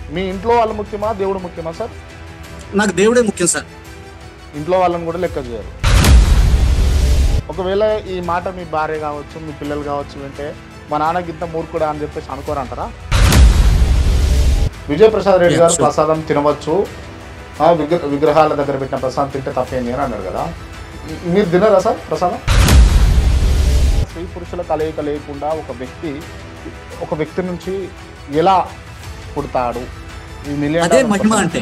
మీ ఇంట్లో వాళ్ళు ముఖ్యమా దేవుడు ముఖ్యమా సార్ నాకు దేవుడే ముఖ్యం సార్ ఇంట్లో వాళ్ళని కూడా లెక్క చేయరు ఒకవేళ ఈ మాట మీ భార్య కావచ్చు మీ పిల్లలు కావచ్చు వింటే మా నాన్నకి ఇంత మూర్ఖుడా అని చెప్పేసి అనుకోరంటారా విజయప్రసాద్ రెడ్డి Yeah, గారు sure. ప్రసాదం తినవచ్చు ఆ, విగ్ర- విగ్రహాల దగ్గర పెట్టిన ప్రసాదం తింటే తప్పేంది అని అన్నాడు కదా మీ- మీరు తినరా సార్ ప్రసాదం స్త్రీ పురుషుల కలయిక లేకుండా ఒక వ్యక్తి ఒక వ్యక్తి నుంచి ఎలా పుడతాడు ఈ మిలియన్ అదే డాలర్ మహిమ క్వశ్చన్. అంటే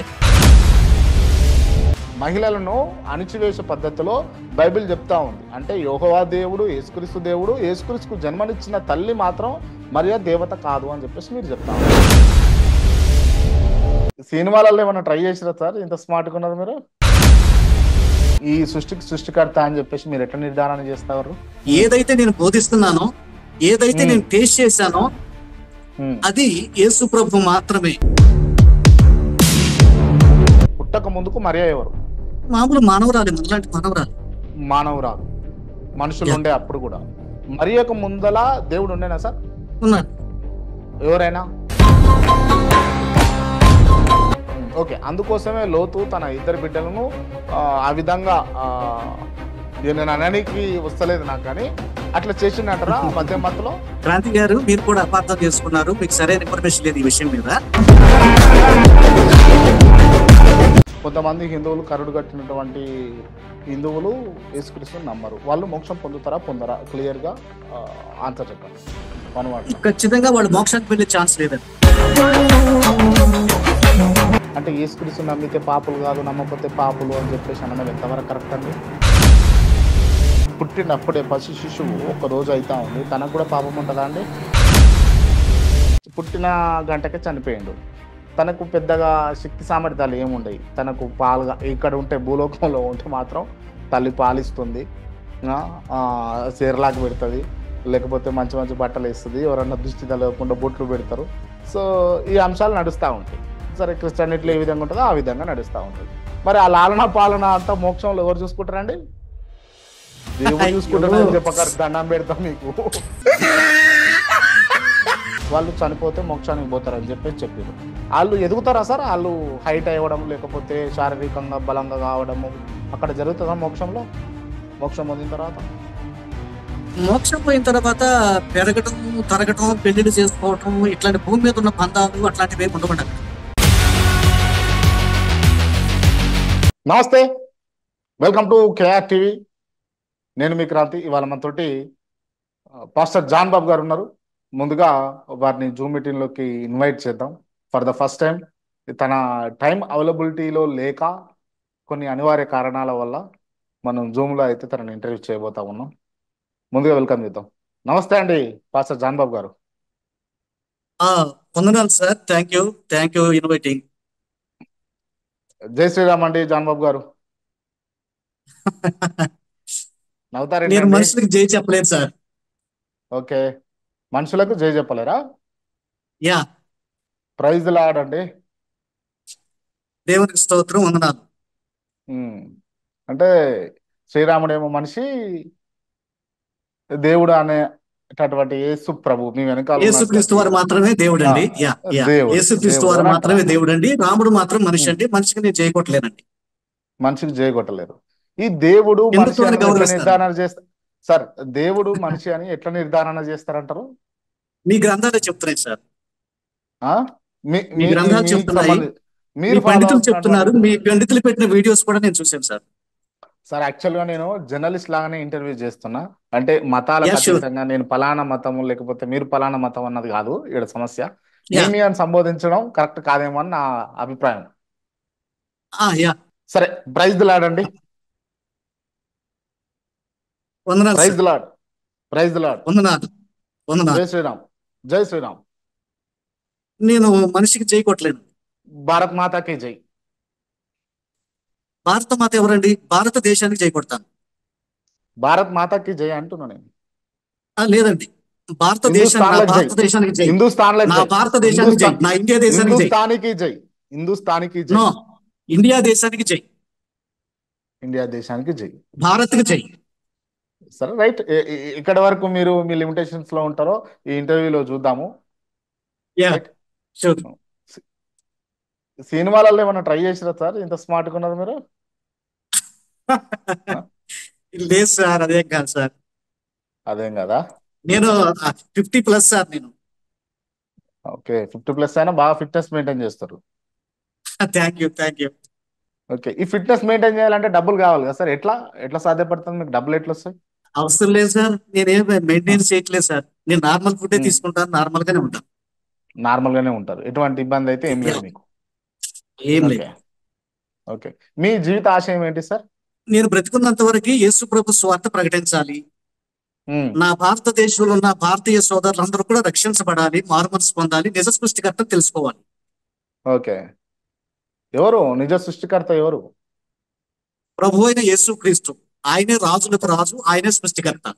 మహిళలను అణిచివేసే పద్ధతిలో బైబిల్ చెప్తా ఉంది అంటే యోహోవా దేవుడు యేసుక్రీస్తు దేవుడు యేసుక్రీస్తుకు జన్మనిచ్చిన తల్లి మాత్రం మరియా దేవత కాదు అని చెప్పేసి మీరు చెప్తా ఉన్నారు సినిమాలలో ఏమైనా ట్రై చేసిరా సార్ ఇంత స్మార్ట్గా ఉన్నారు మీరు ఈ సృష్టికి సృష్టికర్త అని చెప్పేసి మీరు ఎట్లా నిర్ధారణ చేస్తారు ఏదైతే నేను బోధిస్తున్నానో ఏదైతే Hmm. నేను టేస్ట్ చేశానో హ్మ్. అది యేసు ప్రభు మాత్రమే పుట్టక ముందుకు మరియా ఎవరు మామూలు మానవరాలి మనలాంటి మానవరాలి మానవురాలు మనుషులు Yeah. ఉండే అప్పుడు కూడా మరియకు ముందల దేవుడు ఉండేనా సార్ ఉన్నాడు ఎవరైనా ఓకే అందుకోసమే లోతు తన ఇద్దరు బిడ్డలను ఆ, ఆ విధంగా ఆ, ఇది నేను అనడానికి వస్తలేదు నాకు కానీ అట్లా చేసిండంటారా మధ్య మధ్యలో క్రాంతి గారు మీరు కూడా అపార్థం చేసుకున్నారు మీకు సరైన ఇన్ఫర్మేషన్ లేదు ఈ విషయం మీద కొంతమంది హిందువులు కరుడు కట్టినటువంటి హిందువులు యేసుక్రీస్తుని నమ్మరు వాళ్ళు మోక్షం పొందుతారా పొందరా క్లియర్గా ఆన్సర్ చెప్పండి వన్ వర్డ్ ఖచ్చితంగా వాళ్ళు మోక్షానికి వెళ్ళే ఛాన్స్ లేదండి అంటే యేసుక్రీస్తు నమ్మితే పాపులు కాదు నమ్మకపోతే పాపులు అని చెప్పేసి అనడం ఎంతవరకు కరెక్ట్ అండి పుట్టినప్పుడే పసి శిశువు ఒక రోజు అవుతా ఉంది తనకు కూడా పాపం ఉంటుందా అండి పుట్టిన గంటకే చనిపోయిండు తనకు పెద్దగా శక్తి సామర్థ్యాలు ఏముండయి తనకు పాలుగా ఇక్కడ ఉంటే భూలోకంలో ఉంటే మాత్రం తల్లి పాలిస్తుంది చీరలాగా పెడుతుంది లేకపోతే మంచి మంచి బట్టలు వేస్తుంది ఎవరన్నా దృష్టి తలగకుండా బొట్లు పెడతారు సో ఈ అంశాలు నడుస్తూ ఉంటాయి సరే క్రిస్టియానిటీలో ఏ విధంగా ఉంటుందో ఆ విధంగా నడుస్తూ ఉంటుంది మరి ఆ లాలన పాలన అంతా మోక్షంలో ఎవరు చూసుకుంటారండి దేవుడు చూసుకుంటారని చెప్పక దండం పెడతాం మీకు వాళ్ళు చనిపోతే మోక్షానికి పోతారని చెప్పేసి చెప్పారు వాళ్ళు ఎదుగుతారా సార్ వాళ్ళు హైట్ అవ్వడం లేకపోతే శారీరకంగా బలంగా కావడము అక్కడ జరుగుతుందా మోక్షంలో మోక్షం పొందిన తర్వాత మోక్షం పోయిన తర్వాత పెరగటం తరగటం పెళ్లిళ్ళు చేసుకోవటం ఇట్లాంటి భూమి మీద ఉన్న బంధాలు అట్లాంటివి ఏమి ఉండకుండా నమస్తే వెల్కమ్ టు కేఆర్ టీవీ నేను మీ క్రాంతి ఇవాళ మనతోటి ఆ, పాస్టర్ జాన్ బాబు గారు ఉన్నారు ముందుగా వారిని జూమ్ మీటింగ్లోకి ఇన్వైట్ చేద్దాం ఫర్ ద ఫస్ట్ టైం తన టైం అవైలబిలిటీలో లేక కొన్ని అనివార్య కారణాల వల్ల మనం జూమ్లో అయితే తనని ఇంటర్వ్యూ చేయబోతా ఉన్నాం ముందుగా వెల్కమ్ చేద్దాం నమస్తే అండి పాస్టర్ జాన్ బాబు గారు ఆ, వందనాలు sir thank you thank you inviting జై శ్రీరామ్ అండి జాన్ బాబు గారు నేను నవ్వుతారండి మనుషులకు జై చెప్పలేదు సార్ ఓకే మనుషులకు జై చెప్పలేరా యా ప్రైజ్ లాడండి దేవునికి స్తోత్రం వందనాలు ఉమ్. అంటే శ్రీరాముడేమో మనిషి దేవుడు అనేటటువంటి యేసు ప్రభు మీ వెనకాల ఉన్న యేసుక్రీస్తు వారు మాత్రమే దేవుడు అండి యా యా దేవుడు, యేసుక్రీస్తు దేవుడు వారు అని మాత్రమే అంటారు. దేవుడు అండి రాముడు మాత్రం మనిషి అండి మనిషికి నేను చేయకొట్టలేనండి మనిషికి చేయగొట్టలేరు ఈ దేవుడు ఎందుకు మనిషి అని అని ఎట్లా గౌరవిస్తారు? నిర్ధారణ చేస్తారు సార్ దేవుడు మనిషి అని ఎట్లా నిర్ధారణ చేస్తారంటారు మీ గ్రంథాలే చెప్తున్నాయి సార్ ఆ? మీ మీ మీ- గ్రంథాలు మీకు చెప్తున్నాయి. సంబంధి- మీ మీరు follow పండితులు అవుతున్నటువంటి- చెప్తున్నారు మీ పండితులు పెట్టిన వీడియోస్ కూడా నేను చూశాను సార్ సార్ యాక్చువల్ గా నేను జర్నలిస్ట్ లాగానే ఇంటర్వ్యూ చేస్తున్నా అంటే మతాలకు Yeah, sure. అతీతంగా నేను పలానా మతము లేకపోతే మీరు పలానా మతం అన్నది కాదు ఇక్కడ సమస్య Yeah. ఏమి అని సంబోధించడం కరెక్ట్ కాదేమో అని నా అభిప్రాయం ఆ, యా సరే ప్రైజ్ లాడండి వందనాలు praise sir. Lord praise lord వందనాలు వందనాలు జై శ్రీరామ్ జై శ్రీరామ్ నేను మనిషికి చేయకొట్టలేను భారత్ మాతాకి జై భారత మాత ఎవరండి భారతదేశానికి చేయకొడతాను భారత్ మాతాకి జై అంటున్నా నేను ఆ, లేదండి భారతదేశం నా హిందుస్థాన్లకు జై. భారతదేశానికి జై హిందుస్థాన్ నా భారతదేశానికి జై నా ఇండియా దేశానికి జై హిందుస్థానికి జై హిందుస్థానికి జై నో ఇండియా దేశానికి జై ఇండియా దేశానికి జై భారత్కి జై సరే రైట్ ఇక్కడ వరకు మీరు మీ లిమిటేషన్స్ లో ఉంటారో ఈ ఇంటర్వ్యూలో చూద్దాము యా Right. షూర్ సినిమాలలో ఏమైనా ట్రై చేసిరా సార్ ఇంత స్మార్ట్గా ఉన్నారు మీరు లేదు సార్ అదేం కాదు సార్ అదేం కదా నేను ఫిఫ్టీ ప్లస్ సార్ నేను ఓకే ఫిఫ్టీ ప్లస్ అయినా బాగా ఫిట్నెస్ మెయింటైన్ చేస్తారు thank you thank you okay ఈ ఫిట్నెస్ మెయింటైన్ చేయాలంటే డబ్బులు కావాలి కదా సార్ ఎట్లా ఎట్లా సాధ్యపడుతుంది మీకు డబ్బులు ఎట్లా వస్తాయి అవసరం లేదు సార్ నేనేం మెయింటైన్ చేయట్లేదు సార్ నేను నార్మల్ ఫుడ్ Hmm. తీసుకుంటాను నార్మల్ గానే ఉంటాను నార్మల్ గానే ఉంటారు ఎటువంటి ఇబ్బంది అయితే ఏం లేదు Yeah. మీకు ఏం లేదు ఓకే ఓకే మీ జీవిత ఆశయం ఏంటి సార్ నేను బ్రతికున్నంత వరకు యేసు ప్రభు స్వార్థ ప్రకటించాలి ఉమ్, నా భారతదేశంలో ఉన్న భారతీయ సోదరులందరూ కూడా రక్షించబడాలి మారుమనసు పొందాలి నిజ సృష్టికర్త తెలుసుకోవాలి ఓకే ఎవరు నిజ సృష్టికర్త ఎవరు ప్రభు అయిన యేసు క్రీస్తు ఆయనే రాజులకు రాజు ఆయనే సృష్టికర్త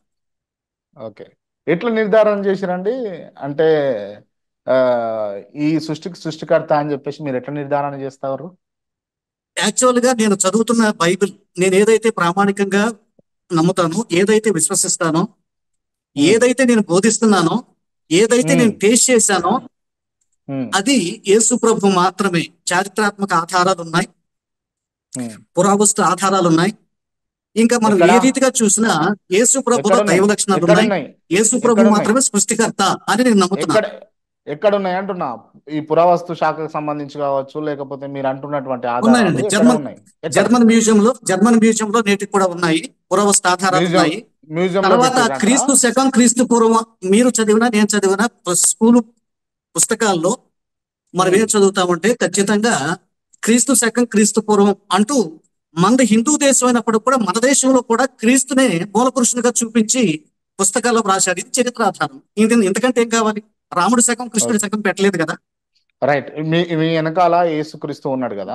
ఓకే ఎట్లా నిర్ధారణ చేసిరండి అంటే ఆ, ఈ సృష్టికి సృష్టికర్త అని చెప్పేసి మీరు ఎట్లా నిర్ధారణ చేస్తారు యాక్చువల్ గా నేను చదువుతున్న బైబిల్ నేను ఏదైతే ప్రామాణికంగా నమ్ముతానో ఏదైతే విశ్వసిస్తానో ఏదైతే నేను బోధిస్తున్నానో ఏదైతే నేను టేస్ట్ చేశానో ఉమ్, అది యేసు ప్రభు మాత్రమే చారిత్రాత్మక ఆధారాలు ఉన్నాయి ఉమ్. పురావస్తు ఆధారాలు ఉన్నాయి ఇంకా మనం ఎక్కడ? ఏ రీతిగా చూసినా యేసు ప్రభులో ఎక్కడున్నాయి? దైవ లక్షణాలు ఉన్నాయి ఎక్కడున్నాయి యేసు ప్రభు ఎక్కడున్నాయి? మాత్రమే సృష్టికర్త అని నేను నమ్ముతున్నాను ఎక్కడ ఎక్కడున్నాయి అంటున్నా ఈ పురావస్తు శాఖకు సంబంధించి కావచ్చు లేకపోతే మీరు అంటున్నటువంటి ఆధారాలు ఉన్నాయండి. ఎక్కడ జర్మన్- ఉన్నాయి ఎక్కడ? జర్మన్ మ్యూజియం లో జర్మన్ మ్యూజియం లో నేటికి కూడా ఉన్నాయి పురావస్తు ఆధారాలు మ్యూజియం ఉన్నాయి మ్యూజియం లో తర్వాత పెట్టిర్రంట? క్రీస్తు శకం క్రీస్తు పూర్వం మీరు చదివినా నేను చదివిన స్కూల్ పుస్తకాల్లో మనం ఏం చదువుతామంటే ఖచ్చితంగా క్రీస్తు శకం క్రీస్తు పూర్వం అంటూ మన హిందూ దేశం అయినప్పుడు కూడా మన దేశంలో కూడా క్రీస్తునే మూల పురుషునిగా చూపించి పుస్తకాల్లో రాశాడు ఇది చరిత్ర ఆధారం ఇది ఇంతకంటే ఏం కావాలి రాముడి శకం కృష్ణుడి శకం పెట్టలేదు కదా రైట్ మీ మీ వెనకాల యేసుక్రీస్తు ఉన్నాడు కదా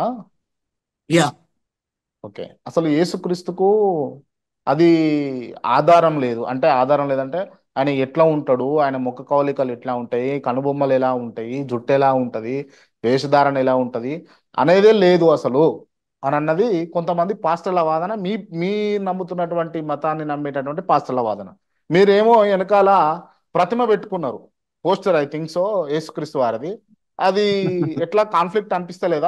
యా ఓకే అసలు యేసుక్రీస్తుకు అది ఆధారం లేదు అంటే ఆధారం లేదంటే ఆయన ఎట్లా ఉంటాడు ఆయన ముఖ కవలికలు ఎట్లా ఉంటాయి కనుబొమ్మలు ఎలా ఉంటాయి జుట్టు ఎలా ఉంటది వేషధారణ ఎలా ఉంటది అనేదే లేదు అసలు అని అన్నది కొంతమంది పాస్టర్ల వాదన మీ మీ నమ్ముతున్నటువంటి మతాన్ని నమ్మేటటువంటి పాస్టర్ల వాదన మీరేమో వెనకాల ప్రతిమ పెట్టుకున్నారు పోస్టర్ ఐ థింక్ సో యేసుక్రీస్తు వారిది అది ఎట్లా కాన్ఫ్లిక్ట్ అనిపిస్తలేదా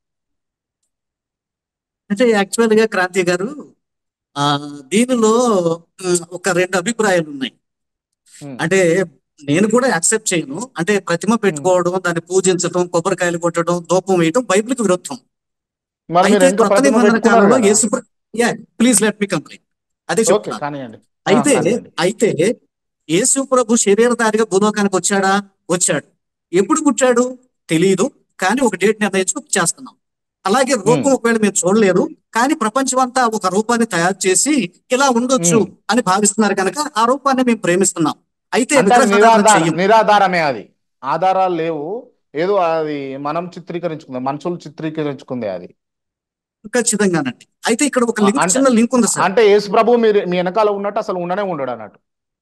అంటే యాక్చువల్ గా క్రాంతి గారు ఆ దీనిలో ఉమ్, ఒక రెండు అభిప్రాయాలు ఉన్నాయి ఉమ్, అంటే నేను కూడా యాక్సెప్ట్ చేయను అంటే ప్రతిమ పెట్టుకోవడం దాన్ని పూజించడం కొబ్బరికాయలు కొట్టడం దూపం వేయడం బైబిల్కి విరుద్ధం మరి మీరు అయితే ఎందుకు కొత్త ప్రతిమ నిబంధన పెట్టుకున్నారు కాలంలో కదా? యేసు yeah please let me complete అదే ఓకే చెప్తున్నా కానివ్వండి ఆ, అయితే కానివ్వండి. అయితే యేసు ప్రభు శరీరధారిగా భూలోకానికి వచ్చాడా వచ్చాడు ఎప్పుడు పుట్టాడు తెలియదు కానీ ఒక డేట్ నిర్ణయించుకు చేస్తున్నాం అలాగే రూపం ఒకవేళ మేము చూడలేదు కానీ ప్రపంచం అంతా ఒక రూపాన్ని తయారు చేసి ఇలా ఉండొచ్చు Hmm. అని భావిస్తున్నారు కనుక ఆ రూపాన్ని మేము ప్రేమిస్తున్నాం అయితే అంటే అది విగ్రహారాధన నిరాధార చెయ్యం. నిరాధారమే అది ఆధారాలు లేవు ఏదో అది మనం చిత్రీకరించుకుంది మనుషులు చిత్రీకరించుకుందే అది ఖచ్చితంగానండి అయితే ఇక్కడ ఒక లింక్ అంటే- చిన్న లింక్ ఉంది సార్ అంటే యేసు ప్రభు మీరు మీ వెనకాల ఉన్నట్టు అసలు ఉండనే ఉండడు అన్నట్టు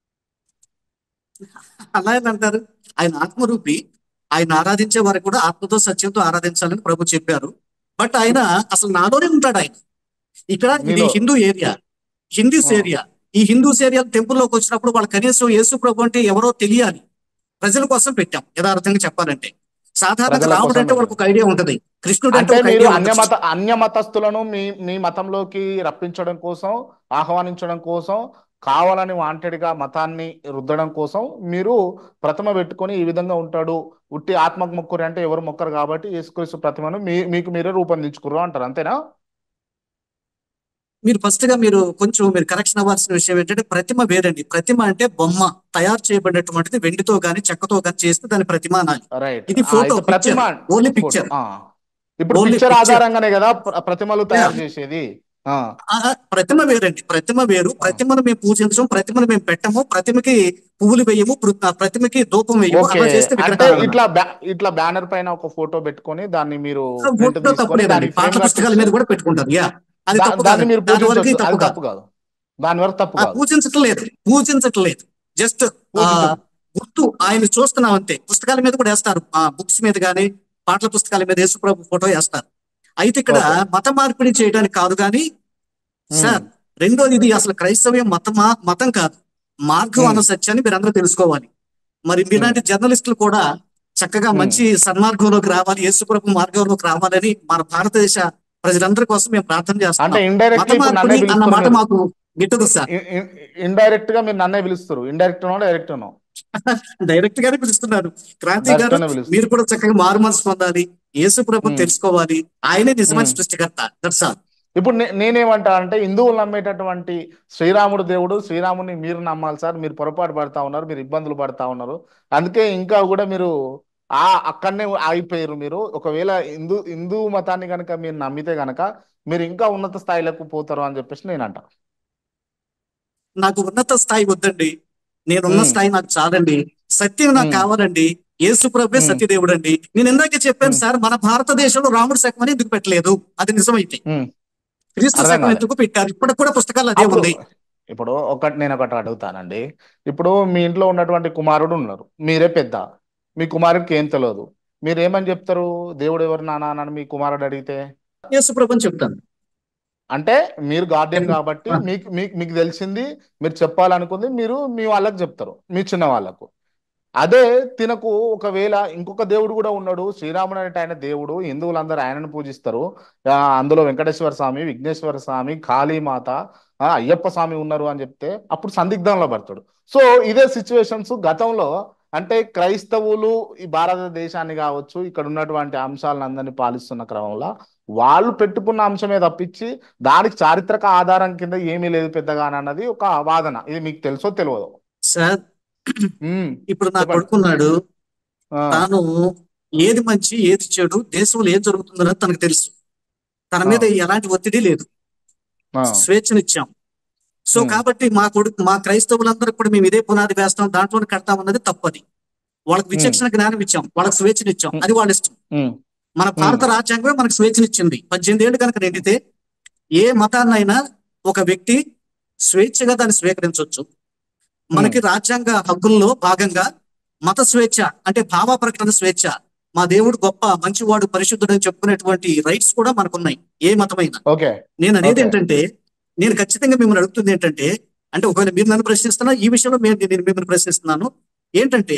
అలా అని అంటారు ఆయన ఆత్మరూపి ఆయన ఆరాధించే వారికి కూడా ఆత్మతో సత్యంతో ఆరాధించాలని ప్రభు చెప్పారు బట్ ఆయన అసలు నాలోనే ఉంటాడు ఆయన ఇక్కడ ఇది మీలో. హిందూ ఏరియా హిందూస్ ఆ. ఏరియా ఈ హిందూస్ ఏరియా టెంపుల్లోకి వచ్చినప్పుడు వాళ్ళు కనీసం యేసు ప్రభు అంటే ఎవరో తెలియాలి ప్రజల కోసం పెట్టాం యథార్థంగా చెప్పాలంటే సాధారణంగా ప్రజల రాముడు కోసం అంటే వాళ్ళకి ఒక ఐడియా ఉంటది కృష్ణుడు అంటే అంటే ఒక మీరు ఐడియా అన్య ఉంటది మత అన్య మతస్థులను మీ మీ మతంలోకి రప్పించడం కోసం ఆహ్వానించడం కోసం కావాలని వాంటెడ్ గా మతాన్ని రుద్దడం కోసం మీరు ప్రతిమ పెట్టుకొని ఈ విధంగా ఉంటాడు ఉట్టి ఆత్మకు మొక్కురు అంటే ఎవరు మొక్కరు కాబట్టి యేసుక్రీస్తు ప్రతిమను మీ మీకు మీరే రూపొందించుకుర్రు అంటారు అంతేనా మీరు ఫస్ట్ గా మీరు కొంచెం మీరు కరెక్షన్ అవ్వాల్సిన విషయం ఏంటంటే ప్రతిమ వేరండి ప్రతిమ అంటే బొమ్మ తయారు చేయబడినటువంటిది వెండితో గాని చెక్కతో గాని చేస్తే దాని ప్రతిమ అనాలి రైట్ ఇది photo, ప్రతిమ picture. Only picture. ఆ. ఇప్పుడు Only పిక్చర్ picture. ఆధారంగానే కదా ప్ర- ప్రతిమలు తయారు చేసేది ఆ ఆ, ప్రతిమ వేరండి ప్రతిమ వేరు ప్రతిమను మేము పూజించం ప్రతిమను మేము పెట్టము ప్రతిమకి పువ్వులు వేయము పృ- ఆ ప్రతిమకి ధూపం వేయము ఓకే అలా చేస్తే అంటే విగ్రహారాధన. ఇట్లా బ్యా- ఇట్లా బ్యానర్ పైన ఒక ఫోటో పెట్టుకొని దాన్ని మీరు ఆ, print ఫోటో తీసుకొని తప్పలేదండి దానికి పాత frame గా పుస్తకాల మీద కూడా పెట్టుకుంటారు యా అది దా- తప్పు దాన్ని కాదు మీరు దాని వరకు పూజించవచ్చు తప్పు అది కాదు తప్పు కాదు దాని వరకు తప్పు ఆ, కాదు పూజించట్లేదు పూజించట్లేదు జస్ట్ పూజించదు. గుర్తు ఆయన చూస్తున్నాం అంతే పుస్తకాల మీద కూడా వేస్తారు ఆ బుక్స్ మీద గానీ పాటల పుస్తకాల మీద యేసుప్రభు ఫోటో వేస్తారు అయితే ఇక్కడ Okay. మత మార్పిడి చేయడానికి కాదు కానీ Hmm. సార్ రెండోది ఇది అసలు క్రైస్తవ్యం మతమా మతం కాదు మార్గం Hmm. అన్న సత్యాన్ని మీరందరూ తెలుసుకోవాలి మరి మీలాంటి జర్నలిస్టులు కూడా చక్కగా Hmm. మంచి సన్మార్గంలోకి రావాలి యేసుప్రభు మార్గంలోకి రావాలని మన భారతదేశ ప్రజలందరి కోసం మేము ప్రార్థన అంటే చేస్తున్నాం ఇండైరెక్ట్ మత మార్పుని అన్న మాట మాకు గిట్టదు సార్ ఇండైరెక్ట్ గా మీరు నన్నే పిలుస్తారు indirect no direct no direct గానే పిలుస్తున్నారు క్రాంతి Direct గారు గానే పిలుస్తున్నారు. మీరు కూడా చక్కగా మారు మనసు పొందాలి యేసు ప్రభు Hmm. తెలుసుకోవాలి ఆయనే నిజమైన Hmm. సృష్టికర్త దట్స్ ఆల్ ఇప్పుడు నే- నేనేమంటా అంటే హిందువులు నమ్మేటటువంటి శ్రీరాముడు దేవుడు శ్రీరాముని మీరు నమ్మాలి సార్ మీరు పొరపాటు పడతా ఉన్నారు మీరు ఇబ్బందులు పడతా ఉన్నారు అందుకే ఇంకా కూడా మీరు ఆ అక్కడనే ఆగిపోయారు మీరు ఒకవేళ హిందూ హిందూ మతాన్ని కనుక మీరు నమ్మితే గనక మీరు ఇంకా ఉన్నత స్థాయిలకు పోతారు అని చెప్పేసి నేను అంట నాకు ఉన్నత స్థాయి వద్దండి నేనున్న Hmm. స్థాయి నాకు చాలండి సత్యం నాకు Hmm. కావాలండి యేసు ప్రభే Hmm. సత్యదేవుడు అండి నేను ఇందాకే చెప్పాను Hmm. సార్ మన భారతదేశంలో రాముడు శకం అని ఎందుకు పెట్టలేదు అది నిజమైతే ఉమ్. క్రీస్తు అర్థం శకం కాలే. ఎందుకు పెట్టారు ఇప్పటికి కూడా పుస్తకాలు అదే అప్పుడు ఉంది ఇప్పుడు ఒకటి నేను ఒకటి అడుగుతానండి ఇప్పుడు మీ ఇంట్లో ఉన్నటువంటి కుమారుడు ఉన్నారు మీరే పెద్ద మీ కుమారుడికి ఏం తెలియదు మీరు ఏమని చెప్తారు దేవుడు ఎవరు నాన్న అని మీ కుమారుడు అడిగితే యేసు ప్రభు అని చెప్తాను అంటే మీరు గార్డియన్ Hmm. కాబట్టి Ah. మీకు మీకు మీకు తెలిసింది మీరు చెప్పాలనుకుంది మీరు మీ వాళ్ళకి చెప్తారు మీ చిన్న వాళ్ళకు అదే తినకు ఒకవేళ ఇంకొక దేవుడు కూడా ఉన్నాడు శ్రీరాముడు అనేట ఆయన దేవుడు హిందువులందరూ ఆయనను పూజిస్తారు ఆ, అందులో వెంకటేశ్వర స్వామి విఘ్నేశ్వర స్వామి కాళీమాత ఆ, అయ్యప్ప స్వామి ఉన్నారు అని చెప్తే అప్పుడు సందిగ్ధంలో పడతాడు సో ఇదే సిచ్యువేషన్స్ గతంలో అంటే క్రైస్తవులు ఈ భారతదేశాన్ని కావచ్చు ఇక్కడ ఉన్నటువంటి అంశాలను పాలిస్తున్న క్రమంలో వాళ్ళు పెట్టుకున్న అంశమే తప్పించి దానికి చారిత్రక ఆధారం కింద ఏమీ లేదు పెద్దగా అని అన్నది ఒక వాదన ఇది మీకు తెలుసో తెలియదు సార్ ఉమ్, ఇప్పుడు నా చెప్పండి. కొడుకున్నాడు ఆ, తాను ఏది మంచి ఏది చెడు దేశంలో ఏం జరుగుతుందని తనకు తెలుసు తన మీద ఎలాంటి ఒత్తిడి లేదు ఆ, స్వేచ్ఛనిచ్చాం సో Hmm. కాబట్టి మా కొడుకు మా క్రైస్తవులందరూ కూడా మేము ఇదే పునాది వేస్తాం దాంట్లోనే కడతాం అన్నది తప్పది వాళ్ళకి విచక్షణ జ్ఞానం ఇచ్చాం వాళ్ళకి స్వేచ్ఛనిచ్చాం Hmm. అది వాళ్ళ ఇష్టం ఉమ్, మన భారత రాజ్యాంగమే మనకు స్వేచ్ఛనిచ్చింది పద్దెనిమిది ఏళ్ళు కనుక నిండితే ఏ మతాన్నైనా ఒక వ్యక్తి స్వేచ్ఛగా దాన్ని స్వీకరించవచ్చు మనకి రాజ్యాంగ హక్కుల్లో భాగంగా మత స్వేచ్ఛ అంటే భావ ప్రకటన స్వేచ్ఛ మా దేవుడు గొప్ప మంచివాడు పరిశుద్ధుడు అని చెప్పుకునేటువంటి రైట్స్ కూడా మనకున్నాయి ఏ మతమైనా ఓకే నేను అనేది Okay. ఏంటంటే నేను ఖచ్చితంగా మిమ్మల్ని అడుగుతుంది ఏంటంటే అంటే ఒకవేళ మీరు నన్ను ప్రశ్నిస్తున్నా ఈ విషయంలో మేము నేను మిమ్మల్ని ప్రశ్నిస్తున్నాను ఏంటంటే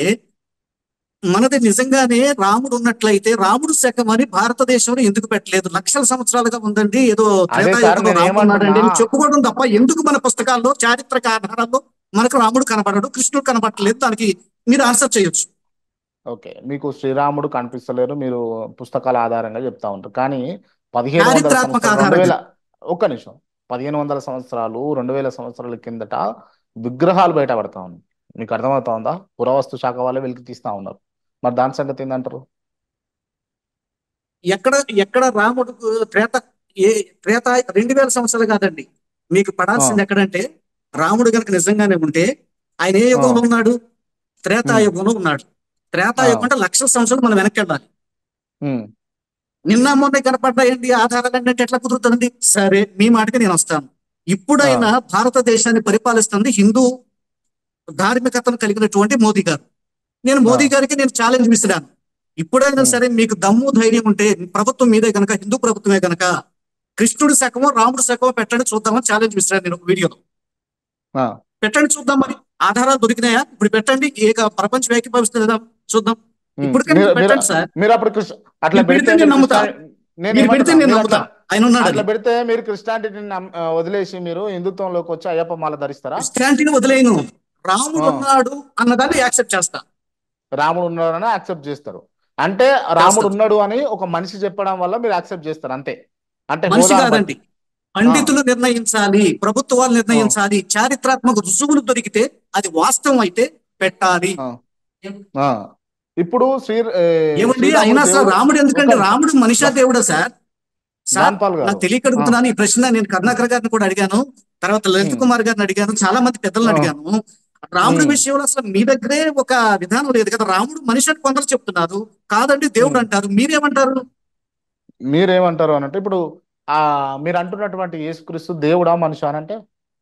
మనది నిజంగానే రాముడు ఉన్నట్లయితే రాముడు శకం అని భారతదేశంలో ఎందుకు పెట్టలేదు లక్షల సంవత్సరాలుగా ఉందండి ఏదో అదే సార్, త్రేతాయుగంలో నేను రాముడు ఉన్నాడండి అని ఏమంటున్నా? చెప్పుకోవడం తప్ప ఎందుకు మన పుస్తకాల్లో చారిత్రక ఆధారాల్లో మనకు రాముడు కనబడడు కృష్ణుడు కనబడలేదు దానికి మీరు ఆన్సర్ చేయొచ్చు ఓకే మీకు శ్రీరాముడు కనిపిస్తలేరు మీరు పుస్తకాల ఆధారంగా చెప్తా ఉంటారు కానీ పదిహేను వందల చారిత్రాత్మక సంవత్సరాలు రెండు వేల ఆధారంగా. ఒక్క నిమిషం పదిహేను వందల సంవత్సరాలు రెండు వేల సంవత్సరాల కిందట విగ్రహాలు బయట పడతా ఉన్నాయి మీకు అర్థమవుతా ఉందా పురావస్తు శాఖ వాళ్ళే వెలికి తీస్తా ఉన్నారు మరి దాని సంగతి ఏంటంటారు ఎక్కడ ఎక్కడ రాముడు త్రేత ఏ త్రేత రెండు వేల సంవత్సరాలు కాదండి మీకు పడాల్సింది ఎక్కడంటే రాముడు గనక నిజంగానే ఉంటే ఆయన ఏ యుగంలో ఉన్నాడు త్రేతాయుగంలో ఉన్నాడు త్రేతాయుగం అంటే లక్షల సంవత్సరాలు మనం వెనక్కి వెళ్ళాలి ఉమ్, నిన్న మొన్న కనపడ్డాయండి ఆధారాలు అంటే ఎట్లా కుదురుతుంది సరే మీ మాటకి నేను వస్తాను ఇప్పుడైనా భారతదేశాన్ని పరిపాలిస్తుంది హిందూ ధార్మికతను కలిగినటువంటి మోదీ గారు నేను మోదీ గారికి నేను ఛాలెంజ్ విసిరాను ఇప్పుడైనా Hmm. సరే మీకు దమ్ము ధైర్యం ఉంటే ప్రభుత్వం మీదే గనక హిందూ ప్రభుత్వమే గనక కృష్ణుడి శకమో రాముడి శకమో పెట్టండి చూద్దామని ఛాలెంజ్ విసిరాను నేను ఒక వీడియోలో ఆ, పెట్టండి చూద్దాం మరి ఆధారాలు దొరికినాయా ఇప్పుడు పెట్టండి ఏ ప్రపంచం ఏకీభవిస్తుంది కదా చూద్దాం ఉమ్. ఇప్పటికైనా మీరు- మీరు- పెట్టండి సార్ మీరు అప్పుడు కృష్ణ అట్లా మీరు పెడితే పెడితే నేను మీరు నమ్ముతా. కృష్ణ- నేను మీరు పెడితే ఏమంటున్నా? నేను మీరు నమ్ముతా అట్లా- ఆయన ఉన్నాడు అట్లా పెడితే మీరు క్రిస్టియానిటీని నమ్- ఆ, వదిలేసి మీరు హిందుత్వంలోకి వచ్చి అయ్యప్ప మాల ధరిస్తారా క్రిస్టియానిటీని వదిలేను రాముడు ఆ. ఉన్నాడు అన్నదాన్ని యాక్సెప్ట్ చేస్తా రాముడు ఉన్నాడని యాక్సెప్ట్ చేస్తారు అంటే రాముడు ఉన్నాడు అని ఒక మనిషి చెప్పడం వల్ల మీరు యాక్సెప్ట్ చేస్తారు అంతే అంటే మనిషి హోదాను కాదండి పండితులు నిర్ణయించాలి ప్రభుత్వాలు నిర్ణయించాలి చారిత్రాత్మక రుజువులు దొరికితే అది వాస్తవం అయితే పెట్టాలి బట్టి. ఆ. ఇప్పుడు శ్రీ ఏ, ఏమండి శ్రీరాముడు అయినా అసలు దేవుడు- రాముడు ఎందుకంటే ఒక- రాముడు మనిషా దేవుడా సార్ సార్ జాన్పాల్ గారు నాకు తెలియక అడుగుతున్నాను ఈ ప్రశ్న నేను కరుణాకర్ గారిని కూడా అడిగాను తర్వాత లలిత్ Hmm. కుమార్ గారిని అడిగాను చాలా మంది పెద్దలను Ah. అడిగాను రాముడి Hmm. విషయంలో అసలు మీ దగ్గరే ఒక విధానం లేదు కదా రాముడు మనిషి అని కొందరు చెప్తున్నారు కాదండి దేవుడు Hmm. అంటారు మీరేమంటారు మీరేమంటారు అని అంటే ఇప్పుడు ఆ మీరు అంటున్నటువంటి యేసుక్రీస్తు దేవుడా మనిషి అని అంటే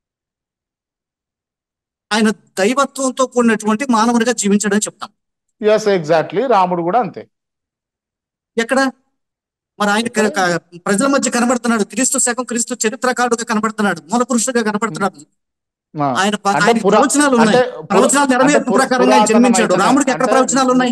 ఆయన దైవత్వంతో కూడినటువంటి మానవునిగా జీవించడం చెప్తాం ఎస్ ఎగ్జాక్ట్లీ రాముడు కూడా అంతే ఎక్కడ మరి ఆయన క- క- ప్రజల మధ్య కనబడుతున్నాడు క్రీస్తు శకం క్రీస్తు చరిత్రకారుడుగా కనబడుతున్నాడు మూల పురుషుడుగా కనబడుతున్నాడు ఆ. ఆయన ప- అంటే ఆయన పురా- ప్రవచనాలు ఉన్నాయి అంటే పుర- ప్రవచనాలు అంటే నెరవేర్పు పుర- ప్రకారంగా ఆయన జన్మించాడు పురాతనమైన- రాముడికి ఎక్కడ అంటే ప్రవచనాలు ఉన్నాయి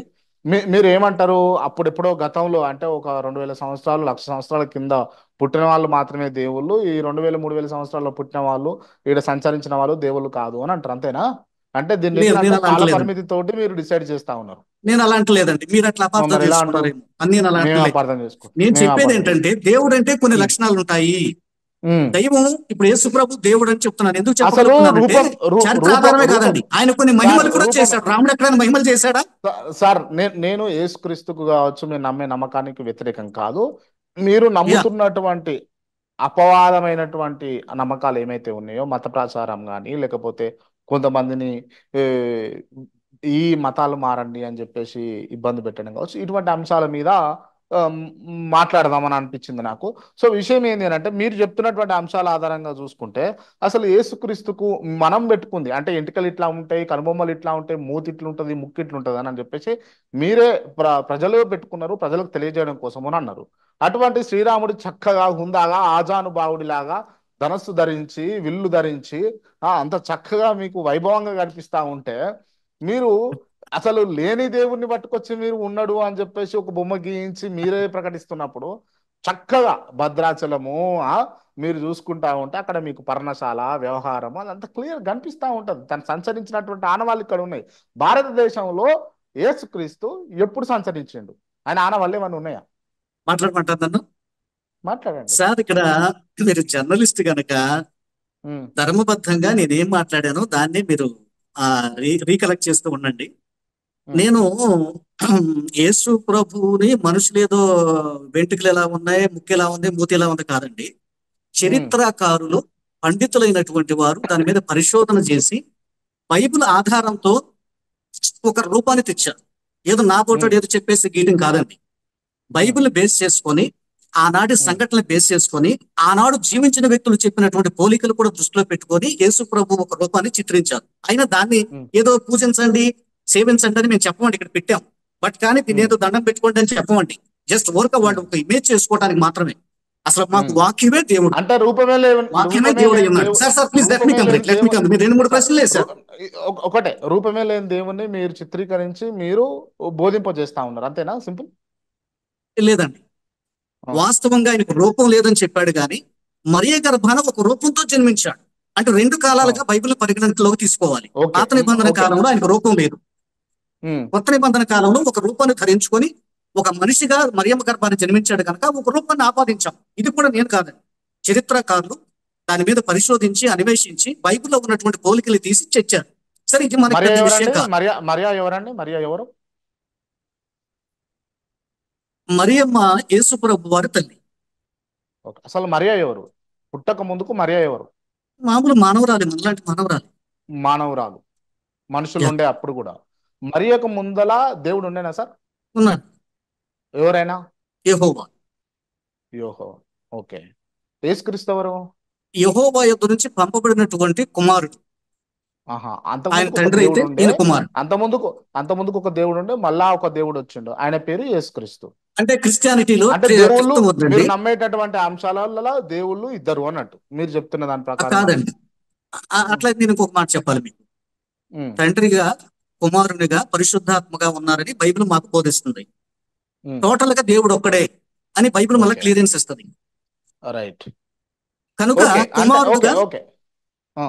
మీ- మీరు ఏమంటారు అప్పుడెప్పుడో గతంలో అంటే ఒక రెండు వేల సంవత్సరాలు లక్ష సంవత్సరాల కింద పుట్టిన వాళ్ళు మాత్రమే దేవుళ్ళు ఈ రెండు వేల మూడు వేల సంవత్సరాల్లో పుట్టిన వాళ్ళు ఈడ సంచరించిన వాళ్ళు దేవుళ్ళు కాదు అని అంటారు అంతేనా అంటే దీన్ని లేదు, ఎట్లా నేను అంటే అలా కాల అంటలేదండి. పరిమితి తోటి మీరు డిసైడ్ చేస్తా ఉన్నారు నేను అలా అంటలేదండి మీరు అట్లా అపార్థం మరి ఎలా అంటారు? చేసుకున్నారేమో అని నేను అలా మేము అంటలేదు అపార్థం చేసుకో నేను మేము చెప్పేది అపార్థం ఏంటంటే దేవుడు అంటే కొన్ని ఉమ్. లక్షణాలు ఉంటాయి ఉమ్. దైవం ఇప్పుడు యేసు ప్రభు దేవుడు అని చెప్తున్నాను ఎందుకు అసలు చెప్పగలుగుతున్నానంటే రూపం రూ- చరిత్ర రూపం ఆధారమే రూపం కాదండి ఆయన కొన్ని మహిమలు కూడా రూపం- చేశాడు రాముడు ఎక్కడైనా మహిమలు చేశాడా సా- సార్ నేను నేను యేసుక్రీస్తుకు కావచ్చు మీరు నమ్మే నమ్మకానికి వ్యతిరేకం కాదు మీరు నమ్ముతున్నటువంటి అపవాదమైనటువంటి నమ్మకాలు ఏమైతే ఉన్నాయో మత ప్రచారం కానీ లేకపోతే కొంతమందిని ఏ, ఈ మతాలు మారండి అని చెప్పేసి ఇబ్బంది పెట్టడం కావచ్చు ఇటువంటి అంశాల మీద ఆ, మాట్లాడదామని అనిపించింది నాకు సో విషయం ఏంటి అని అంటే మీరు చెప్తున్నటువంటి అంశాల ఆధారంగా చూసుకుంటే అసలు యేసుక్రీస్తుకు మనం పెట్టుకుంది అంటే ఎంటికలు ఇట్లా ఉంటాయి కనుబొమ్మలు ఇట్లా ఉంటాయి మూతి ఇట్లా ఉంటుంది ముక్కు ఇట్లా ఉంటుంది అని చెప్పేసి మీరే ప్ర ప్రజలు పెట్టుకున్నారు ప్రజలకు తెలియజేయడం కోసం అని అన్నారు అటువంటి శ్రీరాముడు చక్కగా హుందాగా ఆజానుబావుడిలాగా ధనస్సు ధరించి విల్లు ధరించి ఆ, అంత చక్కగా మీకు వైభవంగా కనిపిస్తా ఉంటే మీరు అసలు లేని దేవుణ్ణి పట్టుకొచ్చి మీరు ఉన్నాడు అని చెప్పేసి ఒక బొమ్మ గీయించి మీరే ప్రకటిస్తున్నప్పుడు చక్కగా భద్రాచలము ఆ మీరు చూసుకుంటా ఉంటే అక్కడ మీకు పర్ణశాల వ్యవహారం అదంతా క్లియర్ కనిపిస్తా ఉంటది తను సంచరించినటువంటి ఆనవాళ్ళు ఇక్కడ ఉన్నాయి భారతదేశంలో యేసుక్రీస్తు ఎప్పుడు సంచరించిండు ఆయన ఆనవాళ్ళు ఏమైనా ఉన్నాయా మాట్లాడమంటారు నన్ను మాట్లాడండి సార్ ఇక్కడ మీరు జర్నలిస్ట్ గనక ఉమ్, ధర్మబద్ధంగా నేనేం మాట్లాడానో దాన్ని మీరు ఆ రీ రీకలెక్ట్ చేస్తూ ఉండండి ఉమ్, నేను యేసు ప్రభువుని మనుషులు ఏదో వెంట్రుకలు ఎలా ఉన్నాయి ముక్కు ఎలా ఉంది మూతి ఎలా ఉంది కాదండి చరిత్రకారులు పండితులైనటువంటి వారు దాని మీద పరిశోధన చేసి బైబిల్ ఆధారంతో ఒక రూపాన్ని తెచ్చారు ఏదో నా పోటాడు ఏదో చెప్పేసి గీయడం కాదండి బైబిల్ బేస్ చేసుకొని ఆనాటి సంఘటనలు బేస్ చేసుకొని ఆనాడు జీవించిన వ్యక్తులు చెప్పినటువంటి పోలికలు కూడా దృష్టిలో పెట్టుకొని యేసు ప్రభు ఒక రూపాన్ని చిత్రించారు అయినా దాన్ని Hmm. ఏదో పూజించండి సేవించండి అని మేము చెప్పమండి ఇక్కడ పెట్టాం బట్ కానీ దీన్ని Hmm. ఏదో దండం పెట్టుకోండి అని చెప్పమండి జస్ట్ ఊరక వాళ్ళు ఒక ఇమేజ్ చేసుకోవడానికి మాత్రమే అసలు మాకు Hmm. వాక్యమే దేవుడు అంటే రూపమే లేవని వాక్యమే రూపమే దేవుడు లేని ఉన్నాడు దేవు- sir sir please let me రూపమే కంప్లీట్ లేని లెట్ మీ దేవుడు- కంప్లీట్ మీరు రెండు మూడు ప్రశ్నలు వేశారు ఒక- ఒకటే రూపమే లేని దేవుణ్ణి మీరు చిత్రీకరించి మీరు బోధింపజేస్తా ఉన్నారు అంతేనా సింపుల్ లేదండి ఆ. వాస్తవంగా ఆయనకు రూపం లేదని చెప్పాడు కానీ మరియ గర్భాన ఒక రూపంతో జన్మించాడు అంటే రెండు కాలాలుగా బైబిల్ పరిగణనలోకి తీసుకోవాలి ఓకే. పాత నిబంధన ఓకే. కాలంలో ఆయనకు రూపం లేదు ఉమ్, కొత్త నిబంధన కాలంలో ఒక రూపాన్ని ధరించుకొని ఒక మనిషిగా మరియమ్మ గర్భాన్ని జన్మించాడు కనుక ఒక రూపాన్ని ఆపాదించాం ఇది కూడా నేను కాదండి చరిత్రకారులు దాని మీద పరిశోధించి అన్వేషించి బైబిల్లో ఉన్నటువంటి పోలికలు తీసి తెచ్చారు సరే ఇది మనకి మరియా పెద్ద విషయం ఎవరండి కాదు మరియా మరియా ఎవరండి మరియా ఎవరు మరియమ్మ యేసుప్రభు వారి తల్లి ఓకే. అసలు మరియా ఎవరు పుట్టక ముందుకు మరియా ఎవరు మామూలు మానవరాలి మనలాంటి మానవరాలి మానవురాలు మనుషులు Yeah. ఉండే అప్పుడు కూడా మరియకు ముందల దేవుడు ఉండేనా సార్ ఉన్నాడు ఎవరైనా యెహోవా యోహో ఓకే యేసుక్రీస్తు ఎవరు యెహోవా యొద్ద నుంచి పంపబడినటువంటి కుమారుడు ఆహా ఆయన అంతకుముందుకు ఒక తండ్రి అయితే దేవుడు ఉండే ఈయన కుమారుడు అంత ముందుకు అంత ముందుకు ఒక దేవుడు ఉండే మళ్ళా ఒక దేవుడు వచ్చిండు ఆయన పేరు యేసుక్రీస్తు అంటే క్రిస్టియానిటీలో అంటే క్రి- దేవుళ్ళు క్రిస్తం వద్దండి మీరు నమ్మేటటువంటి అంశాలలో దేవుళ్ళు ఇద్దరు అన్నట్టు మీరు చెప్తున్న దాని ఆ, ప్రకారం కాదండి ఆ- అట్లయితే నేను ఇంకొక మాట చెప్పాలి మీకు ఉమ్, తండ్రిగా కుమారునిగా పరిశుద్ధాత్మగా ఉన్నారని బైబిల్ మాకు బోధిస్తుంది ఉమ్, టోటల్ గా దేవుడు ఒక్కడే అని బైబిల్ మళ్ళీ Okay. క్లియరెన్స్ ఇస్తుంది రైట్ కనుక ఓకే అంటే ఓకే కుమారుడుగా ఓకే ఆ,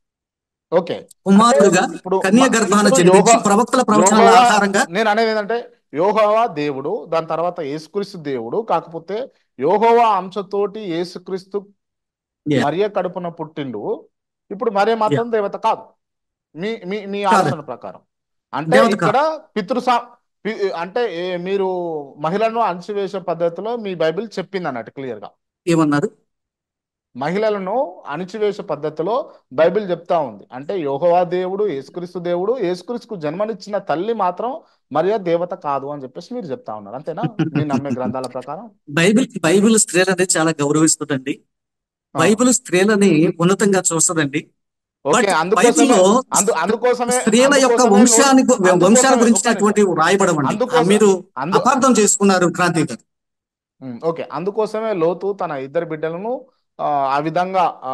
ఓకే కుమారుడుగా ఇప్పుడు కన్య మ- గర్భాన ఇప్పుడు జన్మించి యోగా- ప్రవక్తల ప్రవచనాల యోహోవా ఆధారంగా నేను అనేది ఏంటంటే యోహోవా దేవుడు దాని తర్వాత యేసుక్రీస్తు దేవుడు కాకపోతే యోహోవా అంశతోటి యేసుక్రీస్తు Yeah. మరియ కడుపున పుట్టిండు ఇప్పుడు మరియ మాత్రం దేవత కాదు మీ మీ మీ కాదు. ఆలోచన ప్రకారం అంటే దేవత ఇక్కడ పితృ సా- పి- అంటే ఏ- మీరు మహిళలను అణచివేసే పద్ధతిలో మీ బైబిల్ చెప్పింది అన్నట్టు క్లియర్ గా ఏమన్నారు మహిళలను అణిచివేసే పద్ధతిలో బైబిల్ చెప్తా ఉంది అంటే యోహోవా దేవుడు యేసుక్రీస్తు దేవుడు యేసుక్రీస్తుకు జన్మనిచ్చిన తల్లి మాత్రం మరియా దేవత కాదు అని చెప్పేసి మీరు చెప్తా ఉన్నారు అంతేనా మీ నమ్మే గ్రంథాల ప్రకారం బైబిల్ బైబిల్ స్త్రీలని చాలా గౌరవిస్తుందండి ఆ. బైబిల్ స్త్రీలని ఉన్నతంగా చూస్తుందండి ఓకే బట్ అందుకోసమే బైబిల్లో అందు అందుకోసమే స్త్రీల యొక్క అందుకోసమే వంశాన్ని గు- అందుకోసమే- వంశాల ఒక్క గురించినటువంటి రాయబడమండి అందుకోసం- ఆ మీరు అందు అపార్థం చేసుకున్నారు క్రాంతి గారు ఉమ్, ఓకే అందుకోసమే లోతు తన ఇద్దరు బిడ్డలను ఆ, ఆ విధంగా ఆ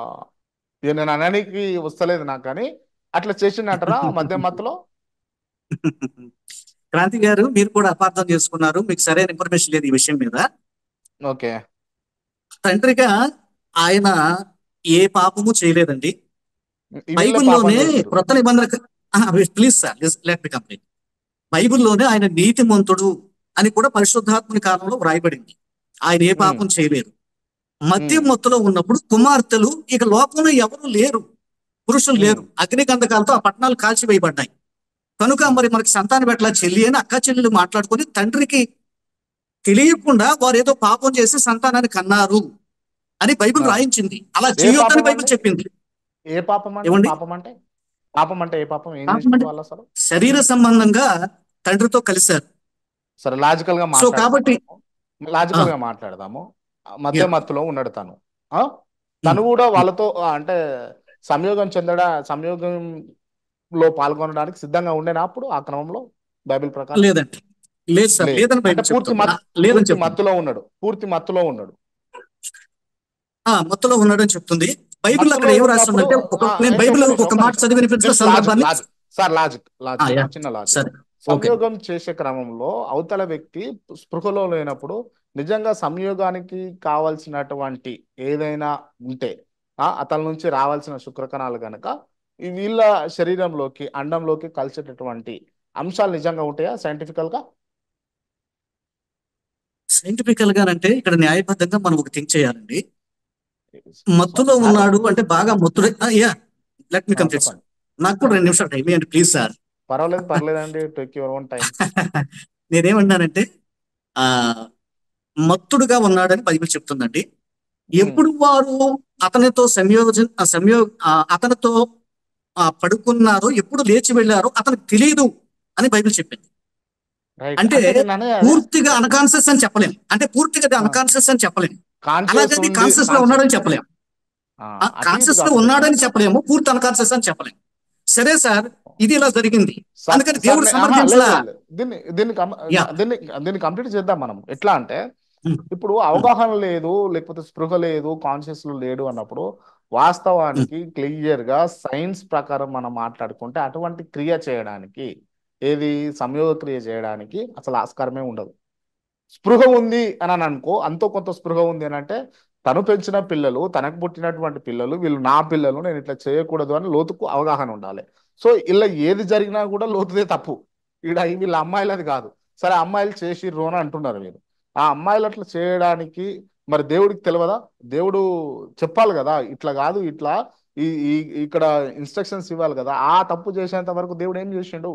ఇక నేను అనడానికి వస్తలేదు నాకు కానీ అట్లా చేసిండటరా మధ్య మత్తులో క్రాంతి గారు మీరు కూడా అపార్థం చేసుకున్నారు మీకు సరైన ఇన్ఫర్మేషన్ లేదు ఈ విషయం మీద ఓకే తండ్రిగా ఆయన ఏ పాపము చేయలేదండి ఈ వీళ్ళ పాపం బైబిల్లోనే చేశారు. క్రొత్త నిబంధన please sir let me complete బైబిల్లోనే ఆయన నీతిమంతుడు అని కూడా పరిశుద్ధాత్మని కాలంలో వ్రాయబడింది ఆయన ఏ పాపం చేయలేరు మద్యం మత్తులో ఉన్నప్పుడు కుమార్తెలు ఇక లోకంలో ఎవరు లేరు పురుషులు లేరు అగ్నిగంధకాలతో ఆ పట్టణాలు కాల్చివేయబడ్డాయి కనుక మరి మనకి సంతానం ఎట్లా చెల్లి అని అక్క చెల్లెలు మాట్లాడుకొని తండ్రికి తెలియకుండా వారు ఏదో పాపం చేసి సంతానాన్ని కన్నారు అని బైబిల్ ఆ. రాయించింది అలా ఏ చేయొద్దని పాపం బైబిల్ అండి? చెప్పింది ఏ పాపం అంటే ఏమండి? పాపం అంటే పాపం అంటే ఏ పాపం ఏం పాపం చేసిన అంటే- వాళ్ళు అసలు శరీర సంబంధంగా తండ్రితో కలిశారు సరే లాజికల్ గా సో కాబట్టి లాజికల్ ఆ. గా మాట్లాడదాము మధ్య Yeah. మత్తులో ఉన్నాడు తను ఆ? తను కూడా వాళ్ళతో ఆ, అంటే సంయోగం చెందడా సంయోగంలో పాల్గొనడానికి సిద్ధంగా ఉండేనా అప్పుడు ఆ క్రమంలో బైబిల్ ప్రకారం లేదండి లేదు సార్ లేదు. లేదని బైబిల్ అంటే పూర్తి చెప్తుంది. మత్- ఆ, లేదని పూర్తి చెప్తుంది మత్తులో ఉన్నాడు పూర్తి మత్తులో ఉన్నాడు ఆ, మత్తులో ఉన్నాడని చెప్తుంది బైబిల్ అక్కడ మత్తులో ఏం రాస్తుందంటే ఉన్నప్పుడు- ఒక ఆ, నేను ఏ బైబిల్ ఒక్క నిమిషం, ఒక ఒక్క మాట నిమిషం. చదివి వినిపించిన Just logic, సందర్భాన్ని logic. సార్ లాజిక్ ఆ, లాజిక్ yeah. చిన్న లాజిక్ సరే ఓకే సంయోగం చేసే క్రమంలో అవతల వ్యక్తి స్పృహలో లేనప్పుడు నిజంగా సంయోగానికి కావలసినటువంటి ఏదైనా ఉంటే ఆ అతని నుంచి రావాల్సిన శుక్రకణాలు గనక ఈ వీళ్ళ శరీరంలోకి అండంలోకి కలిసేటటువంటి అంశాలు నిజంగా ఉంటాయా సైంటిఫికల్ గా సైంటిఫికల్ గా అంటే ఇక్కడ న్యాయబద్ధంగా మనం ఒక థింక్ చేయాలండి మత్తులో సార్, ఉన్నాడు అంటే బాగా మత్తుడే యా లెట్ మీ ఆ, కంప్లీట్ చెప్పండి. నాకు కూడా రెండు నిమిషాలు టైం ఇవ్వండి ప్లీజ్ సార్ పర్వాలేదు పర్లేదండి టేక్ యువర్ ఓన్ టైం నేనేమన్నానంటే ఆ మత్తుడుగా ఉన్నాడని బైబిల్ చెప్తుందండి ఎప్పుడు వారు అతనితో సంయోజన ఆ సంయో ఆ అతనితో ఆ పడుకున్నారో ఎప్పుడు లేచి వెళ్ళారో అతనికి తెలియదు అని బైబిల్ చెప్పింది రైట్ అంటే నేను అనేది పూర్తిగా అన్కాన్షియస్ అని చెప్పలేం అంటే పూర్తిగా అన్కాన్షియస్ అని చెప్పలేం conscious అలాగని ఉంది, కాన్షియస్ లో conscious- ఉన్నాడని చెప్పలేం ఆ, అటు ఇటు కాన్షియస్ లో కాకుండా- ఉన్నాడని చెప్పలేము పూర్తి అన్కాన్షియస్ అని చెప్పలేం సరే సార్ ఇది ఇలా జరిగింది సార్- అందుకని సార్ దేవుడు నే- ఆహా, సమర్థించలా. లేదు, లేదు. దీన్ని దీన్ని కమ- Yeah. దీన్ని దీన్ని కంప్లీట్ చేద్దాం మనం ఎట్లా అంటే Hmm. ఇప్పుడు అవగాహన లేదు లేకపోతే స్పృహ లేదు కాన్షియస్ లేడు అన్నప్పుడు వాస్తవానికి క్లియర్ గా సైన్స్ ప్రకారం మనం మాట్లాడుకుంటే అటువంటి క్రియ చేయడానికి ఏది సంయోగ క్రియ చేయడానికి అసలు ఆస్కారమే ఉండదు స్పృహ ఉంది అని అని అనుకో అంతో కొంత స్పృహ ఉంది అని అంటే తను పెంచిన పిల్లలు తనకు పుట్టినటువంటి పిల్లలు వీళ్ళు నా పిల్లలు నేను ఇట్లా చేయకూడదు అని లోతుకు అవగాహన ఉండాలి సో ఇలా ఏది జరిగినా కూడా లోతుదే తప్పు ఈడ వీళ్ళ అమ్మాయిలది కాదు సరే అమ్మాయిలు చేసిర్రు అని అంటున్నారు మీరు ఆ అమ్మాయిలు అట్లా చేయడానికి మరి దేవుడికి తెలియదా దేవుడు చెప్పాలి కదా ఇట్లా కాదు ఇట్లా ఈ ఈ ఇక్కడ ఇన్స్ట్రక్షన్స్ ఇవ్వాలి కదా ఆ తప్పు చేసేంత వరకు దేవుడు ఏం చేసిండు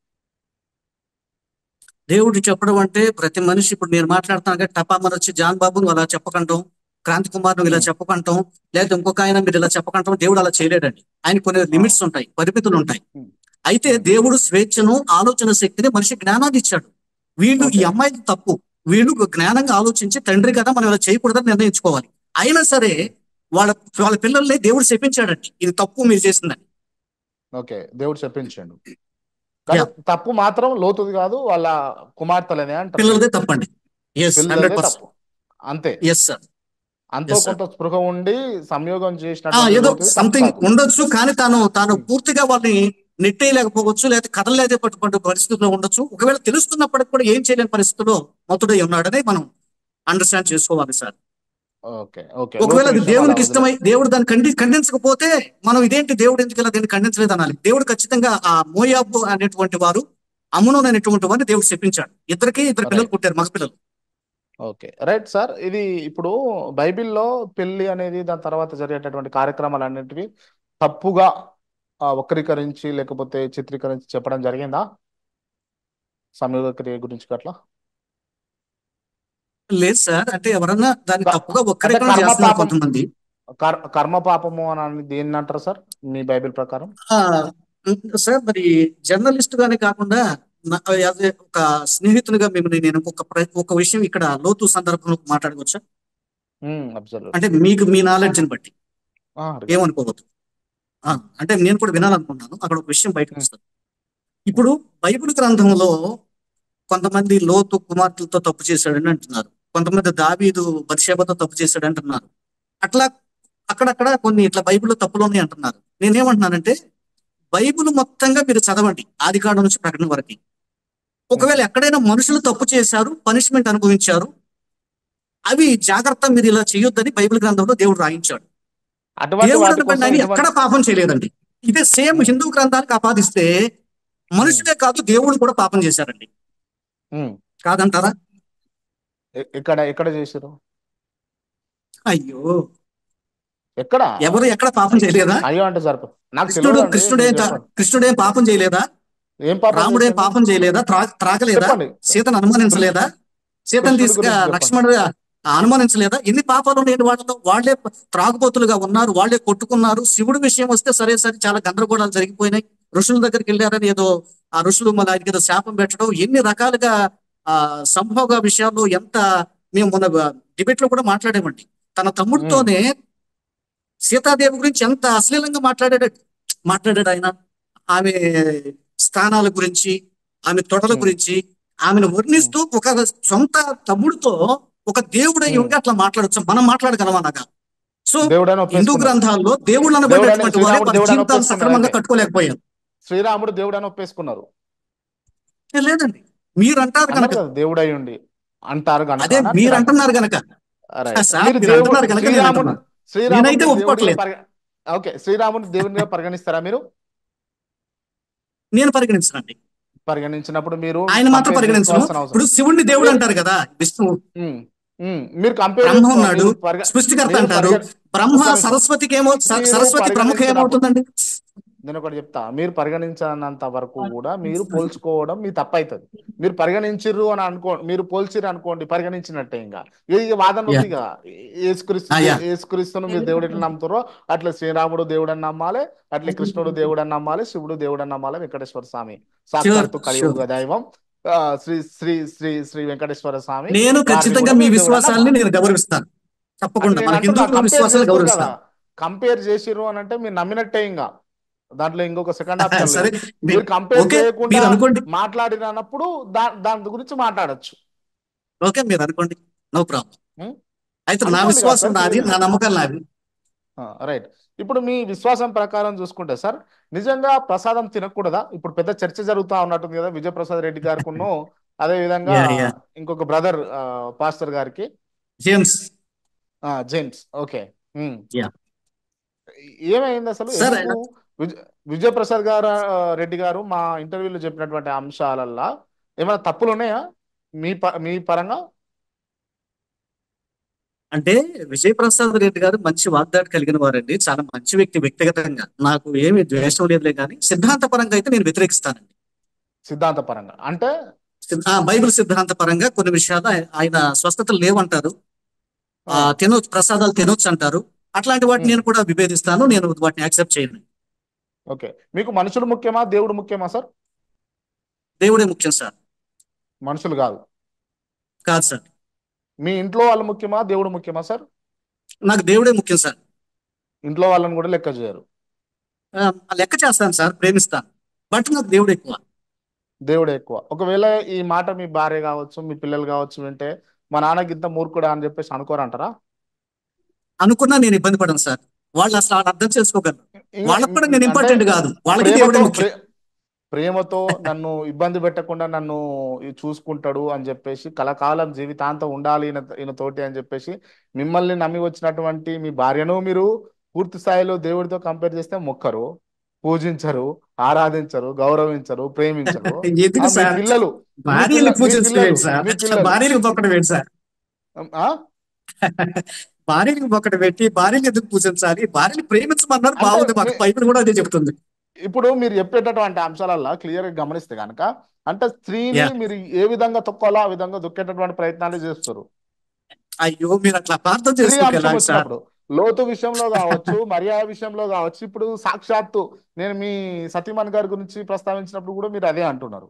దేవుడు చెప్పడం అంటే ప్రతి మనిషి ఇప్పుడు నేను మాట్లాడుతాను కదా టపా మన వచ్చి జాన్ బాబు నువ్వు అలా చెప్పకంటాం క్రాంతి కుమార్ నువ్వు ఇలా Hmm. చెప్పకంటాం లేకపోతే ఇంకొక ఆయన మీరు ఇలా చెప్పకంటాం దేవుడు అలా చేయలేడండి ఆయన కొన్ని లిమిట్స్ ఉంటాయి పరిమితులు ఉంటాయి Hmm. అయితే దేవుడు స్వేచ్ఛను ఆలోచన శక్తిని మనిషి జ్ఞానాన్ని ఇచ్చాడు వీళ్ళు ఈ Okay. అమ్మాయికి తప్పు వీళ్ళు జ్ఞానంగా ఆలోచించి తండ్రి కదా మనం ఇలా చేయకూడదని నిర్ణయించుకోవాలి అయినా సరే వాళ్ళ వాళ్ళ పిల్లల్ని దేవుడు శపించాడండి ఇది తప్పు మీరు చేసిందని ఓకే దేవుడు చెప్పించాడు కానీ Yeah. తప్పు మాత్రం లోతుది కాదు వాళ్ళ కుమార్తెలనే అంటారు పిల్లలదే తప్పండి ఎస్ పిల్లలదే హండ్రెడ్ పర్సెంట్ తప్పు అంతే ఎస్ సార్ అంతో Yes, sir. కొంత స్పృహ ఉండి సంయోగం ఆ, చేసినట్టు ఏదో లోతుది తప్పు సంథింగ్ కాదు. ఉండొచ్చు కానీ తాను తాను Hmm. పూర్తిగా వాళ్ళని నెట్టేయలేకపోవచ్చు లేకపోతే కదలలేదే పట్టుకుంటే పరిస్థితిలో ఉండొచ్చు ఒకవేళ తెలుస్తున్నప్పటికి కూడా ఏం చేయలేని పరిస్థితిలో మతుడై ఉన్నాడని మనం అండర్స్టాండ్ చేసుకోవాలి సార్ ఓకే ఓకే ఒకవేళ లోతు అది విషయం దేవునికి అలా ఇష్టమై దేవుడు దాన్ని ఖండి ఖండించకపోతే మనం ఇదేంటి దేవుడు ఎందుకు ఇలా దీన్ని ఖండించలేదు అనాలి దేవుడు ఖచ్చితంగా ఆ మోయాబు అనేటువంటి వారు అమ్మును అనేటువంటి వారిని దేవుడు చెప్పించాడు ఇద్దరికి ఇద్దరు పిల్లలు Right. పుట్టారు మగ పిల్లలు ఓకే రైట్ సార్ ఇది ఇప్పుడు బైబిల్లో పెళ్లి అనేది దాని తర్వాత జరిగేటటువంటి కార్యక్రమాలు అన్నిటివి తప్పుగా ఆ, వక్రీకరించి లేకపోతే చిత్రీకరించి చెప్పడం జరిగిందా సంయోగ క్రియ గురించి అట్లా లేదు సార్ అంటే ఎవరన్నా దాన్ని క- తప్పుగా అంటే ఒక్కరికైనా కర్మ చేస్తున్నారు పాపం కొంతమంది కర్ కర్మ పాపము అని దేన్ని అంటారు సార్ మీ బైబిల్ ప్రకారం ఆ, సార్ మరి జర్నలిస్ట్ గానే కాకుండా నా- యాజ్ ఏ ఒక స్నేహితునిగా మిమ్మల్ని నేను ఒక ప్ర- ఒక విషయం ఇక్కడ లోతు సందర్భంలో మాట్లాడవచ్చా అబ్జర్వ్ అంటే మీకు మీ నాలెడ్జ్ని బట్టి ఏమనుకోవద్దు ఆ, అంటే నేను కూడా వినాలనుకున్నాను అక్కడ ఒక విషయం బయటకు వస్తుంది ఇప్పుడు బైబిల్ గ్రంథంలో కొంతమంది లోతు కుమార్తెలతో తప్పు చేశాడని అంటున్నారు కొంతమంది దావీదు బత్షేబతో తప్పు చేశాడు అంటున్నారు అట్లా అక్కడక్కడ కొన్ని ఇట్లా బైబిల్లో తప్పులు ఉన్నాయి అంటున్నారు నేనేమంటున్నానంటే బైబిల్ మొత్తంగా మీరు చదవండి ఆది కాండం నుంచి ప్రకటన వరకు ఒకవేళ ఎక్కడైనా మనుషులు తప్పు చేశారు పనిష్మెంట్ అనుభవించారు అవి జాగ్రత్త మీరు ఇలా చేయొద్దని బైబిల్ గ్రంథంలో దేవుడు రాయించాడు అటువంటి దేవుడు వాటి అనుకోండి కోసం ఆయన ఎటువంటి- ఎక్కడ పాపం చేయలేదండి ఇదే సేమ్ Hmm. హిందూ గ్రంథానికి ఆపాదిస్తే మనుషులే కాదు దేవుడు కూడా పాపం చేశారండి ఉమ్. కాదంటారా ఎ- ఎక్కడ ఎక్కడ చేశారు అయ్యో ఎక్కడ ఎవరు ఎక్కడ పాపం చేయలేదా అయ్యో అంటే జరప నాకు కృష్ణుడు తెలియదండి, కృష్ణుడేం మీరు తా- చెప్పండి. కృష్ణుడేం పాపం చేయలేదా ఏం పాపం రాముడేం చేశాడు? పాపం చేయలేదా త్రా- త్రాగలేదా చెప్పండి సీతను అనుమానించలేదా సీతను కృష్ణుడి తీసుకు గురించి చెప్పండి. లక్ష్మణుడు అనుమానించలేదా ఎన్ని పాపాలు ఉన్నాయి వాళ్ళతో వాళ్ళే త్రాగుబోతులుగా ఉన్నారు వాళ్ళే కొట్టుకున్నారు శివుడి విషయం వస్తే సరే సరే చాలా గందరగోళాలు జరిగిపోయినాయి ఋషుల దగ్గరికి వెళ్ళారని ఏదో ఆ ఋషులు మన ఆయనకి ఏదో శాపం పెట్టడం ఎన్ని రకాలుగా ఆ సంభోగ విషయాల్లో ఎంత మేము మన డిబేట్ లో కూడా మాట్లాడామండి తన తమ్ముడితోనే సీతాదేవి గురించి ఎంత అశ్లీలంగా మాట్లాడాడు మాట్లాడాడు ఆయన ఆమె స్థానాల గురించి ఆమె తొడల Hmm. గురించి ఆమెను వర్ణిస్తూ ఒక సొంత తమ్ముడితో ఒక దేవుడై Hmm. ఉంటే అట్లా మాట్లాడచ్చు మనం మాట్లాడగలమా అనగా సో దేవుడని హిందూ ఒప్పేసుకున్నాడు. గ్రంథాల్లో దేవుళ్ళు దేవుడని- అనబడేటువంటి వారి శ్రీరాముడు వారి దేవుడని జీవితాలు ఒప్పేసుకున్నాడు సక్రమంగా అయితే. కట్టుకోలేకపోయారు శ్రీరాముడు దేవుడని ఒప్పేసుకున్నారు ఏ లేదండి మీరు అంటారు అన్నారు కనుక కదా దేవుడై ఉండి అంటారు కనుక అదే అన్నారు మీరు కదా. అంటున్నారు కనుక Right. సార్, మీరు మీరు దేవుడు అంటున్నారు కనుక నేను శ్రీరాముడు అంటున్నాను. శ్రీరాముడు నేనైతే దేవుడిగా ఒప్పుకోవట్లేదు. పరిగ- ఓకే శ్రీరాముని దేవునిగా పరిగణిస్తారా మీరు నేను పరిగణించనండి పరిగణించినప్పుడు మీరు ఆయన మాత్రం compare పరిగణించను చేసుకోవాల్సిన అవసరం ఇప్పుడు శివుణ్ణి దేవుడు అంటారు కదా విష్ణువు ఉమ్, ఉమ్, మీరు కంపేర్ బ్రహ్మ ఉన్నాడు సృష్టికర్త అంటారు బ్రహ్మ సరస్వతికి ఏమో స- మీరు సరస్వతి బ్రహ్మకి పరిగణించినప్పుడు- ఏమవుతుందండి నేను ఒకటి చెప్తా మీరు పరిగణించినంత వరకు కూడా మీరు పోల్చుకోవడం మీ తప్పైతుంది మీరు పరిగణించిర్రు అని అనుకో మీరు పోల్చిర్రు అనుకోండి పరిగణించినట్టే ఇంకా ఇది వాదన ఉంది ఇక ఏసుక్రీస్తు Ah, yeah. ఏసుక్రీస్తును మీరు దేవుడు ఎట్లా నమ్ముతారో అట్లా శ్రీరాముడు దేవుడు అని నమ్మాలి అట్లా కృష్ణుడు దేవుడు అని నమ్మాలి శివుడు దేవుడు అని నమ్మాలి వెంకటేశ్వర స్వామి సాక్షాత్తు Sure, కలియుగ sure. దైవం ఆ, శ్రీ శ్రీ శ్రీ శ్రీ వెంకటేశ్వర స్వామి నేను వారిని ఖచ్చితంగా కూడా మీ మీరు దేవుడు విశ్వాసాలని అన్నామా? నేను గౌరవిస్తాను తప్పకుండా అంటే మన నేను హిందూ అంటున్నా, compare విశ్వాసాలు చేసుకోరు గౌరవిస్తాను కదా. కంపేర్ చేసిర్రు అని అంటే మీరు నమ్మినట్టే ఇంకా దాంట్లో ఇంకొక సెకండ్ ఆప్షన్ సరే లేదు మీ- మీరు కంపేర్ ఓకే చేయకుండా మీరు అనుకోండి మాట్లాడినప్పుడు దా దాని గురించి మాట్లాడొచ్చు ఓకే మీరు అనుకోండి నో ప్రాబ్లం Hmm? అయితే నా అనుకోండి విశ్వాసం కదా, నాది సరే. నా నమ్మకాలు నావి రైట్ ఇప్పుడు మీ విశ్వాసం ప్రకారం చూసుకుంటే సార్ నిజంగా ప్రసాదం తినకూడదా ఇప్పుడు పెద్ద చర్చ జరుగుతా ఉన్నట్టుంది కదా విజయప్రసాద్ రెడ్డి గారికి అదే విధంగా Yeah, yeah. ఇంకొక బ్రదర్ పాస్టర్ గారికి జేమ్స్ జేమ్స్ ఓకే Yeah. ఏమైంది అసలు Sir, ఎందుకు విజ- విజయప్రసాద్ గారు ఆ, రెడ్డి గారు మా ఇంటర్వ్యూలో చెప్పినటువంటి అంశాలల్లో ఏమైనా తప్పులు ఉన్నాయా మీ ప- మీ పరంగా అంటే విజయ్ ప్రసాద్ రెడ్డి గారు మంచి వాగ్దాటి కలిగిన వారండి చాలా మంచి వ్యక్తి వ్యక్తిగతంగా నాకు ఏమి ద్వేషం లేదులే కానీ సిద్ధాంత పరంగా అయితే నేను వ్యతిరేకిస్తానండి సిద్ధాంత పరంగా అంటే సిద్ధ- ఆ, బైబిల్ సిద్ధాంత పరంగా కొన్ని విషయాలు ఆయ- ఆయన స్వస్థతలు లేవంటారు ఆ, తినొచ్చు ప్రసాదాలు తినొచ్చు అంటారు అట్లాంటి వాటిని నేను కూడా విభేదిస్తాను నేను వాటిని యాక్సెప్ట్ చేయను ఓకే మీకు మనుషులు ముఖ్యమా దేవుడు ముఖ్యమా సార్ దేవుడే ముఖ్యం సార్ మనుషులు కాదు కాదు సార్ మీ ఇంట్లో వాళ్ళు ముఖ్యమా దేవుడు ముఖ్యమా సార్ నాకు దేవుడే ముఖ్యం సార్ ఇంట్లో వాళ్ళని కూడా లెక్క చేయరు ఆ, లెక్క చేస్తాను సార్ ప్రేమిస్తాను బట్ నాకు దేవుడు ఎక్కువ దేవుడే ఎక్కువ ఒకవేళ ఈ మాట మీ భార్య కావచ్చు మీ పిల్లలు కావచ్చు వింటే మా నాన్నకి ఇంత మూర్ఖుడా అని చెప్పేసి అనుకోరంటారా అనుకున్నా నేను ఇబ్బంది పడను సార్ వాళ్ళు అసలు వాళ్ళు అర్థం చేసుకోగలరు ఇంకా- వాళ్ళకి కూడా నేను అంటే ఇంపార్టెంట్ కాదు వాళ్ళకి దేవుడే ప్రేమతో ముఖ్యం ప్రే- ప్రేమతో నన్ను ఇబ్బంది పెట్టకుండా నన్ను ఈ చూసుకుంటాడు అని చెప్పేసి కలకాలం జీవితాంతం ఉండాలి ఈయన ఈయన తోటి అని చెప్పేసి మిమ్మల్ని నమ్మి వచ్చినటువంటి మీ భార్యను మీరు పూర్తి స్థాయిలో దేవుడితో కంపేర్ చేస్తే మొక్కరు పూజించరు ఆరాధించరు గౌరవించరు ప్రేమించరు ఆ, ఎందుకు మీ సార్ పిల్లలు మీ భార్యలు పిల్ల- మీ పూజించడం పిల్లలు ఏంటి సార్ మీ పిల్లలు భార్యలకు పొక్కడం ఏంటి సార్ ఆ? భార్యలకు పొక్కడం పెట్టి భార్యలు ఎందుకు పూజించాలి భార్యని ప్రేమించమన్నారు అంటే బాగుంది మాకు మీ- బైబిల్ కూడా అదే చెప్తుంది ఇప్పుడు మీరు చెప్పేటటువంటి అంశాలల్లో క్లియర్ గా గమనిస్తే కనుక అంటే స్త్రీని Yeah. మీరు ఏ విధంగా తొక్కాలో ఆ విధంగా దొక్కేటటువంటి ప్రయత్నాలు చేస్తారు అయ్యో మీరు అట్లా అర్థం స్త్రీ చేసుకోగలరా అంశం సార్ వచ్చినప్పుడు లోతు విషయంలో కావచ్చు మర్యాద విషయంలో కావచ్చు ఇప్పుడు సాక్షాత్తు నేను మీ సతీమణి గారి గురించి ప్రస్తావించినప్పుడు కూడా మీరు అదే అంటున్నారు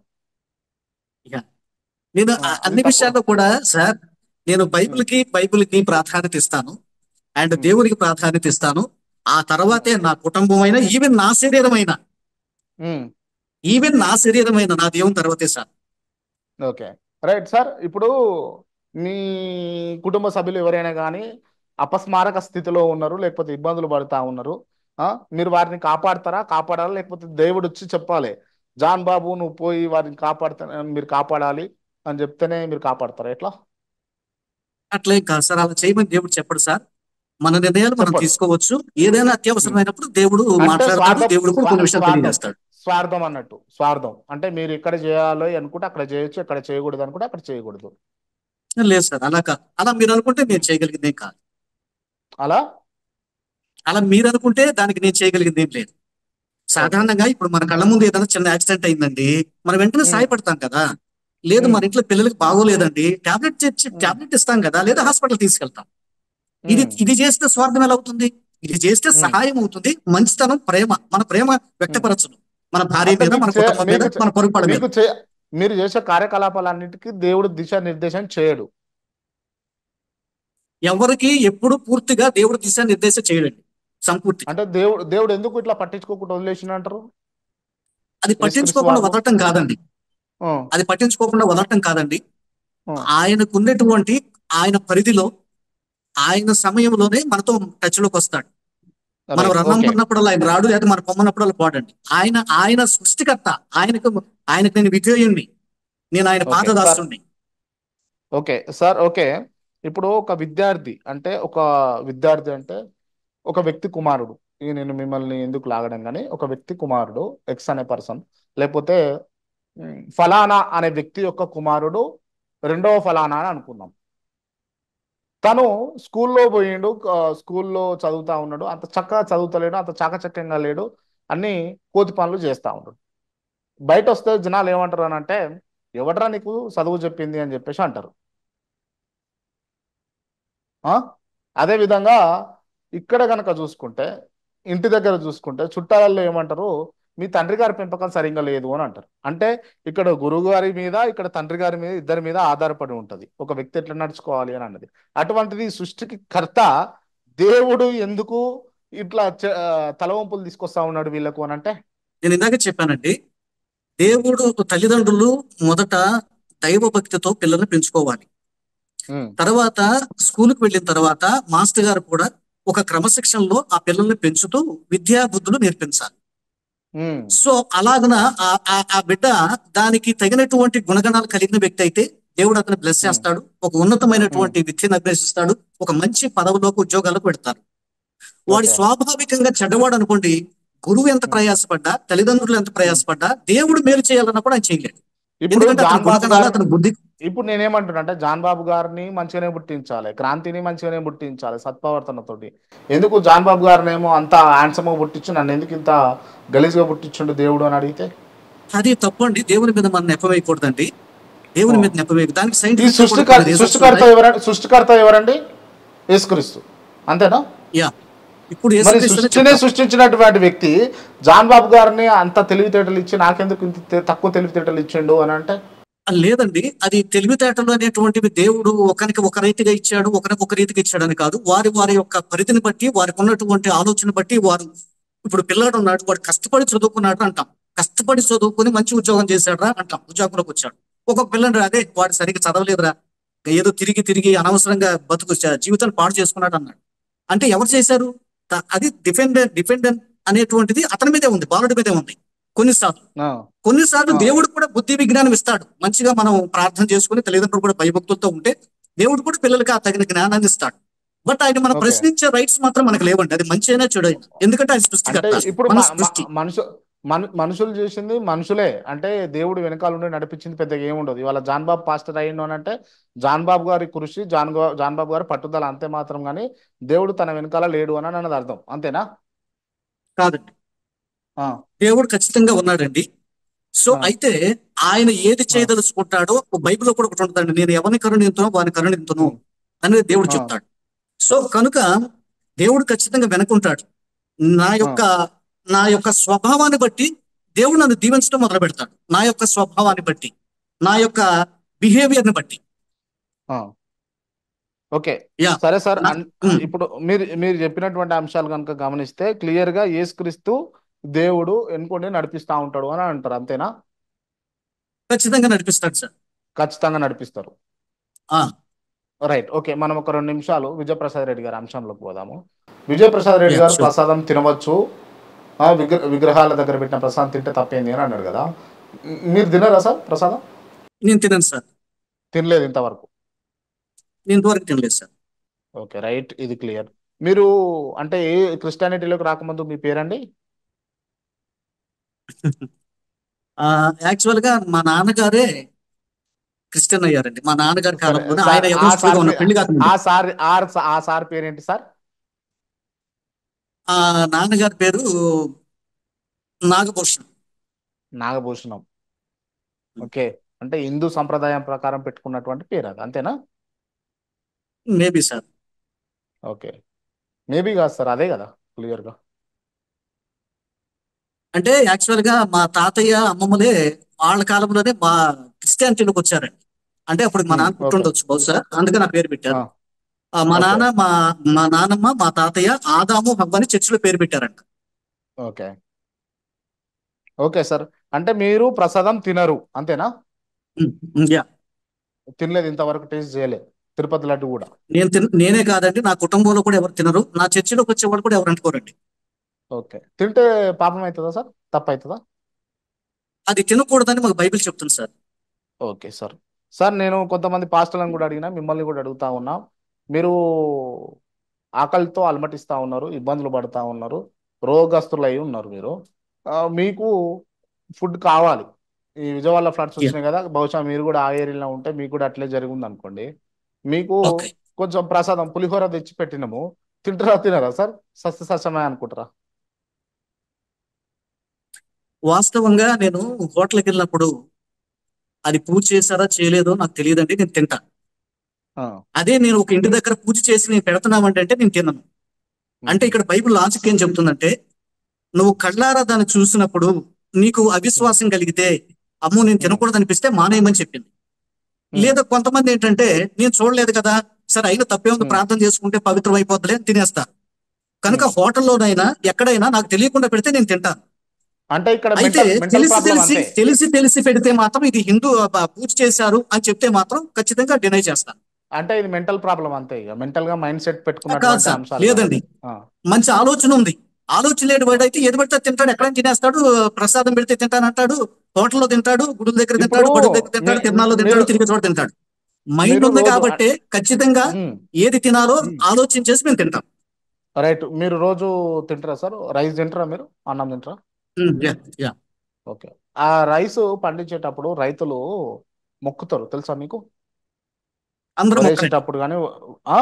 నేను ఆ, ఆ- అది అన్ని తప్పు. విషయాల్లో కూడా సార్ నేను బైబిల్ కి బైబిల్ కి ప్రాధాన్యత ఇస్తాను అండ్ Hmm. దేవునికి ప్రాధాన్యత ఇస్తాను ఆ తర్వాతే నా కుటుంబం అయినా ఈవెన్ నా శరీరమైన ఉమ్, ఈవెన్ నా శరీరమైన నా దేవుని తర్వాతే సార్ ఓకే రైట్ సార్ ఇప్పుడు మీ కుటుంబ సభ్యులు ఎవరైనా కానీ అపస్మారక స్థితిలో ఉన్నారు లేకపోతే ఇబ్బందులు పడుతూ ఉన్నారు ఆ, మీరు వారిని కాపాడతారా కాపాడాలా లేకపోతే దేవుడు వచ్చి చెప్పాలి జాన్ బాబు నువ్వు పోయి వారిని కాపాడుతా మీరు కాపాడాలి అని చెప్తేనే మీరు కాపాడతారు ఎట్లా అట్లే కాదు సార్ అలా చేయమని దేవుడు చెప్పడు సార్ మన నిర్ణయాలు మనం చెప్పడు. తీసుకోవచ్చు ఏదైనా అత్యవసరమైనప్పుడు దేవుడు అంటే మాట్లాడతాడు స్వార్థం- దేవుడు కూడా కొన్ని విషయాలు స్వార్థం. తెలియజేస్తాడు స్వార్థం అన్నట్టు స్వార్థం అంటే మీరు ఇక్కడ చేయాలి అనుకుంటే అక్కడ చేయొచ్చు ఇక్కడ చేయకూడదు అనుకుంటే అక్కడ చేయకూడదు లేదు సార్ అలా కాదు అలా మీరు అనుకుంటే నేను చేయగలిగింది ఏం కాదు అలా అలా మీరు అనుకుంటే దానికి నేను చేయగలిగింది ఏం లేదు సాధారణంగా ఇప్పుడు మన కళ్ళ ముందు ఏదైనా చిన్న యాక్సిడెంట్ అయిందండి మనం వెంటనే Hmm. సాయపడతాం కదా లేదు Hmm. మన ఇంట్లో పిల్లలకి బాగోలేదండి టాబ్లెట్ తెచ్చి Hmm. టాబ్లెట్ ఇస్తాం కదా లేదా హాస్పిటల్ తీసుకెళ్తాం ఇది ఉమ్, ఇది చేస్తే స్వార్థం ఎలా అవుతుంది ఇది చేస్తే Hmm. సహాయం అవుతుంది మంచితనం ప్రేమ మన ప్రేమ వ్యక్తపరచదు మన భార్య అంటే మీద మన మీకు చే- కుటుంబం మీద మీకు చే- మన పొరుగుపడ మీద మీకు చే మీరు చేసే కార్యకలాపాలన్నిటికీ దేవుడు దిశానిర్దేశం చేయడు ఎవరికి ఎప్పుడు పూర్తిగా దేవుడు దిశా నిర్దేశం చేయడండి సంపూర్తి అంటే దేవుడు దేవుడు ఎందుకు ఇట్లా పట్టించుకోకుండా వదిలేసిన అంటారు అది పట్టించుకోకుండా వారు- వదలటం కాదండి ఆ, అది పట్టించుకోకుండా వదలటం కాదండి ఆ. ఆయనకున్నటువంటి ఆయన పరిధిలో ఆయన సమయంలోనే మనతో టచ్ లోకి వస్తాడు మనం రైట్, రన్నం ఓకే. ఉన్నప్పుడు ఆయన రాడు లేదా మన పొమ్మన్నప్పుడు పోడండి ఆయన ఆయన సృష్టికర్త ఆయనకు ఆయనకు నేను విధేయుణ్ణి నేను ఆయన ఓకే, పాదదాసుని ఓకే సార్ ఓకే ఇప్పుడు ఒక విద్యార్థి అంటే ఒక విద్యార్థి అంటే ఒక వ్యక్తి కుమారుడు ఈ నేను మిమ్మల్ని ఎందుకు లాగడం కానీ ఒక వ్యక్తి కుమారుడు ఎక్స్ అనే పర్సన్ లేకపోతే ఉమ్, ఫలానా అనే వ్యక్తి యొక్క కుమారుడు రెండవ ఫలానా అని అనుకుందాం తను స్కూల్లో పోయిండు ఆ, స్కూల్లో చదువుతా ఉన్నాడు అంత చక్కగా చదువుతలేడు అంత చాకచక్యంగా లేడు అన్ని కోతి పనులు చేస్తా ఉన్నాడు బయట వస్తే జనాలు ఏమంటారు అని అంటే ఎవడరా నీకు చదువు చెప్పింది అని చెప్పేసి అంటారు ఆ? అదే విధంగా ఇక్కడ కనుక చూసుకుంటే ఇంటి దగ్గర చూసుకుంటే చుట్టాలలో ఏమంటారు మీ తండ్రి గారి పెంపకం సరిగ్గా లేదు అని అంటారు అంటే ఇక్కడ గురువు గారి మీద ఇక్కడ తండ్రి గారి మీద ఇద్దరి మీద ఆధారపడి ఉంటది ఒక వ్యక్తి ఎట్లా నడుచుకోవాలి అని అన్నది అటువంటిది సృష్టికి కర్త దేవుడు ఎందుకు ఇట్లా చ- ఆ, తలవంపులు తీసుకొస్తా ఉన్నాడు వీళ్ళకు అని అంటే నేను ఇందాక చెప్పానండి దేవుడు తల్లిదండ్రులు మొదట దైవ భక్తితో పిల్లల్ని పెంచుకోవాలి ఉమ్, తర్వాత స్కూల్కి వెళ్ళిన తర్వాత మాస్టర్ గారు కూడా ఒక క్రమశిక్షణలో ఆ పిల్లల్ని పెంచుతూ విద్యా బుద్ధులు నేర్పించాలి ఉమ్, సో అలాగన ఆ- ఆ- ఆ బిడ్డ దానికి తగినటువంటి గుణగణాలు కలిగిన వ్యక్తి అయితే దేవుడు అతను బ్లెస్ చేస్తాడు ఒక ఉన్నతమైనటువంటి విద్యను అభ్యసిస్తాడు ఒక మంచి పదవిలోకి ఉద్యోగాలకు పెడతారు వాడి ఓకే. స్వాభావికంగా చెడ్డవాడు అనుకోండి గురువు ఎంత ప్రయాసపడ్డా తల్లిదండ్రులు ఎంత ప్రయాసపడ్డా దేవుడు మేలు చేయాలన్నా కూడా ఆయన చేయలేడు ఇప్పుడు ఎందుకంటే అతని జాన్ బాబు గుణగణాలు గారు అతని బుద్ధి ఇప్పుడు నేనేమంటున్నా అంటే జాన్ బాబు గారిని మంచిగానే పుట్టించాలి క్రాంతిని మంచిగానే పుట్టించాలి సత్ప్రవర్తనతోటి ఎందుకు జాన్ బాబు గారిని ఏమో అంత హ్యాండ్సమ్ పుట్టించు నన్ను ఎందుకు ఇంత గలీజ్గా పుట్టించుండు దేవుడు అని అడిగితే అది తప్పండి దేవుని మీద మనం నెప్పవేయకూడదండి దేవుని మీద నెప్పవేయకు దానికి ఈ సైంటిఫిక్ సృష్టికర్త సృష్టికర్త ఎవరండి సృష్టికర్త ఎవరండి యేసుక్రీస్తు అంతేనా యా ఇప్పుడు మరి యేసుక్రీస్తునే సృష్టినే చెప్తాం. సృష్టించినటువంటి వ్యక్తి జాన్ బాబు గారిని అంత తెలివితేటలు ఇచ్చి నాకెందుకు ఇంత తె- తక్కువ తెలివితేటలు ఇచ్చిండు అని అంటే లేదండి అది తెలివితేటలు అనేటువంటివి దేవుడు ఒకరికి ఒక రీతిగా ఇచ్చాడు ఒకరికి ఒక రీతిగా ఇచ్చాడని కాదు వారి వారి యొక్క పరిధిని బట్టి వారికి ఉన్నటువంటి ఆలోచన బట్టి వారు ఇప్పుడు పిల్లాడు ఉన్నాడు వాడు కష్టపడి చదువుకున్నాడు అంటాం కష్టపడి చదువుకుని మంచి ఉద్యోగం చేశాడురా అంటాం ఉద్యోగంలోకి వచ్చాడు ఒక్కొక్క పిల్లడు అదే వాడు సరిగ్గా చదవలేదురా ఏదో తిరిగి తిరిగి అనవసరంగా బతుకు చ- జీవితాన్ని పాడు చేసుకున్నాడు అన్నాడు అంటే ఎవరు చేశారు త- అది డిఫెండెంట్ డిఫెండెంట్ అనేటువంటిది అతని మీదే ఉంది బాలుడి మీదే ఉంది కొన్నిసార్లు ఆ, కొన్నిసార్లు ఆ. దేవుడు కూడా బుద్ధి విజ్ఞానం ఇస్తాడు మంచిగా మనం ప్రార్థన చేసుకుని తల్లిదండ్రులు కూడా భయభక్తులతో ఉంటే దేవుడు కూడా పిల్లలకి ఆ తగిన జ్ఞానాన్ని ఇస్తాడు బట్ ఆయన మనం Okay. ప్రశ్నించే రైట్స్ మాత్రం మనకు లేవండి అది మంచి అయినా చెడు అయినా ఎందుకంటే ఆయన అంటే సృష్టికర్త ఇప్పుడు మన మ- మ- సృష్టి మనుషు మను మనుషులు చేసింది మనుషులే అంటే దేవుడు వెనకాల ఉండి నడిపించింది పెద్దగా ఏముండదు ఇవాళ జాన్ బాబు పాస్టర్ అయ్యిండు అని అంటే జాన్ బాబు గారి కృషి జాన్ గా- జాన్ బాబు గారి పట్టుదల అంతే మాత్రం కానీ దేవుడు తన వెనకాల లేడు అని అన్నది అర్థం అంతేనా కాదండి ఆ, దేవుడు ఖచ్చితంగా ఉన్నాడండి సో ఆ. అయితే ఆయన ఏది చేయదలుచుకుంటాడో బైబిల్లో కూడా ఒకటి ఉంటుందండి నేను ఎవరిని కరుణింతునో వారిని కరుణింతును ఉం. అనేది దేవుడు ఆ. చెప్తాడు సో కనుక దేవుడు ఖచ్చితంగా వెనకుంటాడు నా యొక్క నా యొక్క స్వభావాన్ని బట్టి దేవుడు నన్ను దీవించడం మొదలు పెడతాడు నా యొక్క స్వభావాన్ని బట్టి నా యొక్క బిహేవియర్ ని బట్టి ఆ. Okay yeah. సరే సార్ నా- అన్- ఉం. ఇప్పుడు మీరు మీరు చెప్పినటువంటి అంశాలు కనుక గమనిస్తే క్లియర్ గా యేసుక్రీస్తు దేవుడు ఎన్నుకొని నడిపిస్తా ఉంటాడు అని అంటారు అంతేనా ఖచ్చితంగా నడిపిస్తాడు సార్ ఖచ్చితంగా నడిపిస్తారు ఆ. రైట్ ఓకే మనం ఒక రెండు నిమిషాలు విజయప్రసాద్ రెడ్డి గారి అంశంలోకి పోదాము విజయప్రసాద్ రెడ్డి Yeah, గారు sure. ప్రసాదం తినవచ్చు ఆ, విగ్ర విగ్రహాల దగ్గర పెట్టిన ప్రసాదం తింటే తప్పేంది అని అన్నాడు కదా మ్, మీరు తిన్నారా సార్ ప్రసాదం నేను తినను సార్ తినలేదు ఇంతవరకు నేను ఇంతవరకు తినలేదు సార్ ఓకే రైట్ ఇది క్లియర్ మీరు అంటే ఏ క్రిస్టియానిటీలోకి రాకముందు మీ పేరండి ఆ, యాక్చువల్ గా మా నాన్నగారే క్రిస్టియన్ అయ్యారండి మా నాన్నగారి సరే కాలంలోనే సార్ ఆయన ఆ యవనస్తులుగా సార్ ఉన్న పే- పెళ్లి కాకముందు ఆ సార్ ఆ స- ఆ సార్ పేరేంటి సార్ ఆ నాన్నగారి పేరు నాగభూషణ్ నాగభూషణం ఓకే అంటే హిందూ సంప్రదాయం ప్రకారం పెట్టుకున్నటువంటి పేరు అది అంతేనా మేబీ సార్ ఓకే మేబీ కాదు సార్ అదే కదా క్లియర్గా అంటే యాక్చువల్ గా మా తాతయ్య అమ్మమ్మలే వాళ్ళ కాలంలోనే మా క్రిస్టియానిటీలోకి వచ్చారండి అంటే అప్పుడు మా నాన్న ఓకే పుట్టుండొచ్చు బహుశా అందుకే నా పేరు పెట్టారు ఆ, మా ఓకే నాన్న మా మా నాన్నమ్మ మా తాతయ్య ఆదాము హవ్వని చర్చిలో పేరు పెట్టారంట ఓకే ఓకే సార్ అంటే మీరు ప్రసాదం తినరు అంతేనా ఉమ్, ఉమ్, యా తినలేదు ఇంతవరకు టేస్ట్ చేయలేదు తిరుపతి లడ్డు కూడా నేను తిన నేనే కాదండి నా కుటుంబంలో కూడా ఎవరు తినరు నా చర్చిలోకి వచ్చేవాడు కూడా ఎవరు అంటుకోరండి ఓకే తింటే పాపం అవుతుందా సార్ తప్పు అవుతుందా అది తినకూడదని మాకు బైబిల్ చెప్తుంది సార్ ఓకే సార్ సార్ నేను కొంతమంది పాస్టర్లను కూడా అడిగినా మిమ్మల్ని కూడా అడుగుతా ఉన్నా మీరు ఆకలితో అలమటిస్తూ ఉన్నారు ఇబ్బందులు పడుతూ ఉన్నారు రోగస్తులు అయి ఉన్నారు మీరు ఆ, మీకు ఫుడ్ కావాలి ఈ విజయవాడ ఫ్లడ్స్ యా వచ్చినాయి కదా బహుశా మీరు కూడా ఆ ఏరియాలో ఉంటే మీకు కూడా అట్లే జరిగింది అనుకోండి మీకు ఓకే కొంచెం ప్రసాదం పులిహోర తెచ్చి పెట్టినాము తింటారా తినరా సార్ సస్య సస్యమే అనుకుంటారా వాస్తవంగా నేను హోటల్కి వెళ్ళినప్పుడు అది పూజ చేశారా చేయలేదో నాకు తెలియదండి నేను తింటా ఆ, అదే నేను ఒక ఇంటి దగ్గర పూజ చేసి నేను పెడుతున్నామంటే అంటే నేను తినను అంటే ఉమ్, ఇక్కడ బైబిల్ లాజిక్ ఏం చెప్తుందంటే నువ్వు కళ్ళారా దాన్ని చూసినప్పుడు నీకు ఉమ్, అవిశ్వాసం కలిగితే అమ్మో నేను ఉమ్, తినకూడదు అనిపిస్తే మానేయమని చెప్పింది ఉమ్, లేదా కొంతమంది ఏంటంటే నేను చూడలేదు కదా సరే అయినా తప్పే ఉంది ఉమ్, ప్రార్థన చేసుకుంటే పవిత్రం అయిపోద్దిలే అని తినేస్తా కనుక ఉమ్. హోటల్లోనైనా ఎక్కడైనా నాకు తెలియకుండా పెడితే నేను తింటాను అంటే ఇక్కడ అయితే మెంటల్ మెంటల్ తెలిసి ప్రాబ్లం తెలిసి అంతే తెలిసి తెలిసి పెడితే మాత్రం ఇది హిందూ ఆ, పూజ చేశారు అని చెప్తే మాత్రం ఖచ్చితంగా డినై చేస్తాను అంటే ఇది మెంటల్ ప్రాబ్లం అంతే ఇక మెంటల్ గా మైండ్ సెట్ కాదు పెట్టుకున్నటువంటి సార్ అంశాలు లేదండి కాబట్టి ఆ, మంచి ఆలోచన ఉంది ఆలోచన లేని వాడైతే ఏది పడితే అది తింటాడు ఎక్కడైనా తినేస్తాడు ప్రసాదం పెడితే తింటానంటాడు హోటల్లో తింటాడు గుడుల దగ్గర ఇప్పుడు తింటాడు బడుల దగ్గర తింటాడు మీ- తిరునాల్లో మీరు తింటాడు తిరిగి చోట తింటాడు మైండ్ మీరు ఉంది రోజు కాబట్టి ఖచ్చితంగా ఉమ్, ఏది తినాలో ఉమ్. ఆలోచన చేసి మేము తింటాం రైట్ మీరు రోజు తింటారా సార్ రైస్ తింటారా మీరు అన్నం తింటారా ఉమ్, యా, యా. ఓకే ఆ రైస్ పండించేటప్పుడు రైతులు మొక్కుతారు తెలుసా మీకు అందరూ మొక్కరండి వరేసేటప్పుడు కానీ ఆ?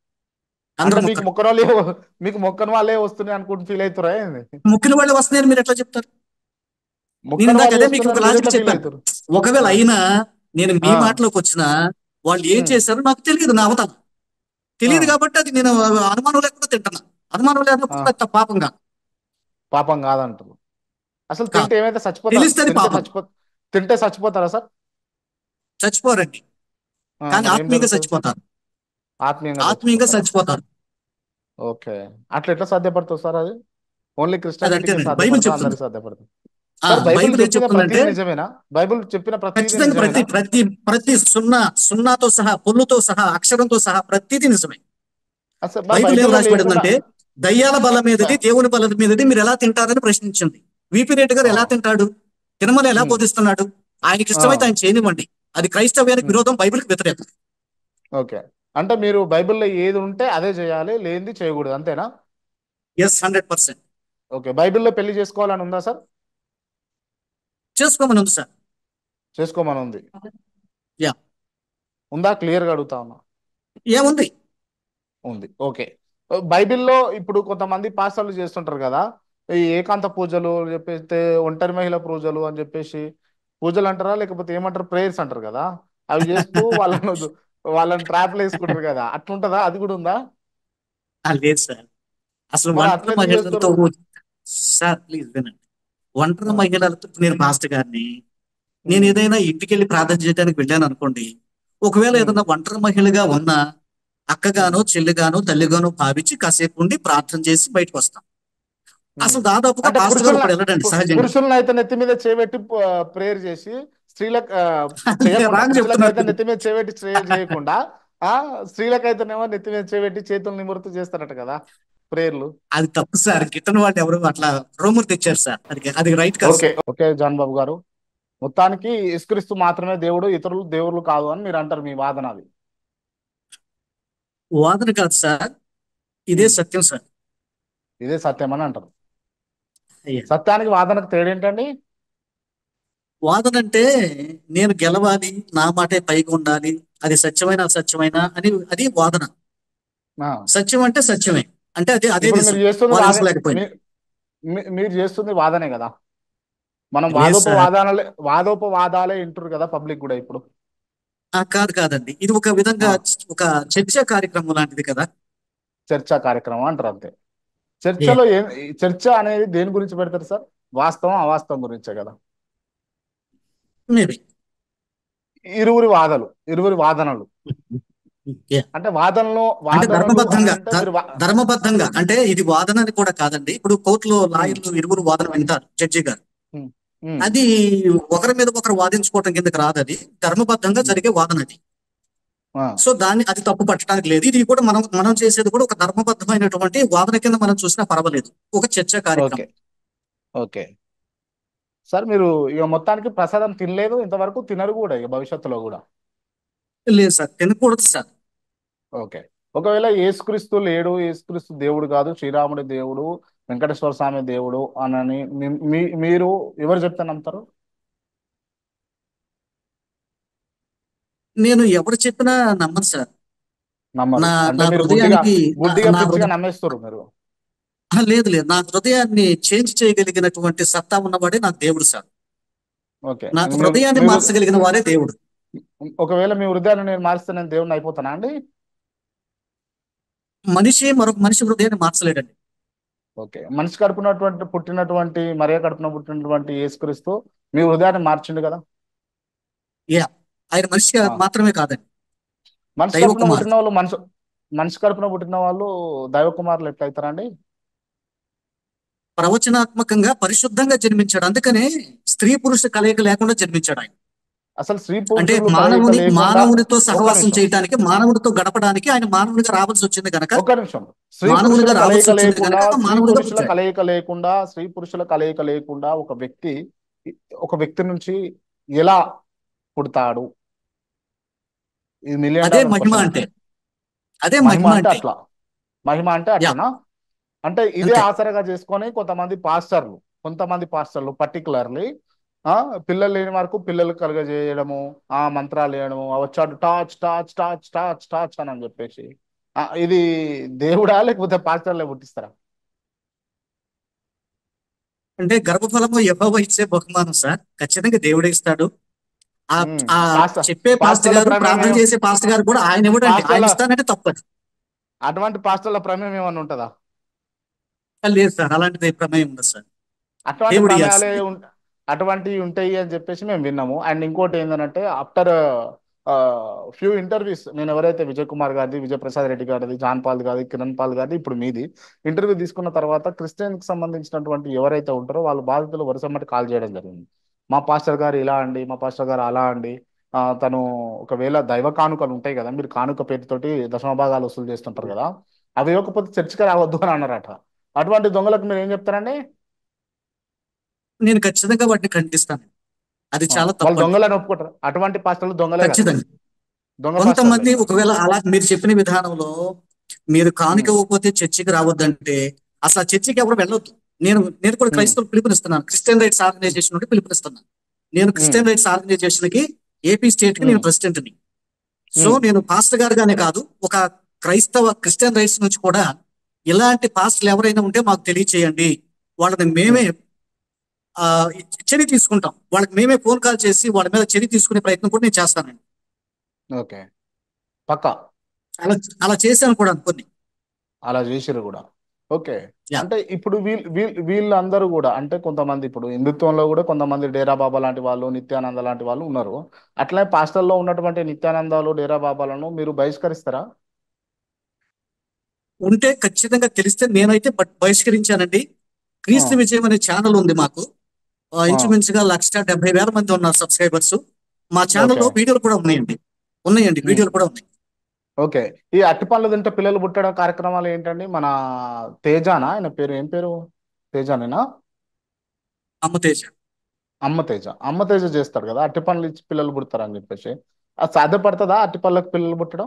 అందరూ అంటే మీకు మొక్కరు మొక్కని వాళ్ళే మీకు మొక్కని వాళ్ళే వస్తున్నాయి అనుకుంటూ ఫీల్ అవుతారా ఏంది మొక్కిన వాళ్ళే వస్తున్నాయని మీరు ఎట్లా చెప్తారు నేను మొక్కని ఇందాక వాళ్ళే అదే మీకు ఒక వస్తున్నారు మీరు లాజిక్ ఎట్లా ఫీల్ చెప్పాను అవుతారు ఒకవేళ ఆ, అయినా నేను మీ ఆ, మాటలోకి వచ్చినా వాళ్ళు ఏం ఉమ్, చేశారో నాకు తెలియదు నా అవతారం ఆ, తెలియదు కాబట్టి అది నేను అనుమానం లేకుండా తింటున్నా అనుమానం ఆ, లేకపోతే అది పాపంగా పాపం కాదంటారు అసలు కాదు తింటే ఏమైతే చచ్చిపోతారు తెలిస్తే అది తింటే పాపం చచ్చిపో తింటే చచ్చిపోతారా సార్ చచ్చిపోరండి ఆ, కానీ మరి ఏం ఆత్మీయంగా జరుగుతుంది చచ్చిపోతారు ఆత్మీయంగా ఆత్మీయంగా చచ్చిపోతారా చచ్చిపోతారు ఓకే అట్లా ఎట్లా సాధ్యపడుతుంది సార్ అది ఓన్లీ అది క్రిస్టియానిటీకే అంతేనండి బైబిల్ సాధ్యపడతా చెప్తుంది అందరికి సాధ్యపడుతుంది ఆ సార్ బైబిల్ బైబిల్ ఏం చెప్పిన చెప్తుందంటే ప్రతిదీ నిజమేనా బైబిల్ చెప్పిన ప్రతిదీ ఖచ్చితంగా ప్రతి నిజమేనా ప్రతి ప్రతి సున్నా సున్నాతో సహా పొల్లుతో సహా అక్షరంతో సహా ప్రతిదీ నిజమే అసలు మరి బైబిల్ ఏం బైబిల్లో రాసి లేకుండా పెడుతుందంటే దయ్యాల బలం మీదది దేవుని బలం మీదది మీరు ఎలా తింటారని ప్రశ్నించింది విపి రెడ్డి గారు ఆ, ఎలా తింటాడు తిరుమల ఎలా ఉమ్, బోధిస్తున్నాడు ఆయనకి ఆ, ఇష్టమైతే ఆయన చేయనివ్వండి అది క్రైస్తవ్యానికి ఉమ్, విరోధం బైబిల్కి వ్యతిరేకం ఓకే అంటే మీరు బైబిల్లో ఏది ఉంటే అదే చేయాలి లేనిది చేయకూడదు అంతేనా ఎస్ హండ్రెడ్ పర్సెంట్ ఓకే బైబిల్లో పెళ్లి చేసుకోవాలని ఉందా సార్ చేసుకోమని ఉంది సార్ చేసుకోమని ఉంది యా ఉందా క్లియర్గా అడుగుతా ఉన్నా ఏముంది ఉంది ఓకే బైబిల్లో ఇప్పుడు కొంతమంది పాస్టర్లు చేస్తుంటారు కదా ఈ ఏకాంత పూజలు చెప్పేస్తే ఒంటరి మహిళ పూజలు అని చెప్పేసి పూజలు అంటారా లేకపోతే ఏమంటారు ప్రేయర్స్ అంటారు కదా అవి చేస్తూ వాళ్ళను వాళ్ళని ట్రాప్లు వేసుకుంటారు కదా అట్లుంటదా అది కూడా ఉందా ఆ, లేదు సార్ అసలు మరి ఒంటరి అట్లెందుకు మహిళలతో చేస్తారు సార్ ప్లీజ్ వినండి ఒంటరి ఆ, మహిళలతో నేను మాస్టర్ గారిని నేను ఉమ్, ఏదైనా ఇంటికి వెళ్ళి ప్రార్థన చేయడానికి వెళ్ళాను అనుకోండి ఒకవేళ ఉమ్, ఏదైనా ఒంటరి మహిళగా ఉన్నా అక్కగానో ఉమ్, చెల్లిగానో తల్లిగానో భావించి కాసేపు ఉండి ప్రార్థన చేసి బయటకు వస్తాం ఉమ్. అసలు దాదాపుగా అంటే పాస్టర్ గారు పురుషుల ఒకడు వెళ్ళడండి సహజంగా పురుషులను అయితే నెత్తి మీద చేపెట్టి ప్రేయర్ చేసి స్త్రీలకు ఆ, చేయకుండా రాంగ్ పురుషులకైతే చెప్తున్నారు నెత్తి మీద చేపెట్టి ప్రేయర్ చేయకుండా ఆ స్త్రీలకైతేనేమో నెత్తి మీద చేపెట్టి చేతులు నిమృతి చేస్తారట కదా ప్రేయర్లు అది తప్పు సార్ గిట్టని వాళ్ళు ఎవరు అట్లా రోమర్ తెచ్చారు సార్ అది అది రైట్ కాదు ఓకే ఓకే జాన్ బాబు గారు మొత్తానికి యేసుక్రీస్తు మాత్రమే దేవుడు ఇతరులు దేవుళ్ళు కాదు అని మీరు అంటారు మీ వాదన అది వాదన కాదు సార్ ఇదే సత్యం సార్ ఇదే సత్యం అని అంటారు అయ్యా. సత్యానికి వాదనకు తేడేంటండి వాదన అంటే నేను గెలవాలి నా మాటే పైకి ఉండాలి అది సత్యమైన అసత్యమైన అని అది వాదన ఆ. సత్యం అంటే సత్యమే అంటే అదే అదే ఇప్పుడు నిజం. మీరు చేస్తుంది వాదన- వాదించలేకపోయింది. మీ- మీ- మీరు చేస్తుంది వాదనే కదా మనం లేదు సార్. వాదోపవాదాలే వాదోపవాదాలే వింటారు కదా పబ్లిక్ కూడా ఇప్పుడు ఆ, కాదు కాదండి ఇది ఒక విధంగా ఆ. ఒక చర్చా కార్యక్రమం లాంటిది కదా చర్చా కార్యక్రమం అంటారు అంతే చర్చలో ఏం ఈ చర్చ అనేది దేని గురించి పెడతారు సార్ వాస్తవం అవాస్తవం గురించే కదా మేబీ ఇరువురి వాదలు ఇరువురి వాదనలు అంటే వాదనలో అంటే వాదనలు ధర్మబద్ధంగా అంటే మీరు వా- ధర్మబద్ధంగా అంటే ఇది వాదన అని కూడా కాదండి ఇప్పుడు కోర్టులో లాయర్లు ఇరువురు వాదన వింటారు జడ్జి గారు ఉమ్, అది ఒకరి మీద ఒకరు వాదించుకోవటం కిందకి రాదు అది ధర్మబద్ధంగా జరిగే వాదన అది ఆ, సో దాన్ని అది తప్పు పట్టడానికి లేదు ఇది కూడా మనం మనం చేసేది కూడా ఒక ధర్మబద్ధమైనటువంటి వాదన కింద మనం చూసినా పర్వాలేదు ఒక చర్చా ఓకే కార్యక్రమం ఓకే సార్ మీరు ఇక మొత్తానికి ప్రసాదం తినలేదు ఇంతవరకు తినరు కూడా ఇక భవిష్యత్తులో కూడా లేదు సార్ తినకూడదు సార్ ఓకే ఒకవేళ యేసుక్రీస్తు లేడు యేసుక్రీస్తు దేవుడు కాదు శ్రీరాముడి దేవుడు వెంకటేశ్వర స్వామి దేవుడు అనని మీ- మీ- మీరు ఎవరు చెప్తే నమ్ముతారు నేను ఎవరు చెప్పినా నమ్మను సార్ నమ్మరు నా అంటే నా మీరు గుడ్డిగా హృదయానికి గుడ్డిగా నా పిచ్చిగా హృదయ- నమ్మేస్తారు మీరు ఆ, లేదు లేదు నా హృదయాన్ని చేంజ్ చేయగలిగినటువంటి సత్తా ఉన్నవాడే నాకు దేవుడు సార్ ఓకే నాకు మీరు- హృదయాన్ని మీరు- మార్చగలిగిన వారే దేవుడు ఒకవేళ మీ హృదయాన్ని నేను మారిస్తే నేను దేవుడిని అయిపోతానా అండి మనిషి మరొక మనిషి హృదయాన్ని మార్చలేడండి ఓకే మనిషి కడుపునటువంటి పుట్టినటువంటి మరియ కడుపున పుట్టినటువంటి యేసుక్రీస్తు మీ హృదయాన్ని మార్చిండు కదా ఆయన మనిషి ఆ. మాత్రమే కాదండి మనిషి దైవ కడుపున కుమారుడు. పుట్టిన వాళ్ళు మనిషి మనిషి కడుపున పుట్టిన వాళ్ళు దైవ కుమారులు ఎట్లయితారండి ప్రవచనాత్మకంగా పరిశుద్ధంగా జన్మించాడు అందుకనే స్త్రీ పురుష కలయిక లేకుండా జన్మించాడు ఆయన అసలు స్త్రీ అంటే పురుషులు మానవుని కలయిక లేకుండా- మానవునితో ఒక్క సహవాసం నిమిషం, చేయడానికి మానవునితో గడపడానికి ఆయన మానవునిగా రావాల్సి వచ్చింది కనుక ఒక్క నిమిషం స్త్రీ మానవునిగా పురుషుల రావాల్సి కలయిక వచ్చింది లేకుండా కనుక స్త్రీ మానవుడిగా పురుషుల పుట్టాడు. కలయిక లేకుండా స్త్రీ పురుషుల కలయిక లేకుండా ఒక వ్యక్తి ఒక వ్యక్తి నుంచి ఎలా పుడతాడు ఇది మిలియన్ అదే డాలర్ మహిమ క్వశ్చన్. అంటే అదే మహిమ మహిమ అంటే అంటే అట్లా మహిమ అంటే అట్లనా అంటే ఇదే అంతే. ఆసరగా చేసుకొని కొంతమంది పాస్టర్లు కొంతమంది పాస్టర్లు పర్టికులర్లీ ఆ పిల్లలు లేని వరకు పిల్లలు కలుగజేయడము ఆ మంత్రాలు వేయడము ఆ వచ్చాడు టాచ్ టాచ్ టాచ్ టాచ్ టాచ్ అని అని చెప్పేసి ఆ, ఇది దేవుడా లేకపోతే పాస్టర్లే పుట్టిస్తారా అంటే గర్భఫలము యెహోవా ఇచ్చే బహుమానం సార్ ఖచ్చితంగా దేవుడే ఇస్తాడు ఆ మ్మ్. ఆ పాస్టర్- చెప్పే పాస్టర్ పాస్టర్ల గారు ప్రమేయం- ప్రార్థన చేసే పాస్టర్ గారు కూడా ఆయన ఇవ్వడండి ఆయన పాస్టర్ల- ఇస్తానంటే తప్పదు అటువంటి పాస్టర్ల ప్రమేయం ఏమైనా ఉంటుందా లేదు సార్ అలాంటిది ప్రమేయం ఉండదు సార్ అటువంటి దేవుడు ప్రమేయాలే ఇయ్యాల్సిందే. ఉం- అటువంటివి ఉంటాయి అని చెప్పేసి మేము విన్నాము అండ్ ఇంకోటి ఏంటంటే ఆఫ్టర్ ఫ్యూ ఇంటర్వ్యూస్ నేను ఎవరైతే విజయ్ కుమార్ గారిది విజయ్ ప్రసాద్ రెడ్డి గారిది జాన్ పాల్ గారిది కిరణ్ పాల్ గారిది ఇప్పుడు మీది ఇంటర్వ్యూ తీసుకున్న తర్వాత క్రిస్టియన్ కి సంబంధించినటువంటి ఎవరైతే ఉంటారో వాళ్ళ బాధితులు వరుస మట్టి కాల్ చేయడం జరిగింది మా పాస్టర్ గారు ఇలా అండి మా పాస్టర్ గారు అలా అండి ఆ, తను ఒకవేళ దైవ కానుకలు ఉంటాయి కదా మీరు కానుక పేరుతోటి దశమ భాగాలు వసూలు చేస్తుంటారు కదా అవి ఇవ్వకపోతే చర్చికి రావద్దు అని అన్నారట అటువంటి దొంగలకు మీరు ఏం చెప్తారండి నేను ఖచ్చితంగా వాటిని ఖండిస్తాను అది చాలా వాళ్ళు తప్పు దొంగలని ఒప్పుకుంటారు అటువంటి పాస్టర్లు దొంగలే కదా. ఖచ్చితంగా దొంగ కొంతమంది పాస్టర్లే. ఒకవేళ అలా మీరు చెప్పిన విధానంలో మీరు కానుక ఇవ్వకపోతే చర్చికి రావద్దంటే అసలు ఆ చర్చికి ఎవరు వెళ్ళొద్దు నేను నేను కూడా Hmm. క్రైస్తవులు పిలుపునిస్తున్నాను క్రిస్టియన్ రైట్స్ ఆర్గనైజేషన్ నుండి పిలుపునిస్తున్నాను నేను క్రిస్టియన్ రైట్స్ ఆర్గనైజేషన్ కి ఏపీ స్టేట్ కి నేను Hmm. ప్రెసిడెంట్ ని సో Hmm. నేను పాస్టర్ గారుగానే కాదు ఒక క్రైస్తవ క్రిస్టియన్ రైట్స్ నుంచి కూడా ఇలాంటి పాస్టర్లు ఎవరైనా ఉంటే మాకు తెలియచేయండి వాళ్ళని మేమే ఆ చర్య తీసుకుంటాం వాళ్ళకి మేమే ఫోన్ కాల్ చేసి వాళ్ళ మీద చర్య తీసుకునే ప్రయత్నం కూడా నేను చేస్తానండి ఓకే పక్క అలా అలా చేశాను కూడా కొన్ని అలా చేసిరు కూడా ఓకే Yeah. అంటే ఇప్పుడు వీళ్ళు వీళ్ళు వీళ్ళందరూ కూడా అంటే కొంతమంది ఇప్పుడు హిందుత్వంలో కూడా కొంతమంది డేరా బాబా లాంటి వాళ్ళు నిత్యానంద లాంటి వాళ్ళు ఉన్నారు అట్లనే పాస్టర్లో ఉన్నటువంటి నిత్యానందాలు డేరా బాబాలను మీరు బహిష్కరిస్తారా ఉంటే ఖచ్చితంగా తెలిస్తే నేనైతే బట్- బహిష్కరించానండి క్రీస్తు ఆ. విజయం అనే ఛానల్ ఉంది మాకు ఆ, ఇంచుమించుగా లక్ష డెబ్బై వేల మంది ఉన్నారు సబ్స్క్రైబర్స్ మా ఛానల్లో Okay. వీడియోలు కూడా ఉన్నాయండి ఉన్నాయండి Hmm. వీడియోలు కూడా ఉన్నాయి ఓకే ఈ అట్టి పనులు తింటే పిల్లలు పుట్టడం కార్యక్రమాలు ఏంటండి మన తేజానా ఆయన పేరు ఏం పేరు తేజానేనా అమ్మ తేజ అమ్మ తేజ అమ్మ తేజ చేస్తాడు కదా అట్టి పనులు ఇచ్చి పిల్లలు పుడతారని చెప్పేసి అది సాధ్యపడుతుందా అట్టి పనులకు పిల్లలు పుట్టడం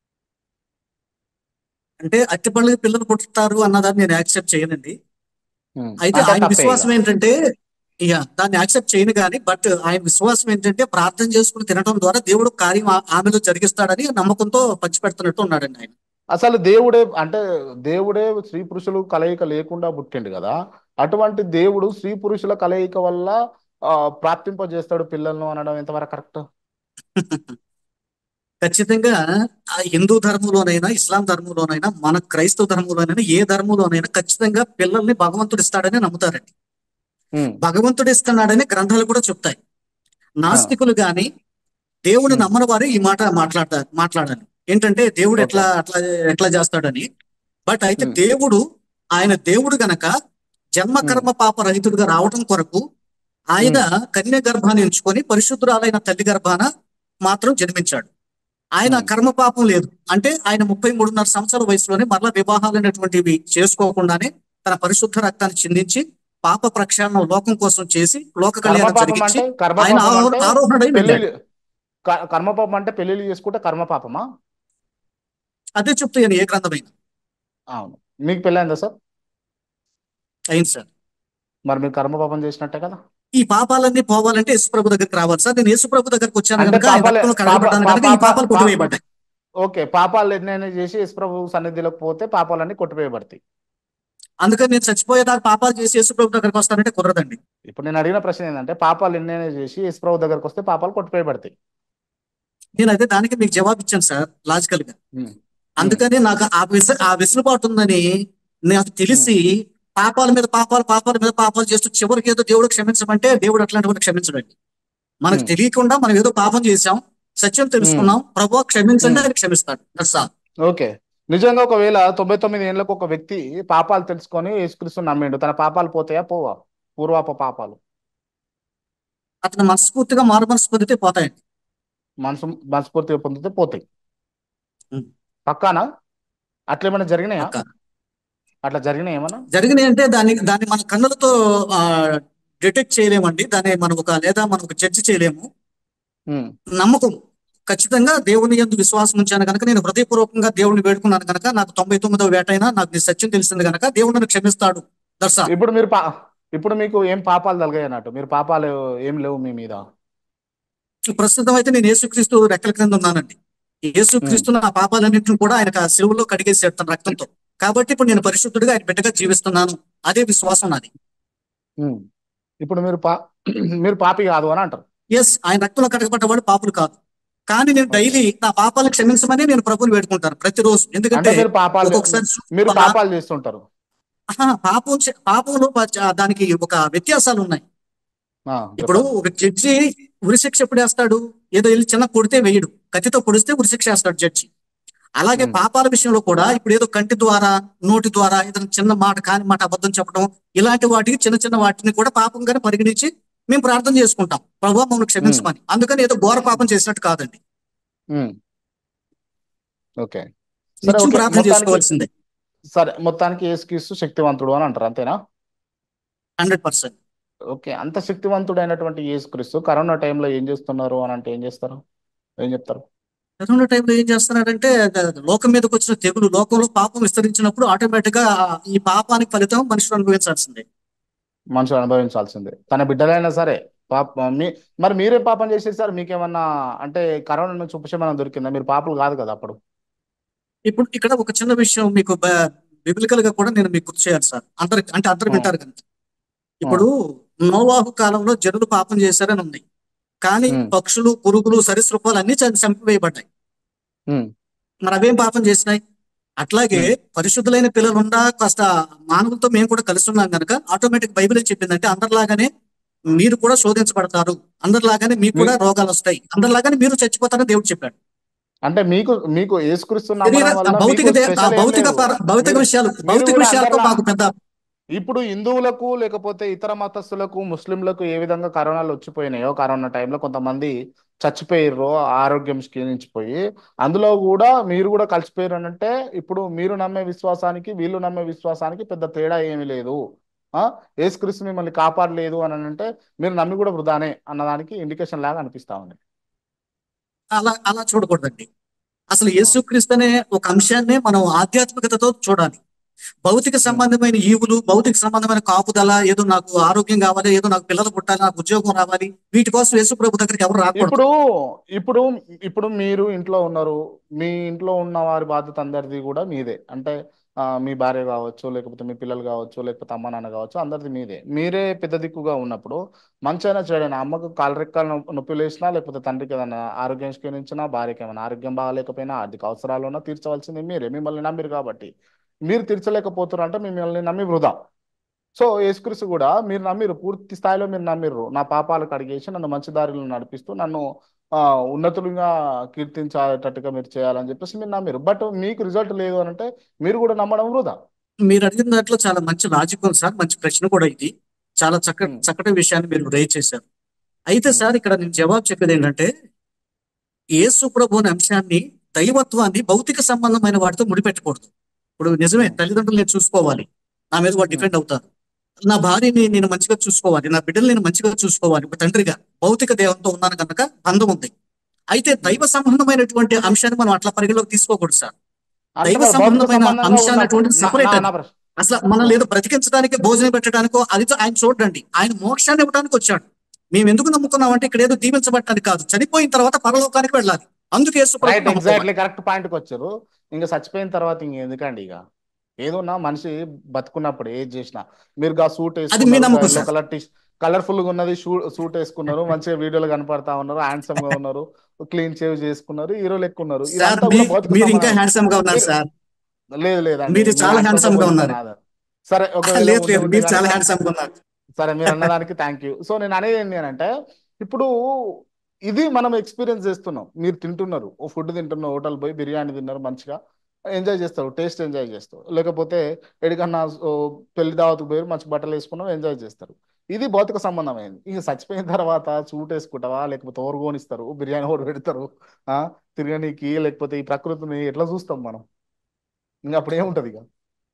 అంటే అట్టి పళ్ళకి పిల్లలు పుట్టుతారు అన్నదాన్ని నేను యాక్సెప్ట్ చేయనండి ఉమ్. అయితే అంటే ఆయన తప్పే విశ్వాసం ఇక. ఏంటంటే ఇక దాన్ని యాక్సెప్ట్ చేయను కానీ బట్ ఆయన విశ్వాసం ఏంటంటే ప్రార్థన చేసుకుని తినడం ద్వారా దేవుడు కార్యం ఆ- ఆమెలో జరిగిస్తాడని నమ్మకంతో పంచిపెడుతున్నట్టు ఉన్నాడండి ఆయన అసలు దేవుడే అంటే దేవుడే స్త్రీ పురుషులు కలయిక లేకుండా పుట్టిండు కదా అటువంటి దేవుడు స్త్రీ పురుషుల కలయిక వల్ల ఆ, ప్రాప్తింపజేస్తాడు పిల్లలను అనడం ఎంతవరకు కరెక్ట్ ఖచ్చితంగా ఆ హిందూ ధర్మంలోనైనా ఇస్లాం ధర్మంలోనైనా మన క్రైస్తవ ధర్మంలోనైనా ఏ ధర్మంలోనైనా ఖచ్చితంగా పిల్లల్ని భగవంతుడు ఇస్తాడని నమ్ముతారండి భగవంతుడు ఇస్తున్నాడని గ్రంథాలు కూడా చెప్తాయి నాస్తికులు గాని దేవుడు Hmm. నమ్మని వారు ఈ మాట మాట్లాడతారు మాట్లాడాలి ఏంటంటే దేవుడు ఎట్లా అట్లా ఎట్లా చేస్తాడని బట్ అయితే Hmm. దేవుడు ఆయన దేవుడు గనక జన్మ కర్మ పాప రహితుడుగా రావటం కొరకు ఆయన కన్య గర్భాన్ని ఎంచుకొని పరిశుద్ధురాలైన తల్లి గర్భాన మాత్రం జన్మించాడు ఆయన Hmm. కర్మ పాపం లేదు అంటే ఆయన ముప్పై మూడున్నర సంవత్సరాల వయసులోనే మరలా వివాహాలు అనేటువంటివి చేసుకోకుండానే తన పరిశుద్ధ రక్తాన్ని చిందించి పాప ప్రక్షాళన లోకం కోసం చేసి లోక కళ్యాణం కర్మపాపం జరిగించి అంటే ఆయన కర్మపాపం ఆరో- అంటే ఆరోహణుడై వెళ్ళాడు. పెళ్లి కర్మపాపం అంటే పెళ్లిళ్ళు చేసుకుంటే కర్మపాపమా అదే చెప్తాను ఏ గ్రంథమైన అవును మీకు పెళ్ళైందా సార్ అయింది సార్ మరి మీరు కర్మపాపం చేసినట్టే కదా ఈ పాపాలన్నీ పోవాలంటే యేసుప్రభు దగ్గరికి రావాలి సార్ నేను యేసుప్రభు దగ్గరికి వచ్చాను అంటే కనుక ఆయన పాపాలే- రక్తంలో కడగబడ్డాను పాప- కనుక ఈ పాప- పాపాలు పాప- కొట్టివేయబడ్డాయి ఓకే పాపాలు ఎన్నైనా చేసి యేసుప్రభు సన్నిధిలోకి పోతే పాపాలన్నీ కొట్టివేయబడతాయి అందుకని నేను చచ్చిపోయేదాకా పాపాలు చేసి యేసుప్రభు దగ్గరికి వస్తానంటే కుదరదండి ఇప్పుడు నేను అడిగిన ప్రశ్న ఏంటంటే పాపాలు ఎన్నైనా చేసి యేసుప్రభు దగ్గరకు వస్తే పాపాలు కొట్టివేయబడతాయి నేను అయితే దానికి మీకు జవాబు ఇచ్చాను సార్ లాజికల్ గా ఉమ్. అందుకని నాకు ఆ విస ఆ వెసులుబాటు ఉందని నాకు తెలిసి పాపాల మీద పాపాలు పాపాల మీద పాపాలు చేస్తూ చివరికి ఏదో దేవుడు క్షమించమంటే దేవుడు అట్లాంటి వాడు క్షమించడండి మనకు Hmm. తెలియకుండా మనం ఏదో పాపం చేశాం సత్యం తెలుసుకున్నాం ప్రభు క్షమించండి ఆయన క్షమిస్తాడు దట్స్ ఆల్ ఓకే నిజంగా ఒకవేళ తొంభై తొమ్మిది ఏళ్ళకు ఒక వ్యక్తి పాపాలు తెలుసుకొని యేసుక్రీస్తు నమ్మిండు తన పాపాలు పోతాయా పోవా పూర్వాప పాపాలు అతను మనస్ఫూర్తిగా మారు మనసు పొందితే పోతాయండి మనసు మనస్ఫూర్తిగా పొందితే పోతాయి ఉమ్. పక్కానా అట్లా ఏమైనా జరిగినాయా పక్కా. అట్లా జరిగినాయి ఏమన్నా జరిగినాయి అంటే దాన్ని దాన్ని మన కన్నులతో డిటెక్ట్ చేయలేమండి దాన్ని మనం ఒక లేదా మనం ఒక జడ్జి చేయలేము ఉమ్. నమ్మకం ఖచ్చితంగా దేవుని యందు విశ్వాసం ఉంచాను కనుక నేను హృదయపూర్వకంగా దేవుని వేడుకున్నాను కనుక నాకు తొంభై తొమ్మిదవ వేటైనా నాకు నీ సత్యం తెలిసింది కనుక దేవుడు నన్ను క్షమిస్తాడు దర్శా ఇప్పుడు మీరు పా ఇప్పుడు మీకు ఏం పాపాలు తలగాయి అన్నట్టు మీరు పాపాలు ఏం లేవు మీ మీద ప్రస్తుతం అయితే నేను యేసుక్రీస్తు రెక్కల క్రింద ఉన్నానండి యేసుక్రీస్తు నా పాపాలన్నింటిని కూడా ఆయన ఆ సిలువలో కడిగేసాడు తన రక్తంతో కాబట్టి ఇప్పుడు నేను పరిశుద్ధుడిగా ఆయన బిడ్డగా జీవిస్తున్నాను అదే విశ్వాసం నాది ఉమ్. ఇప్పుడు మీరు పా మీరు పాపి కాదు అని అంటారు ఎస్ ఆయన రక్తంలో కడగబడ్డవాడు పాపులు కాదు కానీ నేను డైలీ నా పాపాలను క్షమించమని నేను ప్రభుని వేడుకుంటాను ప్రతిరోజు అంటే ఎందుకంటే మీరు పాపాలు ఒక్కొక్కసారి మీరు పా- పాపాలు చేస్తుంటారు ఆహా, పాపం చే- పాపంలో ప- దానికి ఒక వ్యత్యాసాలు ఉన్నాయి ఆ, ఇప్పుడు చెప్పండి. ఒక జడ్జి ఉరిశిక్ష ఎప్పుడు వేస్తాడు ఏదో వెళ్ళి చిన్న కొడితే వేయడు కత్తితో పొడిస్తే ఉరిశిక్ష వేస్తాడు జడ్జి అలాగే Hmm. పాపాల విషయంలో కూడా ఇప్పుడు ఏదో కంటి ద్వారా నోటి ద్వారా ఏదైనా చిన్న మాట కాని మాట అబద్ధం చెప్పడం ఇలాంటి వాటికి చిన్న చిన్న వాటిని కూడా పాపంగానే పరిగణించి మేము ప్రార్థన చేసుకుంటాం ప్రభావ మమ్మల్ని క్షమించమని అందుకని ఏదో ఘోర పాపం చేసినట్టు కాదండి ఉమ్. ఓకే సరే నిత్యం ఓకే ప్రార్థన మొత్తానికి చేసుకోవాల్సిందే సరే మొత్తానికి యేసుక్రీస్తు శక్తివంతుడు అని అంటారు అంతేనా హండ్రెడ్ పర్సెంట్ ఓకే అంత శక్తివంతుడైనటువంటి యేసుక్రీస్తు కరోనా టైంలో ఏం చేస్తున్నారు అని అంటే ఏం చేస్తారు ఏం చెప్తారు కరోనా టైంలో ఏం చేస్తున్నారంటే ద- లోకం మీదకి వచ్చిన తెగులు లోకంలో పాపం విస్తరించినప్పుడు ఆటోమేటిక్ గా ఈ పాపానికి ఫలితం మనుషులు అనుభవించాల్సిందే మనుషులు అనుభవించాల్సిందే తన బిడ్డలైనా సరే పాప మీ మరి మీరే పాపం చేసేసారు మీకేమన్నా అంటే కరోనా నుంచి ఉపశమనం దొరికిందా మీరు పాపలు కాదు కదా అప్పుడు ఇప్పుడు ఇక్కడ ఒక చిన్న విషయం మీకు బిబిలికల్ గా కూడా నేను మీకు గుర్తు చేయాలి సార్ అందరు అంటే అందరు ఆ. వింటారు కనుక ఇప్పుడు నోవాహు కాలంలో జనులు పాపం చేశారని ఉంది కానీ ఉమ్. పక్షులు పురుగులు సరీసృపాలు అన్ని చ- చంపివేయబడ్డాయి ఉమ్, మరి అవేం పాపం చేసినాయి అట్లాగే పరిశుద్ధులైన పిల్లలుండా కాస్త మానవులతో మేము కూడా కలిసి ఉన్నాం కనుక ఆటోమేటిక్ బైబిల్ ఏం చెప్పిందంటే అందరిలాగానే మీరు కూడా శోధించబడతారు అందరిలాగానే మీకు కూడా రోగాలు వస్తాయి అందరిలాగానే మీరు చచ్చిపోతారని దేవుడు చెప్పాడు అంటే మీకు మీకు యేసుక్రీస్తు శరీర నమ్మడం వల్ల భౌతిక మీకు దే- ఆ special ఏం భౌతిక లేదు. పర- భౌతిక మీరు- విషయాలు మీరు భౌతిక కూడా విషయాలతో అందరిలా- మాకు పెద్ద ఇప్పుడు హిందువులకు లేకపోతే ఇతర మతస్థులకు ముస్లింలకు ఏ విధంగా కరోనాలు వచ్చిపోయినాయో కరోనా టైంలో కొంతమంది చచ్చిపోయారు ఆరోగ్యం క్షీణించిపోయి అందులో కూడా మీరు కూడా కలిసిపోయారు అని అంటే ఇప్పుడు మీరు నమ్మే విశ్వాసానికి వీళ్ళు నమ్మే విశ్వాసానికి పెద్ద తేడా ఏమీ లేదు ఆ యేసుక్రీస్తు మిమ్మల్ని కాపాడలేదు అని అంటే మీరు నమ్మి కూడా వృధానే అన్నదానికి ఇండికేషన్ లాగా అనిపిస్తా ఉంది అలా అలా చూడకూడదండి అసలు యేసుక్రీస్తు అనే ఒక అంశాన్నే మనం ఆధ్యాత్మికతతో చూడాలి భౌతిక సంబంధమైన ఈవులు భౌతిక సంబంధమైన కాపుదల ఏదో నాకు ఆరోగ్యం కావాలి ఏదో నాకు పిల్లలు పుట్టాలి నాకు ఉద్యోగం రావాలి వీటి కోసం యేసు ప్రభు దగ్గరికి ఎవరు రాకూడదు ఇప్పుడు ఇప్పుడు ఇప్పుడు మీరు ఇంట్లో ఉన్నారు మీ ఇంట్లో ఉన్న వారి బాధ్యత అందరిది కూడా మీదే అంటే ఆ, మీ భార్య కావచ్చు లేకపోతే మీ పిల్లలు కావచ్చు లేకపోతే అమ్మ నాన్న కావచ్చు అందరిది మీదే మీరే పెద్ద దిక్కుగా ఉన్నప్పుడు మంచైనా చెడైనా అమ్మకు కాలు రెక్కలు నొప్పి నొప్పి లేచినా లేకపోతే తండ్రికి ఏదైనా ఆరోగ్యం క్షీణించినా భార్యకి ఏమైనా ఆరోగ్యం బాగాలేకపోయినా ఆర్థిక అవసరాలు ఉన్నా తీర్చవలసింది మీరే మిమ్మల్ని నమ్మిరు కాబట్టి మీరు తీర్చలేకపోతున్నారు అంటే మిమ్మల్ని నమ్మి వృధా సో యేసుక్రీస్తు కూడా మీరు నమ్మిరు పూర్తి స్థాయిలో మీరు నమ్మిర్రు నా పాపాలకు అడిగేసి నన్ను మంచి దారిలో నడిపిస్తూ నన్ను ఆ, ఉన్నతులుగా కీర్తించేటట్టుగా మీరు చేయాలని చెప్పేసి మీరు నమ్మిరు బట్ మీకు రిజల్ట్ లేదు అని అంటే మీరు కూడా నమ్మడం వృధా మీరు అడిగిన దాంట్లో చాలా మంచి లాజిక్ ఉంది సార్ మంచి ప్రశ్న కూడా ఇది చాలా చక్క ఉమ్, చక్కటి విషయాన్ని మీరు రేజ్ చేశారు అయితే ఉమ్, సార్ ఇక్కడ నేను జవాబు చెప్పేది ఏంటంటే యేసు ప్రభు అనే అంశాన్ని దైవత్వాన్ని భౌతిక సంబంధమైన వాటితో ముడిపెట్టకూడదు ఇప్పుడు నిజమే ఉమ్, తల్లిదండ్రులు నేను చూసుకోవాలి నా మీద వాడు ఉమ్, డిపెండ్ అవుతారు నా భార్యని నేను మంచిగా చూసుకోవాలి నా బిడ్డలు నేను మంచిగా చూసుకోవాలి ఒక తండ్రిగా భౌతిక దేవంతో ఉన్నాను కనుక బంధం ఉంది అయితే ఉమ్. దైవ సంబంధమైనటువంటి అంశాన్ని మనం అట్లా పరిగణలోకి తీసుకోకూడదు సార్ అంటే దైవ మరి భౌతిక సంబంధమైన సంబంధంగా అంశాలు ఉన్నప్పుడు అటువంటి నా సపరేట్ నా అది నా ప్రశ్న అసలు మనం ఆ, లేదు బ్రతికించడానికి భోజనం పెట్టడానికో అది ఆయన చూడండి ఆయన మోక్షాన్ని ఇవ్వడానికి వచ్చాడు మేము ఎందుకు నమ్ముకున్నామంటే ఇక్కడ ఏదో దీవించబట్టడానికి కాదు చనిపోయిన తర్వాత పరలోకానికి వెళ్ళాలి అందుకే యేసు ప్రభు రైట్ నమ్ముకోవాలి ఎగ్జాక్ట్లీ కరెక్ట్ పాయింట్కి వచ్చారు ఇంకా చచ్చిపోయిన తర్వాత ఇంక ఎందుకండి ఇక ఏదోన్నా మనిషి బతుకున్నప్పుడు ఏది చేసినా మీరు గా సూట్ అది మీ వేసుకున్నారు నమ్మకం yellow sir colour T colourful గా ఉన్నది షూ సూట్ వేసుకున్నారు మంచిగా వీడియోలు కనపడతా ఉన్నారు హ్యాండ్సమ్ గా ఉన్నారు క్లీన్ షేవ్ చేసుకున్నారు హీరో లెక్క ఉన్నారు సార్ ఇదంతా మీ కూడా భౌతిక మీరు ఇంకా సంబంధం హ్యాండ్సమ్ గా ఉన్నారు మీరు సార్ లేదు లేదండి మీరు మీ చాలా దాంట్లోతో హ్యాండ్సమ్ గా పోలిక ఉన్నారు నాది సరే ఒకవేళ లేదు ఉండి లేదు ఉంటే మీరు చాలా కనుక హ్యాండ్సమ్ గా ఉన్నారు సరే మీరు అన్నదానికి థ్యాంక్ యూ సో నేను అనేది ఏంటి అని అంటే ఇప్పుడు ఇది మనం ఎక్స్పీరియన్స్ చేస్తున్నాం మీరు తింటున్నారు ఓ ఫుడ్ తింటున్నారు హోటల్ పోయి బిర్యానీ తిన్నారు మంచిగా ఎంజాయ్ చేస్తారు టేస్ట్ ఎంజాయ్ చేస్తారు లేకపోతే ఎడికన్నా ఓ పెళ్లి దావత్కు పోయి మంచి బట్టలు వేసుకున్నాం ఎంజాయ్ చేస్తారు ఇది భౌతిక సంబంధమైంది ఇంక చచ్చిపోయిన తర్వాత సూట్ వేసుకుంటావా లేకపోతే ఓరు కొనిస్తారు బిర్యానీ ఓరు పెడతారు ఆ తిరగనీకి లేకపోతే ఈ ప్రకృతిని ఎట్లా చూస్తాం మనం ఇంకా అప్పుడు ఏముంటది ఇక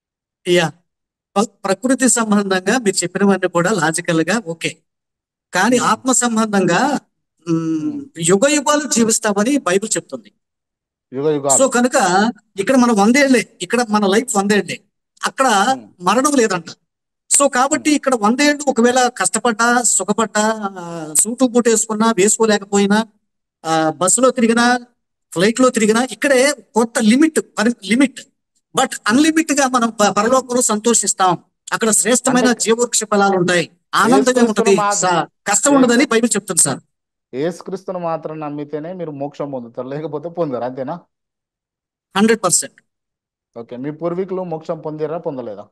యా ప్ర- ప్రకృతి సంబంధంగా మీరు చెప్పినవన్నీ కూడా లాజికల్ గా ఓకే కానీ ఉమ్, ఆత్మ సంబంధంగా ఉమ్. యుగ యుగాలు జీవిస్తామని బైబిల్ చెప్తుంది యుగ సో యుగాలు కనుక ఇక్కడ మన వందేళ్లే ఇక్కడ మన లైఫ్ వందేళ్లే అక్కడ ఉమ్, మరణం లేదంట సో కాబట్టి ఉమ్, ఇక్కడ వందేళ్ళు ఒకవేళ కష్టపడ్డా సుఖపడ్డా ఆ, సూటు బూటు వేసుకున్నా వేసుకోలేకపోయినా ఆ, బస్సులో తిరిగినా ఫ్లైట్ లో తిరిగినా ఇక్కడే కొత్త లిమిట్ లిమిట్ బట్ అన్లిమిట్ గా మనం ప- పరలోకంలో సంతోషిస్తాం అక్కడ అంటే శ్రేష్టమైన జీవవృక్ష ఫలాలు ఉంటాయి ఆనందంగా ఏసుక్రీస్తును ఉంటది మాత్రం స- కష్టం ఏ ఉండదని బైబిల్ చెప్తుంది సార్ ఏసుక్రీస్తును మాత్రం నమ్మితేనే మీరు మోక్షం పొందుతారు లేకపోతే పొందరు అంతేనా హండ్రెడ్ పర్సెంట్ ఓకే మీ పూర్వీకులు మోక్షం పొందారా పొందలేదా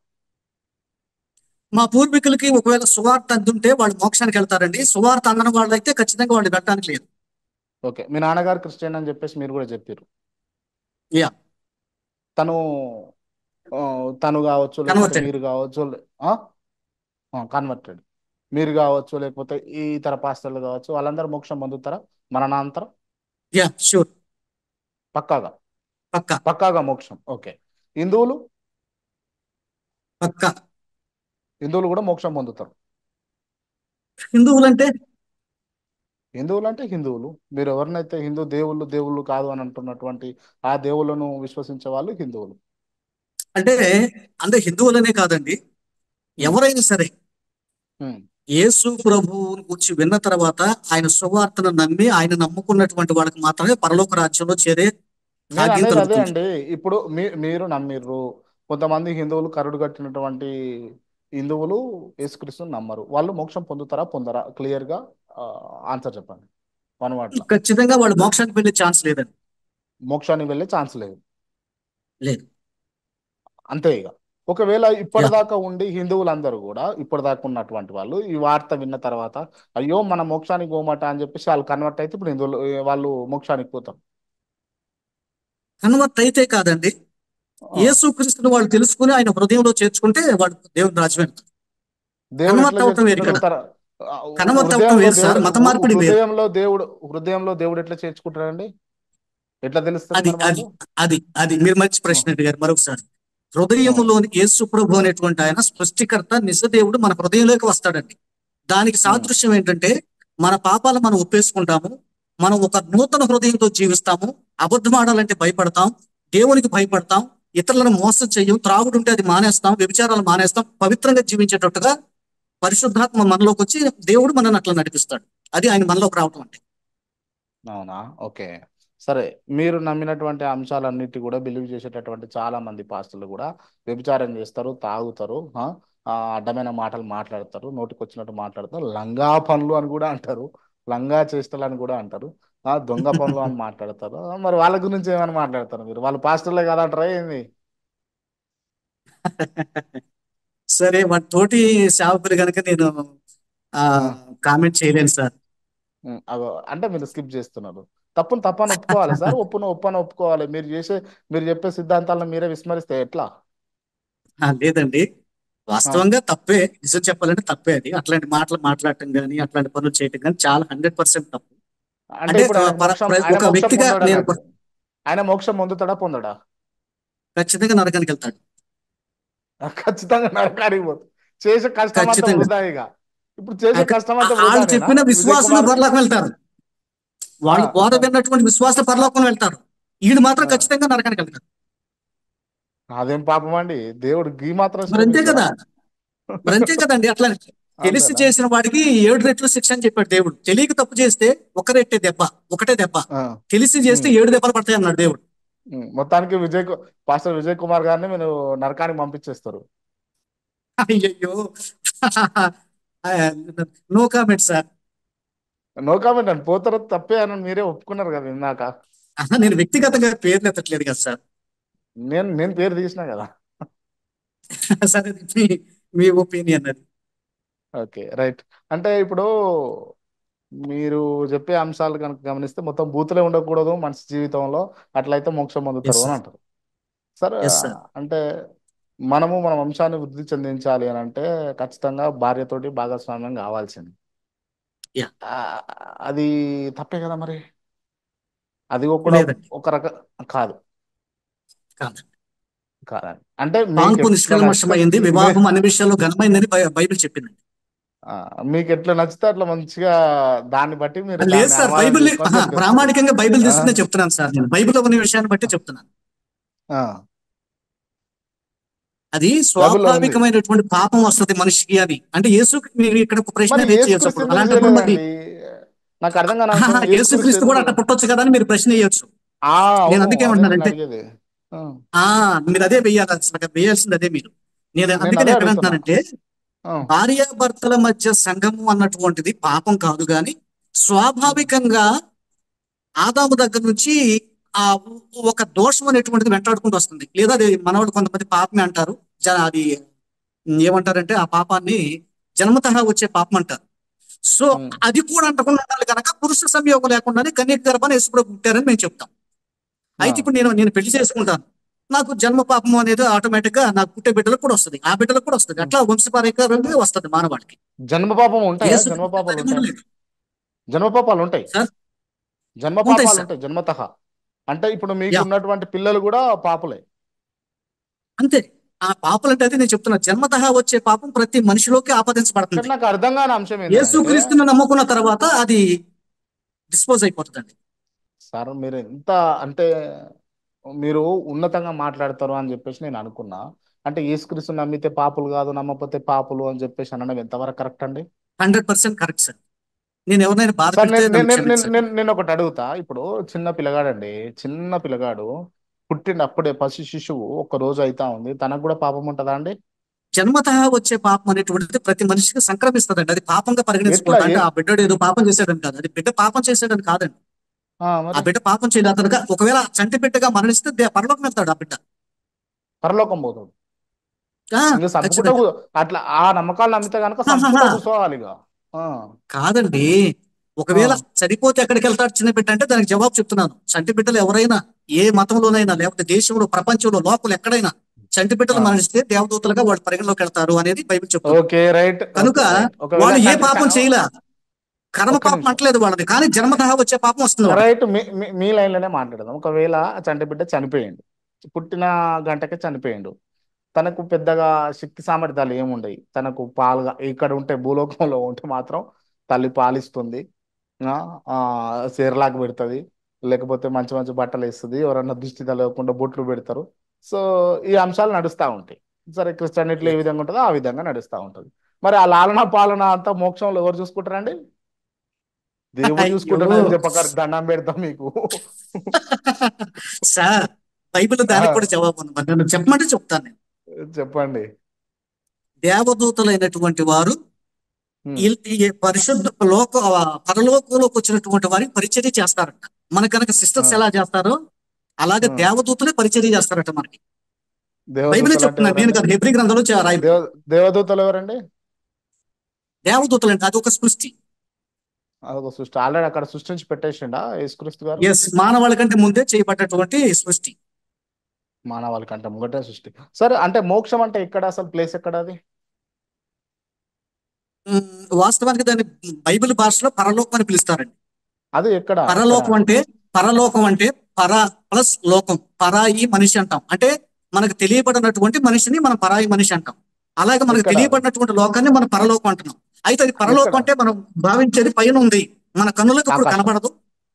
మా పూర్వీకులకి ఒకవేళ సువార్త అందుంటే వాళ్ళు మోక్షానికి వెళ్తారండి సువార్త అందని వాళ్ళు అయితే ఖచ్చితంగా వాళ్ళు వెళ్ళడానికి లేదు ఓకే మీ నాన్నగారు క్రిస్టియన్ అని చెప్పేసి మీరు కూడా చెప్పారు యా తను ఆ, తను కావచ్చు లేకపోతే కన్వర్టెడ్ మీరు కావచ్చు కన్వర్టెడ్ మీరు కావచ్చు లేకపోతే ఈ ఇతర పాస్టర్లు కావచ్చు వాళ్ళందరూ మోక్షం పొందుతారా మరణాంతరం యా షూర్ పక్కాగా పక్కా పక్కాగా మోక్షం ఓకే హిందువులు పక్కా హిందువులు కూడా మోక్షం పొందుతారు హిందువులంటే హిందువులు అంటే హిందువులు మీరు ఎవరినైతే హిందూ దేవుళ్ళు దేవుళ్ళు కాదు అని అంటున్నటువంటి ఆ దేవుళ్ళను విశ్వసించే వాళ్ళు హిందువులు అంటే అంటే హిందువులనే కాదండి ఉమ్, ఎవరైనా సరే ఉమ్. యేసు ప్రభువుని గురించి విన్న తర్వాత ఆయన సువార్తను నమ్మి ఆయన నమ్ముకున్నటువంటి వాళ్ళకి మాత్రమే పరలోక రాజ్యంలో చేరే నేను భాగ్యం అనేది అదే కలుగుతుంది అండి ఇప్పుడు మీ మీరు నమ్మిర్రు కొంతమంది హిందువులు కరుడు కట్టినటువంటి హిందువులు యేసుక్రీస్తుని నమ్మరు వాళ్ళు మోక్షం పొందుతారా పొందరా క్లియర్ గా ఆన్సర్ చెప్పండి వన్ వర్డ్లో ఖచ్చితంగా వాళ్ళు మోక్షానికి వెళ్ళే ఛాన్స్ లేదండి మోక్షానికి వెళ్ళే ఛాన్స్ లేదు లేదు అంతే ఇక ఒకవేళ యా ఇప్పటిదాకా ఉండి హిందువులందరూ కూడా ఇప్పటిదాకా ఉన్నటువంటి వాళ్ళు ఈ వార్త విన్న తర్వాత అయ్యో మన మోక్షానికి పోమట అని చెప్పేసి వాళ్ళు కన్వర్ట్ అయితే ఇప్పుడు హిందువులు వాళ్ళు మోక్షానికి పోతారు కన్వర్ట్ అయితే కాదండి యేసుక్రీస్తుని వాళ్ళు తెలుసుకుని ఆయన హృదయంలో చేర్చుకుంటే వాడు దేవుని రాజ్యం వెళ్తారు దేవుడు కనుమత్త ఎట్లా అవటం వేరు ఇక్కడ. చేర్చుకుంటారు ఆ, కనుమత్త అవటం హృదయంలో వేరు సార్, దేవుడు- మత మార్పిడి వేరు. హృదయంలో దేవుడు హృదయంలో దేవుడు ఎట్లా చేర్చుకుంటాడండి ఎట్లా తెలుస్తుంది అది మరి అది మాకు? అది అది మీరు మంచి ప్రశ్న అడిగారు మరొకసారి హృదయములోని యేసు ప్రభు అనేటువంటి ఆయన సృష్టికర్త నిజ దేవుడు మన హృదయంలోకి వస్తాడండి దానికి సాదృశ్యం ఏంటంటే మన పాపాలు మనం ఒప్పేసుకుంటాము మనం ఒక నూతన హృదయంతో జీవిస్తాము అబద్ధం ఆడాలంటే భయపడతాం దేవునికి భయపడతాం ఇతరులను మోసం చెయ్యం త్రాగుడు ఉంటే అది మానేస్తాం వ్యభిచారాలు మానేస్తాం పవిత్రంగా జీవించేటట్టుగా పరిశుద్ధాత్మ మనలోకి వచ్చి దేవుడు మనల్ని అట్లా నడిపిస్తాడు అది ఆయన మనలోకి రావటం అంటే అవునా ఓకే సరే మీరు నమ్మినటువంటి అంశాలన్నిటి కూడా బిలీవ్ చేసేటటువంటి చాలా మంది పాస్టర్లు కూడా వ్యభిచారం చేస్తారు తాగుతారు ఆ, ఆ, అడ్డమైన మాటలు మాట్లాడతారు నోటికి వచ్చినట్టు మాట్లాడతారు లంగా పనులు అని కూడా అంటారు లంగా చేష్టలు అని కూడా అంటారు ఆ దొంగ పనులు అని మాట్లాడతారు ఆ, మరి వాళ్ళ గురించి ఏమైనా మాట్లాడతారు మీరు వాళ్ళు పాస్టర్లే కదా అంటారా ఏంది సరే వాటి తోటి సేవకులు కనుక నేను ఆ కామెంట్ చేయలేను సార్ ఉం, అగో అంటే మీరు స్కిప్ చేస్తున్నారు తప్పును తప్పని ఒప్పుకోవాలి సార్ ఒప్పును ఒప్పని ఒప్పుకోవాలి మీరు చేసే మీరు చెప్పే సిద్ధాంతాలను మీరే విస్మరిస్తే ఎట్లా ఆ, లేదండి వాస్తవంగా తప్పే నిజం చెప్పాలంటే తప్పే అది అట్లాంటి మాటలు మాట్లాడటం కానీ అట్లాంటి పనులు చేయటం కానీ చాలా హండ్రెడ్ పర్సెంట్ తప్పు అంటే అంటే, ఇప్పుడు ఆయన పర- మోక్షం పర- ఆయన ఒక మోక్షం వ్యక్తిగా పొందడా నేను- కాదు? ఆయన మోక్షం పొందుతాడా పొందడా ఖచ్చితంగా నరకానికి వెళ్తాడు ఖచ్చితంగా నరకానికి పోతుంది చేసే కష్టం అంతా ఖచ్చితంగా. వృధా ఇక ఇప్పుడు చేసే అక్క- కష్టం అంతా వాళ్ళు వృధానేనా? చెప్పిన విజయ్ విశ్వాసులు కుమార్? పరలోకం వెళ్తారు వాళ్ళు ఆ, బోధ ఆ. విన్నటువంటి విశ్వాస పరలోకం వెళ్తారు వీడు మాత్రం ఆ. ఖచ్చితంగా నరకానికి వెళ్తారు అదేం పాపం అండి దేవుడు గీ మాత్రం మరి అంతే శ్రమించడా? కదా మరి అంతే కదండి అట్లా తెలిసి అంతేనా? చేసిన వాడికి ఏడు రెట్లు శిక్ష అని చెప్పాడు దేవుడు తెలియక తప్పు చేస్తే ఒక రెట్టే దెబ్బ ఒకటే దెబ్బ ఆ, తెలిసి చేస్తే ఏడు దెబ్బలు పడతాయి అన్నాడు దేవుడు ఉం. మొత్తానికి విజయ్ కు- పాస్టర్ విజయ్ కుమార్ గారిని మీరు నరకానికి పంపించేస్తారు అయ్యయ్యో no comment sir no comment అని పోతారు తప్పే అని మీరే ఒప్పుకున్నారు కదా ఇందాక అహా, నేను వ్యక్తిగతంగా పేర్లు ఎత్తట్లేదు కదా సార్ నేను నేను పేరు తీసినా కదా సరే మీ మీ ఒపీనియన్ అది ఓకే రైట్ అంటే ఇప్పుడు మీరు చెప్పే అంశాలు కనుక గమనిస్తే మొత్తం బూతులే ఉండకూడదు మనిషి జీవితంలో అట్లయితే మోక్షం పొందుతారు Yes, అని sir. అంటారు సరే Yes, sir. అంటే మనము మన వంశాన్ని వృద్ధి చెందించాలి అని అంటే ఖచ్చితంగా భార్యతోటి భాగస్వామ్యం కావాల్సింది Yeah. ఆ, అది తప్పే కదా మరి అది కూడా లేదండి. ఒక రక కాదు కాదు కాదండి అంటే మీకు పాన్పు ఎట్లా నిష్కల్మషమైంది నచ్చితే- వివాహం అన్ని విషయాల్లో ఘనమైందని బై- బైబిల్ చెప్పింది ఆ, మీకు ఎట్లా నచ్చితే అట్లా మంచిగా దాన్ని బట్టి మీరు లేదు దాన్ని సార్ అనువాదం బైబిల్ చేసుకొని ఆహా, చెప్పేస్తారు. ప్రామాణికంగా బైబిల్ ఆ. తీసుకునే చెప్తున్నాను సార్ నేను బైబిల్ ఉన్న విషయాన్ని బట్టి చెప్తున్నాను ఆ, అది స్వాభావికమైనటువంటి పాపం వస్తుంది మనిషికి అది అంటే యేసు మీరు ఇక్కడ ఒక ప్రశ్న మరి వేయచ్చు యేసుక్రీస్తు అప్పుడు ఎందుకు అలాంటప్పుడు మరి చేయలేదండి? నాకు అర్థం కాని ఆహా, అంశం యేసుక్రీస్తు కూడా అట్లా పుట్టొచ్చు కదా అని మీరు ప్రశ్న వేయచ్చు ఆ, అవును, నేను అందుకే అదే ఏమంటున్నానంటే- నేను అడిగేది. ఆ, ఆ మీరు అదే వేయాలి అసలు వేయాల్సింది అదే మీరు నేను అందుకని అదే ఎక్కడ అడుగుతున్నా. అంటున్నానంటే ఆ, భార్యాభర్తల మధ్య సంగము అన్నటువంటిది పాపం కాదు గాని స్వాభావికంగా ఆదాము దగ్గర నుంచి ఆ ఒక దోషం అనేటువంటిది వెంటాడుకుంటూ వస్తుంది లేదా అది మనవాళ్ళు కొంతమంది పాపమే అంటారు జ- అది ఏమంటారంటే ఆ పాపాన్ని జన్మతహా వచ్చే పాపం అంటారు సో ఉమ్. అది కూడా అంటకుండా ఉండాలి కనుక పురుష సంయోగం లేకుండానే కన్యక గర్భాన్ని యేసుప్రభు పుట్టారని మేము చెప్తాం అయితే ఆ. ఇప్పుడు నేను నేను పెళ్లి చేసుకుంటాను నాకు జన్మ పాపం అనేది ఆటోమేటిక్ గా నాకు పుట్టే బిడ్డలకు కూడా వస్తుంది ఆ బిడ్డలకు కూడా వస్తుంది అట్లా వంశపారంగా వస్తుంది మానవాడికి జన్మ పాపం ఉంటాయా యేసు జన్మ పాపాలు అది ఉంటాయి జన్మ పాపాలు ఉంటాయి సార్? జన్మ ఉంటాయి, పాపాలు సార్. ఉంటాయి జన్మతః అంటే ఇప్పుడు మీకు యా. ఉన్నటువంటి పిల్లలు కూడా పాపులే అంతే ఆ పాపలు అంటే అది నేను చెప్తున్నా జన్మతహా వచ్చే పాపం ప్రతి మనిషిలోకి కానీ ఆపాదించబడుతుంది నాకు అర్థం కాని అంశం ఏంటంటే యేసుక్రీస్తుని నమ్ముకున్న తర్వాత అది డిస్పోజ్ అయిపోతుందండి సార్ మీరు ఎంత అంటే మీరు ఉన్నతంగా మాట్లాడతారు అని చెప్పేసి నేను అనుకున్నా అంటే యేసుక్రీస్తు నమ్మితే పాపులు కాదు నమ్మకపోతే పాపులు అని చెప్పేసి అనడం ఎంతవరకు కరెక్ట్ అండి హండ్రెడ్ పర్సెంట్ కరెక్ట్ సార్ నేను ఎవరినైనా బాధ సార్ పెడితే నేను నన్ను నేను నేను క్షమించండి. నేను నేను ఒకటి అడుగుతా ఇప్పుడు చిన్న పిల్లగాడండి చిన్న పిల్లగాడు పుట్టిన అప్పుడే పసి శిశువు ఒక రోజు అయితా ఉంది తనకు కూడా పాపం ఉంటుందా అండి జన్మతహా వచ్చే పాపం అనేటువంటిది ప్రతి మనిషికి సంక్రమిస్తుందండి అది పాపంగా పరిగణించుకోవడం ఎట్లా? అంటే ఆ బిడ్డడు ఏదో పాపం చేశాడని కాదు అది బిడ్డ పాపం చేశాడని కాదండి ఆ, ఆ మరి బిడ్డ పాపం చేయలేదు అతనుగా ఒకవేళ చంటి బిడ్డగా మరణిస్తే దే- పరలోకం వెళ్తాడు ఆ బిడ్డ పరలోకం పోతాడు ఆ, ఇంకా సంపుకుంటా ఖచ్చితంగా. కూ- అట్లా ఆ నమ్మకాలు నమ్మితే కనుక ఆహాహా. సంపుకుంటా కూర్చోవాలి ఇక ఆ, కాదండి ఒకవేళ ఆ. చనిపోతే ఎక్కడికి వెళ్తాడు చిన్న బిడ్డ అంటే దానికి జవాబు చెప్తున్నాను చంటి బిడ్డలు ఎవరైనా ఏ మతంలోనైనా లేకపోతే దేశంలో ప్రపంచంలో లోపల ఎక్కడైనా చంటి బిడ్డలు ఆ. మరణిస్తే దేవదూతలుగా వాళ్ళు పరిగణలోకి వెళ్తారు అనేది బైబిల్ చెప్తుంది ఓకే రైట్ కనుక వాళ్ళు ఏ పాపం చేయలే కర్మ ఒక్క పాపం నిమిషం. అంటలేదు వాళ్ళది కానీ జన్మతః వచ్చే పాపం వస్తుంది వాళ్ళకి. రైట్ మీ మీ- మీ లైన్ లోనే మాట్లాడదాం ఒకవేళ చంటి బిడ్డ చనిపోయిండు పుట్టిన గంటకే చనిపోయిండు తనకు పెద్దగా శక్తి సామర్థ్యాలు ఏముండయి తనకు పాలుగా ఇక్కడ ఉంటే భూలోకంలో ఉంటే మాత్రం తల్లి పాలిస్తుంది ఆ, ఆ, సేర్లాక్ పెడుతుంది లేకపోతే మంచి మంచి బట్టలు వేస్తుంది ఎవరన్నా దిష్టి తలగకుండా బొట్లు పెడతారు సో ఈ అంశాలు నడుస్తూ ఉంటాయి సరే క్రిస్టియానిటీలో ఏ విధంగా ఉంటుందో ఆ విధంగా నడుస్తూ ఉంటుంది మరి ఆ లాలన పాలన అంతా మోక్షంలో ఎవరు చూసుకుంటారండి దేవుడు అయ్యో. చూసుకుంటారని చెప్పక దండం పెడతాం మీకు సార్ బైబిల్ దానికి ఆ. కూడా జవాబు ఉంది మరి నన్ను చెప్పమంటే చెప్తాను నేను చెప్పండి దేవదూతలైనటువంటి వారు Hmm. ఈ- ఈ పరిశుద్ధ లోక పరలోకంలోకి వచ్చినటువంటి వారికి పరిచర్య చేస్తారట మన కనుక సిస్టర్స్ Ah. ఎలా చేస్తారో అలాగే Ah. దేవదూతలే పరిచర్య చేస్తారట మనకి బైబిలే దేవదూతలు అంటే చెప్తున్నాను నేను ఎవరండి? కదా హెబ్రి గ్రంథంలో చే- రాయి దేవ దేవదూతలు ఎవరండి దేవదూతలు అంటే అది ఒక సృష్టి అదొక సృష్టి ఆల్రెడీ అక్కడ సృష్టించి పెట్టేసిండా యేసుక్రీస్తు గారు ఎస్ మానవాళి కంటే ముందే చేయబడ్డటువంటి సృష్టి మానవాళి కంటే ముంగటే సృష్టి సరే అంటే మోక్షం అంటే ఎక్కడ అసలు ప్లేస్ ఎక్కడ అది ఉమ్, వాస్తవానికి దాన్ని బైబిల్ భాషలో పరలోకం అని పిలుస్తారండి అది ఎక్కడ పరలోకం అంటే పరలోకం అంటే పర ప్లస్ లోకం పరాయి మనిషి అంటాం అంటే మనకు తెలియబడినటువంటి మనిషిని మనం పరాయి మనిషి అంటాం అలాగే మనకు ఎక్కడ? తెలియబడినటువంటి లోకాన్ని మనం పరలోకం అంటున్నాం అయితే అది పరలోకం ఎక్కడ? అంటే మనం భావించేది పైన ఉంది మన కన్నులకు ఇప్పుడు ఆకాశం. కనబడదు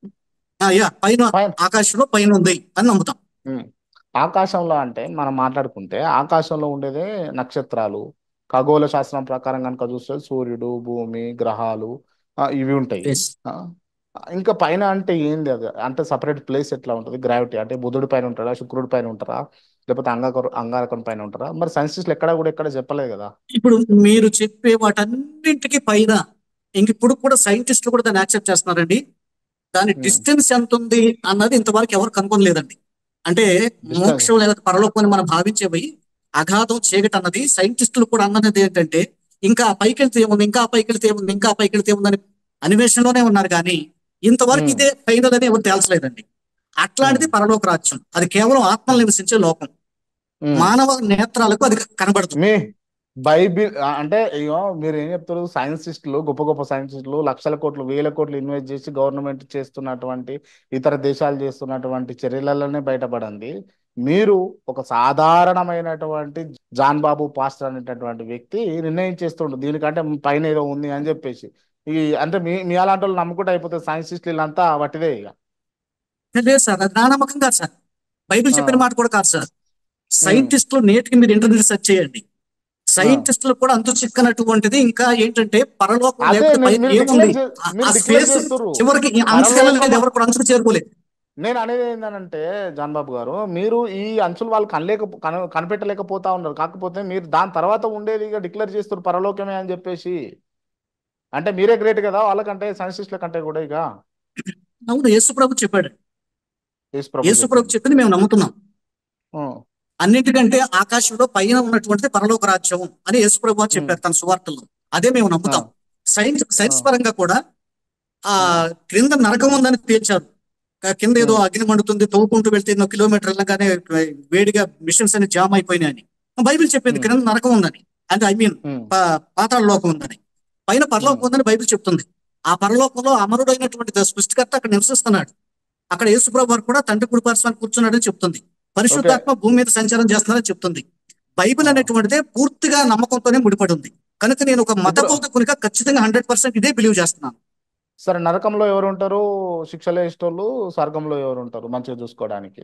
ఆ, యా పైన పైన. ఆకాశంలో పైన ఉంది అని నమ్ముతాం ఉమ్. ఆకాశంలో అంటే మనం మాట్లాడుకుంటే ఆకాశంలో ఉండేదే నక్షత్రాలు ఖగోళ శాస్త్రం ప్రకారం కనుక చూస్తే సూర్యుడు భూమి గ్రహాలు ఆ, ఇవి ఉంటాయి Yes. ఆ, ఇంకా పైన అంటే ఏంది అది అంటే సపరేట్ ప్లేస్ ఎట్లా ఉంటుంది గ్రావిటీ అంటే బుధుడి పైన ఉంటారా శుక్రుడి పైన ఉంటారా లేకపోతే అంగాకరు అంగారకం పైన ఉంటారా మరి సైన్సిస్టులు ఎక్కడ కూడా ఎక్కడ చెప్పలేదు కదా ఇప్పుడు మీరు చెప్పే వాటన్నింటికి పైన ఇంక ఇప్పుడు కూడా సైంటిస్టులు కూడా దాన్ని యాక్సెప్ట్ చేస్తున్నారండి దాని Hmm. డిస్టెన్స్ ఎంత ఉంది అన్నది ఇంతవరకు ఎవరు కనుగొనలేదండి అంటే Distance. మోక్షం లేదా పరలోకం అని మనం భావించేవి అగాధం చీకటి అన్నది సైంటిస్టులు కూడా అన్నది ఏంటంటే ఇంకా ఆ పైకి వెళ్తే ఏముంది ఇంకా ఆ పైకి వెళ్తే ఏముంది ఇంకా ఆ పైకి వెళ్తే ఏముందని అన్వేషణలోనే ఉన్నారు కానీ ఇంతవరకు Hmm. ఇదే ఫైనల్ అని ఎవరు తేల్చలేదండి అట్లాంటిది పరలోక రాజ్యం అది కేవలం ఆత్మలు నివసించే లోకం ఉమ్. మానవ నేత్రాలకు అది కనబడుతుంది మీ బైబిల్ ఆ, అంటే ఇగో మీరు ఏం చెప్తారు సైన్సిస్టులు గొప్ప గొప్ప సైన్సిస్టులు లక్షల కోట్లు వేల కోట్లు ఇన్వెస్ట్ చేసి గవర్నమెంట్ చేస్తున్నటువంటి ఇతర దేశాలు చేస్తున్నటువంటి చర్యలలోనే బయటపడింది మీరు ఒక సాధారణమైనటువంటి జాన్ బాబు పాస్టర్ అనేటటువంటి వ్యక్తి నిర్ణయం చేస్తుండ్రు దీనికంటే పైన ఏదో ఉంది అని చెప్పేసి ఈ అంటే మీ మీ అలాంటి వాళ్ళు నమ్ముకుంటే అయిపోతుంది సైన్సిస్టులు వీళ్ళంతా వట్టిదే ఇక లేదు సార్ అది నా నమ్మకం కాదు సార్ బైబిల్ చెప్పిన ఆ. మాట కూడా కాదు సార్ సైంటిస్టులు నేటికి మీరు ఇంటర్నెట్ సెర్చ్ చేయండి సైంటిస్టులు కూడా అంతు చిక్కనటువంటిది ఇంకా ఏంటంటే పరలోకం అదే లేకపోతే మీరు- పైన మీరు ఏముంది declare చే- ఆ- మీరు ఆ declare స్పేస్ చేస్తుర్రు. చివరికి ఈ అంచుకెళ్ళలేదు ఎవరు కూడా అంచుకు చేరుకోలేదు నేను అనేది ఏంటంటే జాన్ బాబు గారు మీరు ఈ అంచులు వాళ్ళు కనలేక కన కనిపెట్టలేకపోతా ఉన్నారు కాకపోతే మీరు దాని తర్వాత ఉండేది ఇక డిక్లేర్ చేస్తారు పరలోకమే అని చెప్పేసి అంటే మీరే గ్రేట్ కదా వాళ్ళకంటే సైన్సిస్టుల కంటే కూడా ఇక అవును యేసు ప్రభు చెప్పాడు యేసు ప్రభు యేసు ప్రభు చెప్పింది మేము నమ్ముతున్నాం ఉం. అన్నిటికంటే ఆకాశంలో పైన ఉన్నటువంటిది పరలోక రాజ్యం అని యేసు ప్రభు వారు చెప్పారు తన సువార్తల్లో అదే మేము నమ్ముతాం సైన్స్ సైన్స్ ఆ. పరంగా కూడా ఆ క్రింద నరకం ఉందని తేల్చారు క- కింద ఏదో అగ్ని మండుతుంది తవ్వుకుంటూ వెళ్తే ఎన్నో కిలోమీటర్ వెళ్ళగానే వేడిగా మిషన్స్ అని జామ్ అయిపోయినాయి అని బైబిల్ చెప్పింది Hmm. క్రింద నరకం ఉందని అంటే ఐ మీన్ ఉం. పాతాళ లోకం ఉందని పైన పరలోకం ఉందని బైబిల్ చెప్తుంది ఆ పరలోకంలో అమరుడైనటువంటి ద- సృష్టికర్త అక్కడ నివసిస్తున్నాడు అక్కడ యేసుప్రభు వారు కూడా తండ్రి కుడి పార్శ్వాన్ని కూర్చున్నాడని చెప్తుంది పరిశుద్ధాత్మ భూమి మీద సంచారం చేస్తున్నారని చెప్తుంది బైబిల్ ఆ. అనేటువంటిదే పూర్తిగా నమ్మకంతోనే ముడిపడి ఉంది కనుక నేను ఒక మత ఇప్పుడు- బోధకునిగా ఖచ్చితంగా హండ్రెడ్ పర్సెంట్ ఇదే బిలీవ్ చేస్తున్నాను సరే నరకంలో ఎవరు ఉంటారు శిక్షలు వేసేటోళ్ళు స్వర్గంలో ఎవరు ఉంటారు మంచిగా చూసుకోవడానికి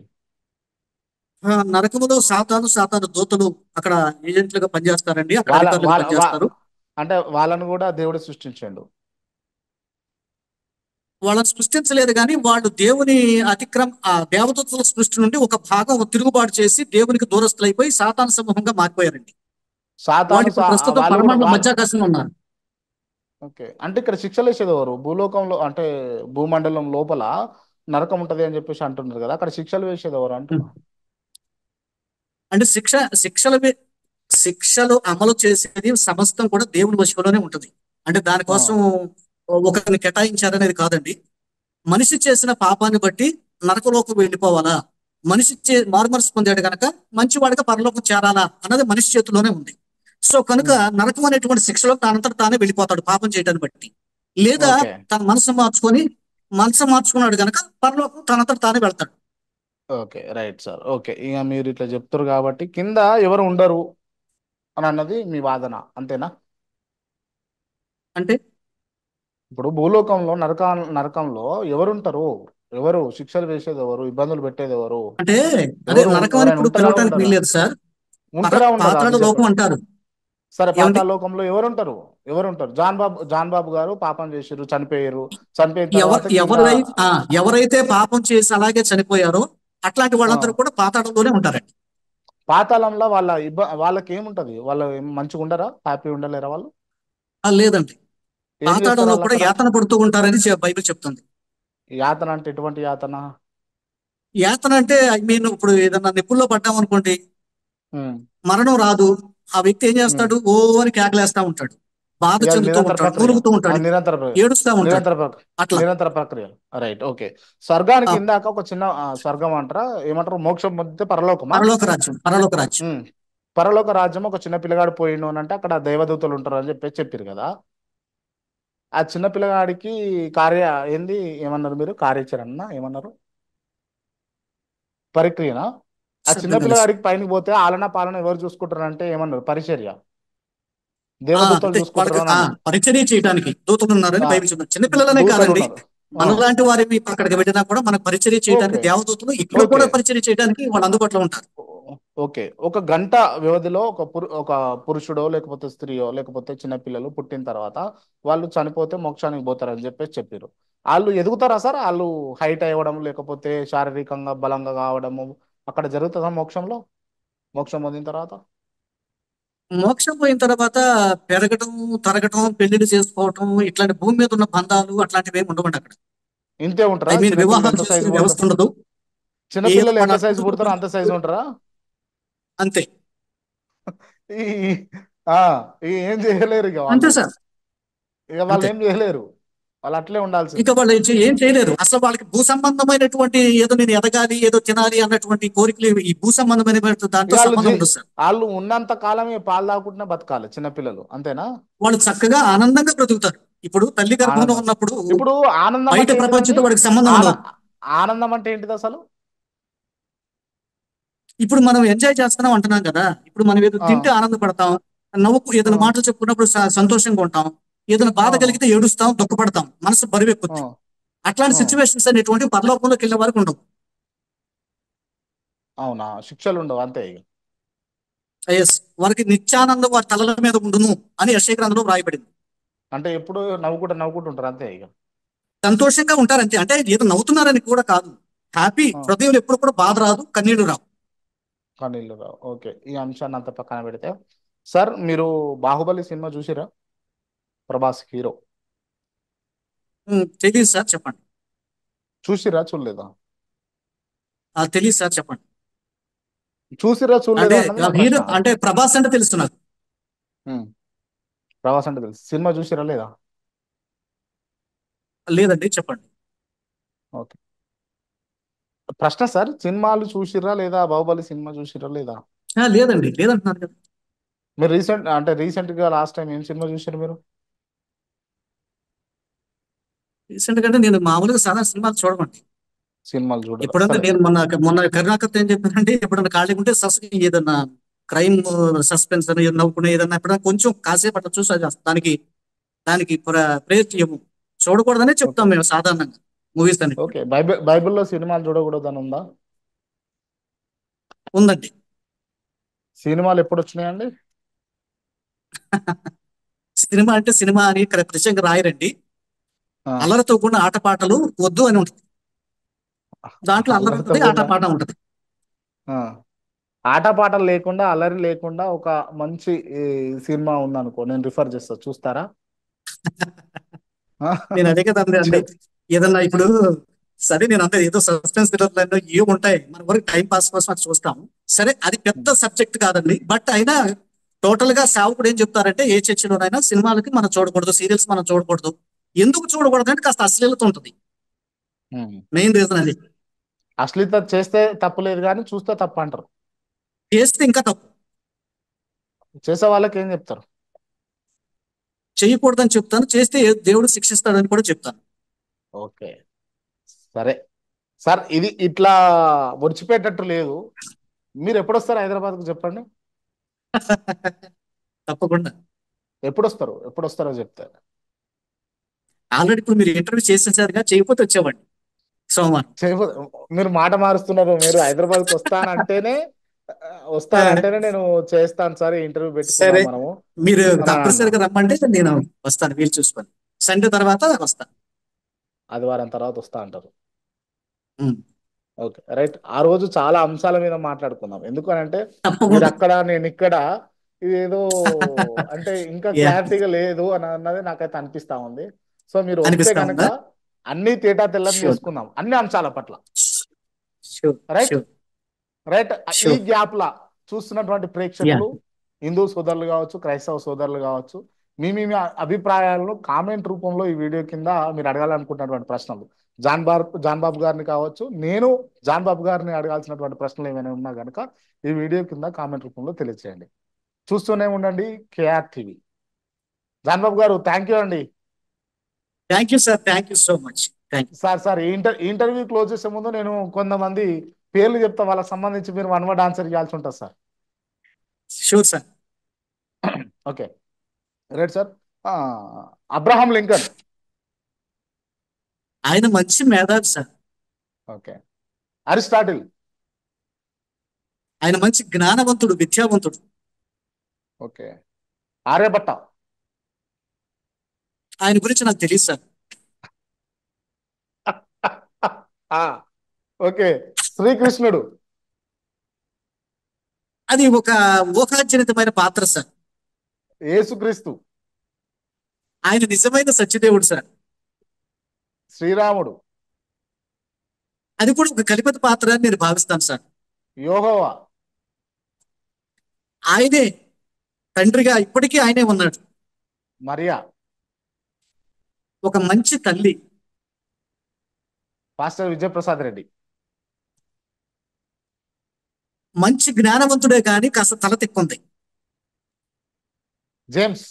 ఆ, నరకములో సాతాను సాతాను దూతలు అక్కడ ఏజెంట్లుగా పనిచేస్తారండి అక్కడ వాళ్ళ అధికారులుగా వాళ్ళ పనిచేస్తారు వా- అంటే వాళ్ళను కూడా దేవుడు సృష్టించాడు వాళ్ళని సృష్టించలేదు కానీ వాళ్ళు దేవుని అతిక్రమ ఆ దేవదూతల సృష్టి నుండి ఒక భాగం తిరుగుబాటు చేసి దేవునికి దూరస్తులైపోయి సాతాను సమూహంగా మారిపోయారండి సాతాను వాళ్ళు ఇప్పుడు సా- ప్రస్తుతం వాళ్ళు కూడా పరమాండ వా- మధ్యాకాశంలో ఉన్నారు ఓకే అంటే ఇక్కడ శిక్షలు వేసేది ఎవరు భూలోకంలో అంటే భూమండలం లోపల నరకం ఉంటది అని చెప్పేసి అంటున్నారు కదా అక్కడ శిక్షలు వేసేది ఎవరు అంటున్నా అంటే శిక్ష శిక్షల వే- శిక్షలు అమలు చేసేది సమస్తం కూడా దేవుని వశంలోనే ఉంటది అంటే దానికోసం ఒకరిని కేటాయించారనేది కాదండి మనిషి చేసిన పాపాన్ని బట్టి నరకలోకి వెళ్ళిపోవాలా మనిషి చే మారుమనసు పొందాడు కనుక మంచివాడిగా పరలోకం చేరాలా అన్నది మనిషి చేతిలోనే ఉంది సో కనుక నరకం అనేటువంటి శిక్షలో తానంతట తానే వెళ్ళిపోతాడు పాపం చేయడాన్ని బట్టి లేదా ఓకే తన మనసు మార్చుకొని మనసు మార్చుకున్నాడు కనుక పరలోకం తనంతట తానే వెళ్తాడు ఓకే రైట్ సార్ ఓకే ఇక మీరు ఇట్లా చెప్తారు కాబట్టి కింద ఎవరు ఉండరు అని అన్నది మీ వాదన అంతేనా అంటే ఇప్పుడు భూలోకంలో నరక నరకంలో ఎవరుంటారు ఎవరు శిక్షలు వేసేది ఎవరు ఇబ్బందులు పెట్టేది ఎవరు అంటే అదే ఎవరు నరకం అని ఎవరైనా ఇప్పుడు ఉంటారా పిలవటానికి ఉండరా వీల్లేదు సార్ ఉంటారా ఉండరా పాతాళ అది లోకం చెప్పండి అంటారు సరే ఏమండి పాతాళ లోకంలో ఎవరుంటారు ఎవరుంటారు జాన్ బాబు జాన్ బాబు గారు పాపం చేసిర్రు చనిపోయారు చనిపోయిన ఎవరు తర్వాత కింద ఎవరైతే ఆ, ఎవరైతే పాపం చేసి అలాగే చనిపోయారో అట్లాంటి ఆ, వాళ్ళందరూ కూడా పాతాళంలోనే ఉంటారండి పాతాళంలో వాళ్ళ ఇబ్బ వాళ్ళకి ఏముంటది వాళ్ళు ఏం మంచిగా ఉండరా హ్యాపీ ఉండలేరా వాళ్ళు ఆ, లేదండి ఏం చేస్తారు పాతాళంలో వాళ్ళు కూడా అక్కడ యాతన పడుతూ ఉంటారని చె- బైబిల్ చెప్తుంది యాతన అంటే ఎటువంటి యాతన యాతన అంటే ఐ మీన్ ఇప్పుడు ఏదన్నా నిప్పుల్లో పడ్డాం అనుకోండి ఉమ్, మరణం రాదు ఆ వ్యక్తి ఏం ఉమ్. చేస్తాడు ఓ అని కేకలేస్తా ఉంటాడు బాధ ఇక అది చెందుతూ నిరంతర ఉంటాడు ప్రక్రియ మూలుగుతూ ఉంటాడు అది నిరంతర ప్రక్రియ ఏడుస్తా ఉంటాడు నిరంతర ప్రక్రియ అట్లా నిరంతర ప్రక్రియ రైట్ ఓకే స్వర్గానికి ఆ, ఇందాక ఒక చిన్న ఆ, స్వర్గం అంటారా ఏమంటారు మోక్షం పొందితే పరలోకమా పరలోక రాజ్యం పరలోక రాజ్యం ఉమ్. పరలోక రాజ్యం ఒక చిన్న పిల్లగాడు పోయిండు అని అంటే అక్కడ దేవదూతలు ఉంటారు అని చెప్పి చెప్పారు కదా ఆ చిన్న పిల్లగాడికి కార్య ఏంది ఏమన్నారు మీరు కార్యాచరణ ఏమన్నారు పరిక్రియనా ఆ చిన్న అర్థం కాలేదు సార్. పిల్లగాడికి పైన పోతే ఆలన పాలన ఎవరు చూసుకుంటారు అంటే ఏమన్నారు పరిచర్య ఆ, దేవదూతలు అంతే చూసుకుంటారు వాళ్ళకి అని ఆ, అన్నారు పరిచర్య చేయడానికి దూతలు ఉన్నారని ఆ, బైబిల్ చెప్తుంది చిన్నపిల్లలనే దూతలు కాదండి ఉన్నారు ఆ, మనలాంటి వారి అక్కడికి వెళ్ళినా కూడా మనకు పరిచర్య చేయడానికి ఓకే దేవదూతలు ఇక్కడ ఓకే కూడా పరిచర్య చేయడానికి వాళ్ళు అందుబాటులో ఉంటారు ఓకే ఒక గంట వ్యవధిలో ఒక పురు ఒక పురుషుడో లేకపోతే స్త్రీయో లేకపోతే చిన్నపిల్లలు పుట్టిన తర్వాత వాళ్ళు చనిపోతే మోక్షానికి పోతారని చెప్పేసి చెప్పారు వాళ్ళు ఎదుగుతారా సార్ వాళ్ళు హైట్ అవ్వడం లేకపోతే శారీరకంగా బలంగా కావడము అక్కడ జరుగుతుందా మోక్షంలో మోక్షం పొందిన తర్వాత మోక్షం పోయిన తర్వాత పెరగటం తరగటం పెళ్లిళ్ళు చేసుకోవటం ఇట్లాంటి భూమి మీద ఉన్న బంధాలు అట్లాంటివి ఏమి ఉండవండి అక్కడ ఇంతే ఐ ఉంటారా మీన్ చిన్నపిల్లలు వివాహాలు ఎంత సైజు చేసుకునే వ్యవస్థ పుడతారు ఉండదు ఏదో చిన్నపిల్లలు వాళ్ళ ఎంత సైజు అదృష్టం పుడతారో అంత సైజు ఉంటారా అంతే ఈ ఈ- ఆ ఈ ఏం చేయలేరు ఇక అంతే వాళ్ళు సార్ ఇక వాళ్ళు అంతే ఏం చేయలేరు వాళ్ళు అట్లే ఉండాల్సిందే ఇక వాళ్ళు ఏం చే- ఏం చేయలేరు అసలు వాళ్ళకి భూ సంబంధమైనటువంటి ఏదో నేను ఎదగాలి ఏదో తినాలి అన్నటువంటి కోరికలు ఇవి- ఈ భూ సంబంధమైన దాంట్లో ఇక వాళ్ళు సంబంధం జీ- ఉండదు సార్ వాళ్ళు ఉన్నంత కాలమే పాలు తాగుకుంటూనే బతకాలి చిన్నపిల్లలు అంతేనా వాళ్ళు చక్కగా ఆనందంగా బ్రతుకుతారు ఇప్పుడు తల్లి గర్భంలో ఆనందం ఉన్నప్పుడు ఇప్పుడు ఆనందం బయట అంటే ఏంటిదండి ప్రపంచంతో వాడికి సంబంధం ఆన ఉండదు ఆనందం అంటే ఏంటిది అసలు ఇప్పుడు మనం ఎంజాయ్ చేస్తున్నాం అంటున్నాం కదా ఇప్పుడు మనం ఏదో ఆ తింటే ఆనందపడతాం నవ్వుకు ఆ ఏదైనా మాటలు చెప్పుకున్నప్పుడు స- సంతోషంగా ఉంటాం ఏదైనా ఆ బాధ కలిగితే ఏడుస్తాం దుఃఖపడతాం మనసు ఆ బరువెక్కుద్ది అట్లాంటి ఆ. సిచ్యువేషన్స్ అనేటువంటి పరలోకంలోకి వెళ్ళే వరకు ఉండవు అవునా శిక్షలు ఉండవు అంతే ఇక ఎస్ వారికి నిత్యానందం వారి తలల మీద ఉండును అని యశయ గ్రంథంలో వ్రాయబడింది అంటే ఎప్పుడు నవ్వుకుంటూ నవ్వుకుంటూ ఉంటారు అంతే ఇక సంతోషంగా ఉంటారంతే అంటే ఏదో నవ్వుతున్నారని కూడా కాదు హ్యాపీ ఆ. హృదయంలో ఎప్పుడు కూడా బాధ రాదు కన్నీళ్లు రావు కన్నీళ్ళు రావు ఓకే ఈ అంశాన్ని అంత పక్కన పెడితే సార్ మీరు బాహుబలి సినిమా చూసిరా ప్రభాస్ హీరో ఉమ్, తెలియదు సార్ చెప్పండి చూసిరా చూడలేదా ఆ, తెలియదు సార్ చెప్పండి చూసిరా చూడలేదా అంటే అన్నది నా హీరో ప్రశ్న అంటే ప్రభాస్ అంటే తెలుసు నాకు ఉమ్. ప్రభాస్ అంటే తెలుసు సినిమా చూసిరా లేదా లేదండి చెప్పండి ఓకే ప్రశ్న సార్ సినిమాలు చూసిరా లేదా బాహుబలి సినిమా చూసిరా లేదా ఆ, లేదండి లేదంటున్నారు కదా మీరు రీసెంట్ అంటే రీసెంట్ గా లాస్ట్ టైం ఏం సినిమా చూసారు మీరు రీసెంట్ గా అంటే నేను మామూలుగా సాధారణ సినిమాలు చూడమండి సినిమాలు చూడరా ఎప్పుడంటే సరే నేను మొన్న మొన్న కరుణాకర్ ఏం చెప్పానంటే ఎప్పుడన్నా ఖాళీ ఉంటే సస్ ఏదన్నా క్రైమ్ సస్పెన్స్ అని నవ్వుకునే ఏదన్నా ఎప్పుడన్నా కొంచెం కాసేపు అట్లా చూసి అది దానికి దానికి ప్రేర్ చేయము చూడకూడదనే ఓకే చెప్తాం మేము సాధారణంగా మూవీస్ అని ఓకే బైబిల్ బైబిల్లో సినిమాలు చూడకూడదని ఉందా ఉందండి సినిమాలు ఎప్పుడు వచ్చినాయండి సినిమా అంటే సినిమా అని ఇక్కడ ప్రత్యేకంగా రాయరండి ఆ, అల్లరితో కూడిన ఆటపాటలు వద్దు అని ఉంటుంది దాంట్లో అల్లరి అల్లరితో ఉంటుంది కూడిన ఆటపాట ఉంటుంది ఆ, ఆటపాటలు లేకుండా అల్లరి లేకుండా ఒక మంచి ఈ, సినిమా ఉందనుకో నేను రిఫర్ చేస్తా చూస్తారా ఆ, నేను అదే కదా అండి అంటే చెప్ ఏదన్నా ఇప్పుడు సరే నేను అంటే ఏదో సస్పెన్స్ థ్రిల్లర్లు ఏవి ఉంటాయి మన వరకు టైం పాస్ కోసం అది చూస్తాం సరే అది పెద్ద సబ్జెక్ట్ కాదండి బట్ అయినా టోటల్ గా సేవకుడు ఏం చెప్తారంటే ఏ చర్చిలోనైనా సినిమాలకి మనం చూడకూడదు సీరియల్స్ మనం చూడకూడదు ఎందుకు చూడకూడదు అంటే కాస్త అశ్లీలత ఉంటుంది ఉమ్. మెయిన్ రీజన్ అది అశ్లీత చేస్తే తప్పు లేదు కానీ చూస్తే తప్పు అంటారు చేస్తే ఇంకా తప్పు చేసే వాళ్ళకి ఏం చెప్తారు చేయకూడదని చెప్తాను చేస్తే దేవుడు శిక్షిస్తాడని కూడా చెప్తాను ఓకే సరే సార్ ఇది ఇట్లా ముడిచిపెట్టట్టు లేదు మీరు ఎప్పుడు వస్తారు హైదరాబాద్కు చెప్పండి తప్పకుండా ఎప్పుడు వస్తారు ఎప్పుడు వస్తారో చెప్తారు ఆల్రెడీ ఇప్పుడు మీరు ఇంటర్వ్యూ చేసేసారుగా చేయకపోతే వచ్చేవాడిని సోమవారం చేయబో మీరు మాట మారుస్తున్నారు మీరు హైదరాబాద్కి వస్తానంటేనే ఆ, వస్తానంటేనే నేను చేస్తాను సార్ ఇంటర్వ్యూ సరే పెట్టుకున్నాం మనము మీరు అని అన్నా తప్పనిసరిగా రమ్మంటే నేను వస్తాను వీలు చూసుకొని సండే తర్వాత వస్తాను ఆదివారం తర్వాత వస్తా అంటారు ఉమ్. ఓకే రైట్ ఆ రోజు చాలా అంశాల మీద మాట్లాడుకుందాం ఎందుకనంటే మీరు తప్పకుండా అక్కడ నేను ఇక్కడ ఇది ఏదో అంటే ఇంకా యా క్లారిటీగా లేదు అని అన్నది నాకైతే అనిపిస్తా ఉంది సో మీరు వస్తే అనిపిస్తా కనుక ఉందా అన్ని తేటా తెల్లం షూర్ చేసుకుందాం అన్ని అంశాల పట్ల షూర్ రైట్ షూర్ రైట్ ఈ షూర్ గ్యాప్ లా చూస్తున్నటువంటి యా ప్రేక్షకులు హిందూ సోదరులు కావచ్చు క్రైస్తవ సోదరులు కావచ్చు మీ మీ మీ అభిప్రాయాలను కామెంట్ రూపంలో ఈ వీడియో కింద మీరు అడగాలనుకుంటున్నటువంటి ప్రశ్నలు జాన్ బాబు జాన్ బాబు గారిని కావచ్చు నేను జాన్ బాబు గారిని అడగాల్సినటువంటి ప్రశ్నలు ఏమైనా ఉన్నా కనుక ఈ వీడియో కింద కామెంట్ రూపంలో తెలియజేయండి చూస్తూనే ఉండండి కేఆర్ టీవీ జాన్ బాబు గారు థ్యాంక్ యూ అండి thank you sir thank you so much thank you sir sir ఈ ఇంటర్ ఇంటర్వ్యూ క్లోజ్ చేసే ముందు నేను కొంతమంది పేర్లు చెప్తా వాళ్ళకి సంబంధించి మీరు వన్ వర్డ్ ఆన్సర్ చేయాల్సి ఉంటుంది sir sure sir okay right sir Abraham Lincoln ఆయన మంచి మేధావి సార్ ఓకే అరిస్టాటిల్ ఆయన మంచి జ్ఞానవంతుడు విద్యావంతుడు ఓకే ఆర్యభట్ట ఆయన గురించి నాకు తెలియదు సార్ ఆ, ఓకే శ్రీకృష్ణుడు అది ఒక ఊహాజనితమైన పాత్ర సార్ యేసుక్రీస్తు ఆయన నిజమైన సత్యదేవుడు సార్ శ్రీరాముడు అది కూడా ఒక కలిపత పాత్ర అని నేను భావిస్తాను సార్ యోహోవా ఆయనే తండ్రిగా ఇప్పటికీ ఆయనే ఉన్నాడు మరియా ఒక మంచి తల్లి పాస్టర్ విజయప్రసాద్ రెడ్డి మంచి జ్ఞానవంతుడే కానీ కాస్త తల తిక్కుంది జేమ్స్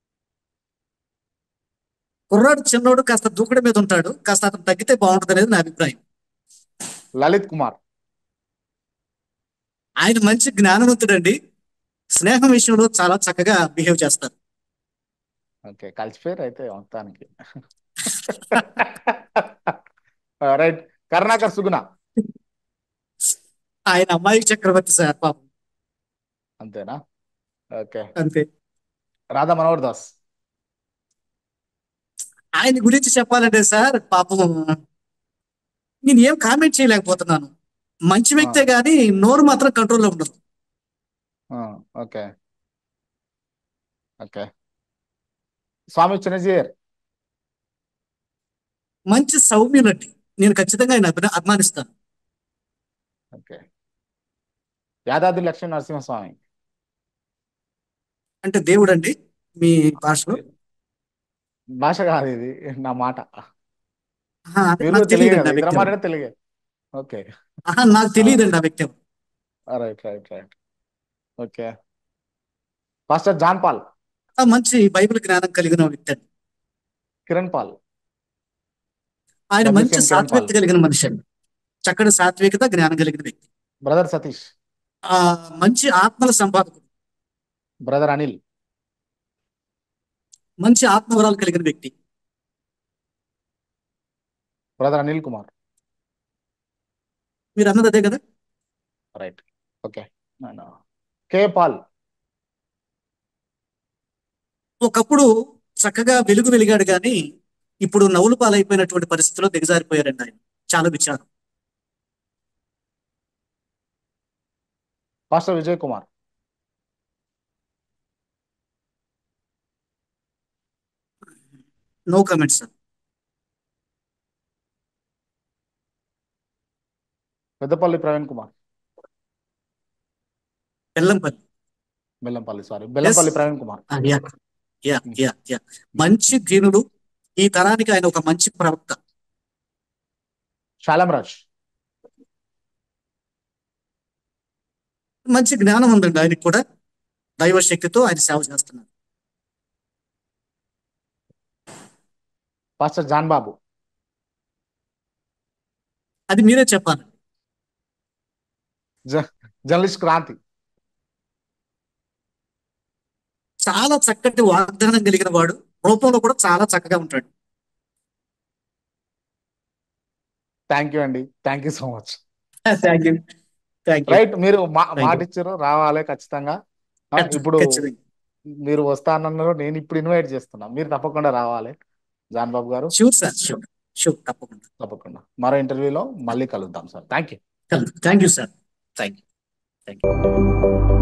కుర్రాడు చిన్నోడు కాస్త దూకుడు మీద ఉంటాడు కాస్త అతను తగ్గితే బాగుంటుంది అనేది నా అభిప్రాయం లలిత్ కుమార్ ఆయన మంచి జ్ఞానవంతుడండి స్నేహం విషయంలో చాలా చక్కగా బిహేవ్ చేస్తారు ఓకే కలిసిపోయారు అయితే మొత్తానికి రైట్ కరుణాకర్ సుగుణ ఆయన అమ్మాయి చక్రవర్తి సార్ పాపం అంతేనా ఓకే అంతే రాధా మనోహర్ దాస్ ఆయన గురించి చెప్పాలంటే సార్ పాపం నేను ఏం కామెంట్ చేయలేకపోతున్నాను మంచి వ్యక్తే కానీ నోరు మాత్రం కంట్రోల్లో ఉండదు ఓకే ఓకే స్వామి చిన్నజీయర్ మంచి సౌమ్యులండి నేను ఖచ్చితంగా ఆయన అభిన- అభిమానిస్తాను ఓకే యాదాద్రి లక్ష్మీ నరసింహస్వామి అంటే దేవుడు అండి మీ భాషలో భాష కాదు ఇది నా మాట ఆహా, అదే మీరు నాకు తెలుగే తెలియదండి కదా ఆ ఇద్దరు వ్యక్తి ఎవరు. మాట్లాడే తెలుగే ఓకే ఆహా, నాకు తెలియదండి ఆ వ్యక్తి ఎవరు. Right right right okay pastor John Paul ఆ మంచి బైబిల్ జ్ఞానం కలిగిన వ్యక్తి అండి కిరణ్ పాల్ ఆయన WCM మంచి కిరణ్ సాత్వికత పాల్. కలిగిన మనిషి అండి చక్కటి సాత్వికత జ్ఞానం కలిగిన వ్యక్తి బ్రదర్ సతీష్ ఆ మంచి ఆత్మల సంపాదకుడు బ్రదర్ అనిల్ మంచి ఆత్మవరాలు కలిగిన వ్యక్తి బ్రదర్ అనిల్ కుమార్ మీరు అన్నది అదే కదా రైట్ ఓకే కే పాల్ ఒకప్పుడు చక్కగా వెలుగు వెలిగాడు కానీ ఇప్పుడు నవ్వులు పాలైపోయినటువంటి పరిస్థితిలో దిగజారిపోయారండి ఆయన చాలా విచారం pastor Vijay Kumar no comments sir Peddapalli Praveen Kumar Bellampalli Bellampalli sorry Bellampalli Praveen Kumar ఆ, యా యా యా యా మంచి దీనుడు ఈ తరానికి ఆయన ఒక మంచి ప్రవక్త శాలం రాజ్ మంచి జ్ఞానం ఉందండి ఆయనకి కూడా దైవ శక్తితో ఆయన సేవ చేస్తున్నారు పాస్టర్ జాన్ బాబు అది మీరే చెప్పాలి జర్నలిస్ట్ క్రాంతి చాలా చక్కటి వాగ్దానం కలిగిన వాడు రూపంలో కూడా చాలా చక్కగా ఉంటాడు థ్యాంక్ యూ అండి thank you so much thank you thank you right మీరు మా- Thank you. మాట ఇచ్చారు రావాలి ఖచ్చితంగా ఆ, ఇప్పుడు మీరు వస్తానన్నారు నేను ఇప్పుడు ఇన్వైట్ చేస్తున్నా మీరు తప్పకుండా రావాలి జాన్ బాబు గారు షూర్ సార్ షూర్ షూర్ తప్పకుండా తప్పకుండా మరో ఇంటర్వ్యూలో మళ్ళీ కలుద్దాం sir thank you thank you sir thank you thank you